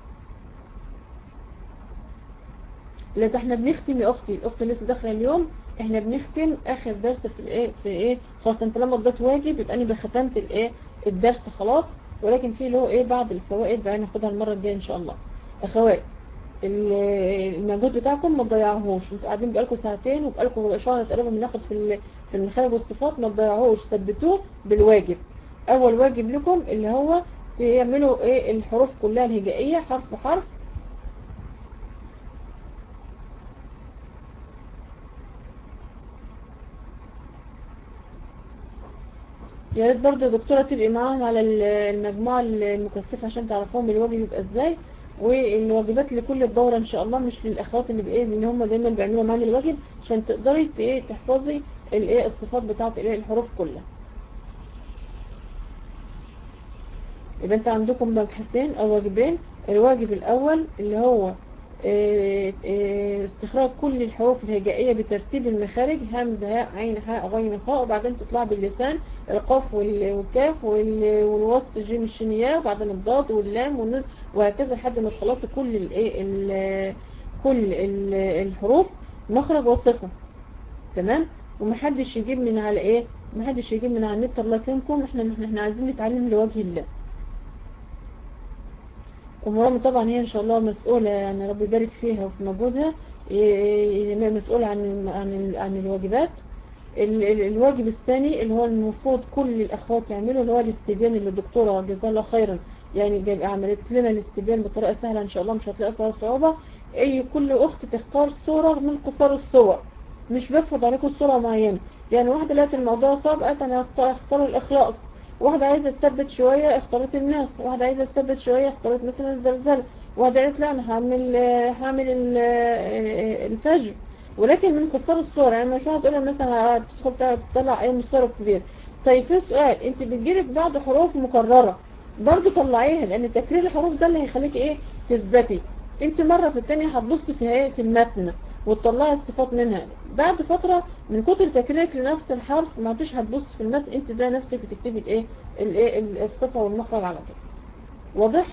لا ده احنا بنختم يا أختي الأخت اللي لسه داخله اليوم احنا بنختم اخر درس في الايه في ايه خلاص انت لما اديت واجب يبقى انا ختمت الايه الدرس خلاص ولكن في له ايه بعض الفوائد بقى ناخدها المره الجايه ان شاء الله اخوات ال- المجهود بتاعكم ما تضيعوهوش انتوا قاعدين بقالكم ساعتين وبقالكم شهر تقريبا بناخد في ال- في المخارج والصفات ما تضيعوهوش ثبتوه بالواجب اول واجب لكم اللي هو تعملوا ايه الحروف كلها الهجائيه حرف حرف يا ريت برضه يا دكتورة تبقي معاهم على ال- المجموعة المكثفة عشان تعرفوهم الواجب يبقى ازاي والواجبات لكل الدورة ان شاء الله مش للاخوات اللي بايه اللي هم دايما بيعملوا معانا الواجب عشان تقدري ت- ايه تحفظي الايه الصفات بتاعت الايه الحروف كلها يبقى انت عندكم مبحثين او واجبين الواجب الاول اللي هو اه، اه، استخراج كل الحروف الهجائية بترتيب المخارج همزة هاء عين حاء غين خاء وبعدين تطلع باللسان القاف وال- والكاف وال- والوسط جيم الشينية وبعدين الضاد واللام والنون وهكذا لحد ما تخلصي كل الايه ال- كل ال- الحروف مخرج وصفة تمام ومحدش يجيب من على ايه محدش يجيب من على النت الله يكرمكم احنا احنا احنا عايزين نتعلم لوجه الله ومرام طبعا هي ان شاء الله مسؤولة يعني رب يبارك فيها وفي مجهودها ي- ي- مسؤولة عن ال- عن ال- عن الواجبات ال- ال- الواجب الثاني اللي هو المفروض كل الاخوات يعملوا اللي هو الاستبيان اللي الدكتورة جزاها الله خيرا يعني جاب عملت لنا الاستبيان بطريقة سهلة ان شاء الله مش هتلاقي فيها صعوبة اي كل اخت تختار صورة من قصار الصور مش بفرض عليكم صورة معينة يعني واحدة لقت الموضوع صعب قالت انا هختار اختار الاخلاص واحدة عايزة تثبت شوية اختارت الناس واحدة عايزة تثبت شوية اختارت مثلا الزلزال واحدة قالت لا انا هعمل هعمل ال- الفجر ولكن من قصار الصور يعني مش واحدة تقول مثلا تدخل تطلع اي مصور كبير طيب في سؤال انت بتجيلك بعض حروف مكررة برضه طلعيها لان تكرير الحروف ده اللي هيخليك ايه تثبتي انت مرة في التانية هتبصي في ايه في المتن وتطلعي الصفات منها بعد فترة من كتر تكريرك لنفس الحرف ما عدتش هتبص في المتن انت ده نفسك بتكتبي الايه الايه ال- الصفة والمخرج على طول واضح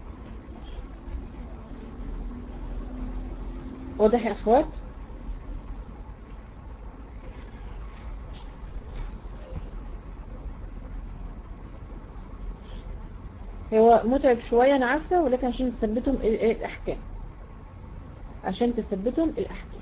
واضح يا اخوات هو متعب شوية انا عارفة ولكن عشان تثبتهم ال- ال- الاحكام عشان تثبتهم الاحكام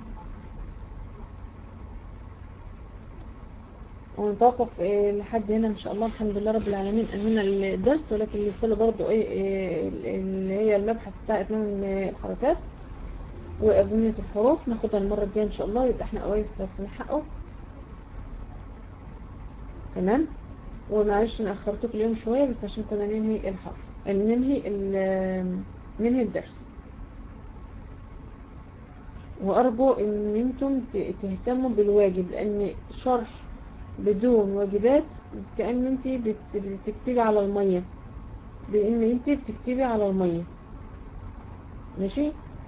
ونتوقف إيه لحد هنا ان شاء الله الحمد لله رب العالمين انهينا الدرس ولكن لسه برضه ايه إيه اللي هي المبحث بتاع اتمام الحركات وأبنية الحروف ناخدها المرة الجاية ان شاء الله يبقى احنا كويس في حقه تمام ومعلش انا اخرتكم اليوم شوية بس عشان كنا ننهي الحرف ننهي ال- ننهي الدرس وارجو ان انتم ت- تهتموا بالواجب لان شرح بدون واجبات كأن انت بت- بتكتبي على المية بان انت بتكتبي على المية ماشي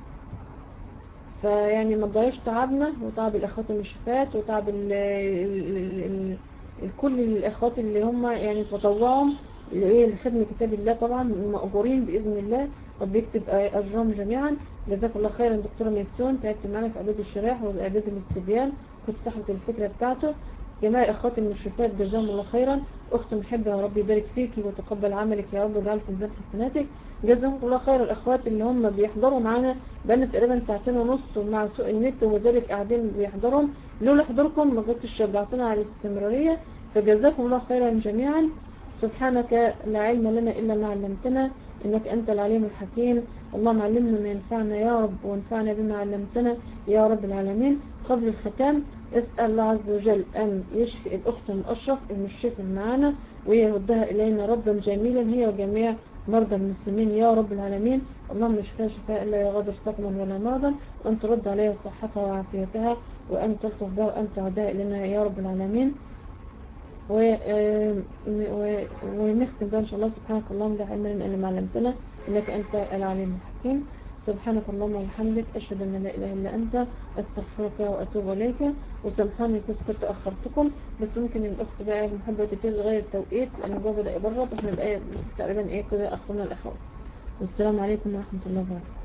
فيعني ما تضيعش تعبنا وتعب الاخوات المشفات وتعب ال ال ال ال ال كل الاخوات اللي هم يعني تطوعهم لايه لخدمة كتاب الله طبعا مأجورين بإذن الله رب يكتب أجرهم جميعا جزاك الله خيرا دكتورة ميسون تعبت معنا في إعداد الشراح وإعداد الاستبيان كنت صاحبة الفكرة بتاعته جميع الأخوات المشرفات جزاهم الله خيرا أخت محبة يا رب يبارك فيكي وتقبل عملك يا رب وجعل في ميزان حسناتك جزاهم الله خير الأخوات اللي هم بيحضروا معانا بقالنا تقريبا ساعتين ونص ومع سوء النت وذلك قاعدين بيحضرهم لولا حضوركم ما كنتش شجعتنا على الاستمرارية فجزاكم الله خيرا جميعا سبحانك لا علم لنا إلا ما علمتنا إنك أنت العليم الحكيم اللهم علمنا ما ينفعنا يا رب وانفعنا بما علمتنا يا رب العالمين قبل الختام اسأل الله عز وجل أن يشفي الأخت الأشرف المشرفة معنا ويردها إلينا ردا جميلا هي وجميع مرضى المسلمين يا رب العالمين اللهم اشفها شفاء لا يغادر سقما ولا مرضا وأن ترد عليها صحتها وعافيتها وأن تلطف بها وأن تعدها إلينا يا رب العالمين و... و... ونختم بقى إن شاء الله سبحانك اللهم لا علم لنا إلا ما علمتنا إنك أنت العليم الحكيم سبحانك اللهم وبحمدك أشهد أن لا إله إلا أنت أستغفرك وأتوب إليك وسامحوني كنت كنت أخرتكم بس ممكن الأخت بقى المحبة تبتدي تغير التوقيت لأن الجو بدأ يبرد إحنا بقى تقريبا إيه كده أخرنا الأخوات والسلام عليكم ورحمة الله وبركاته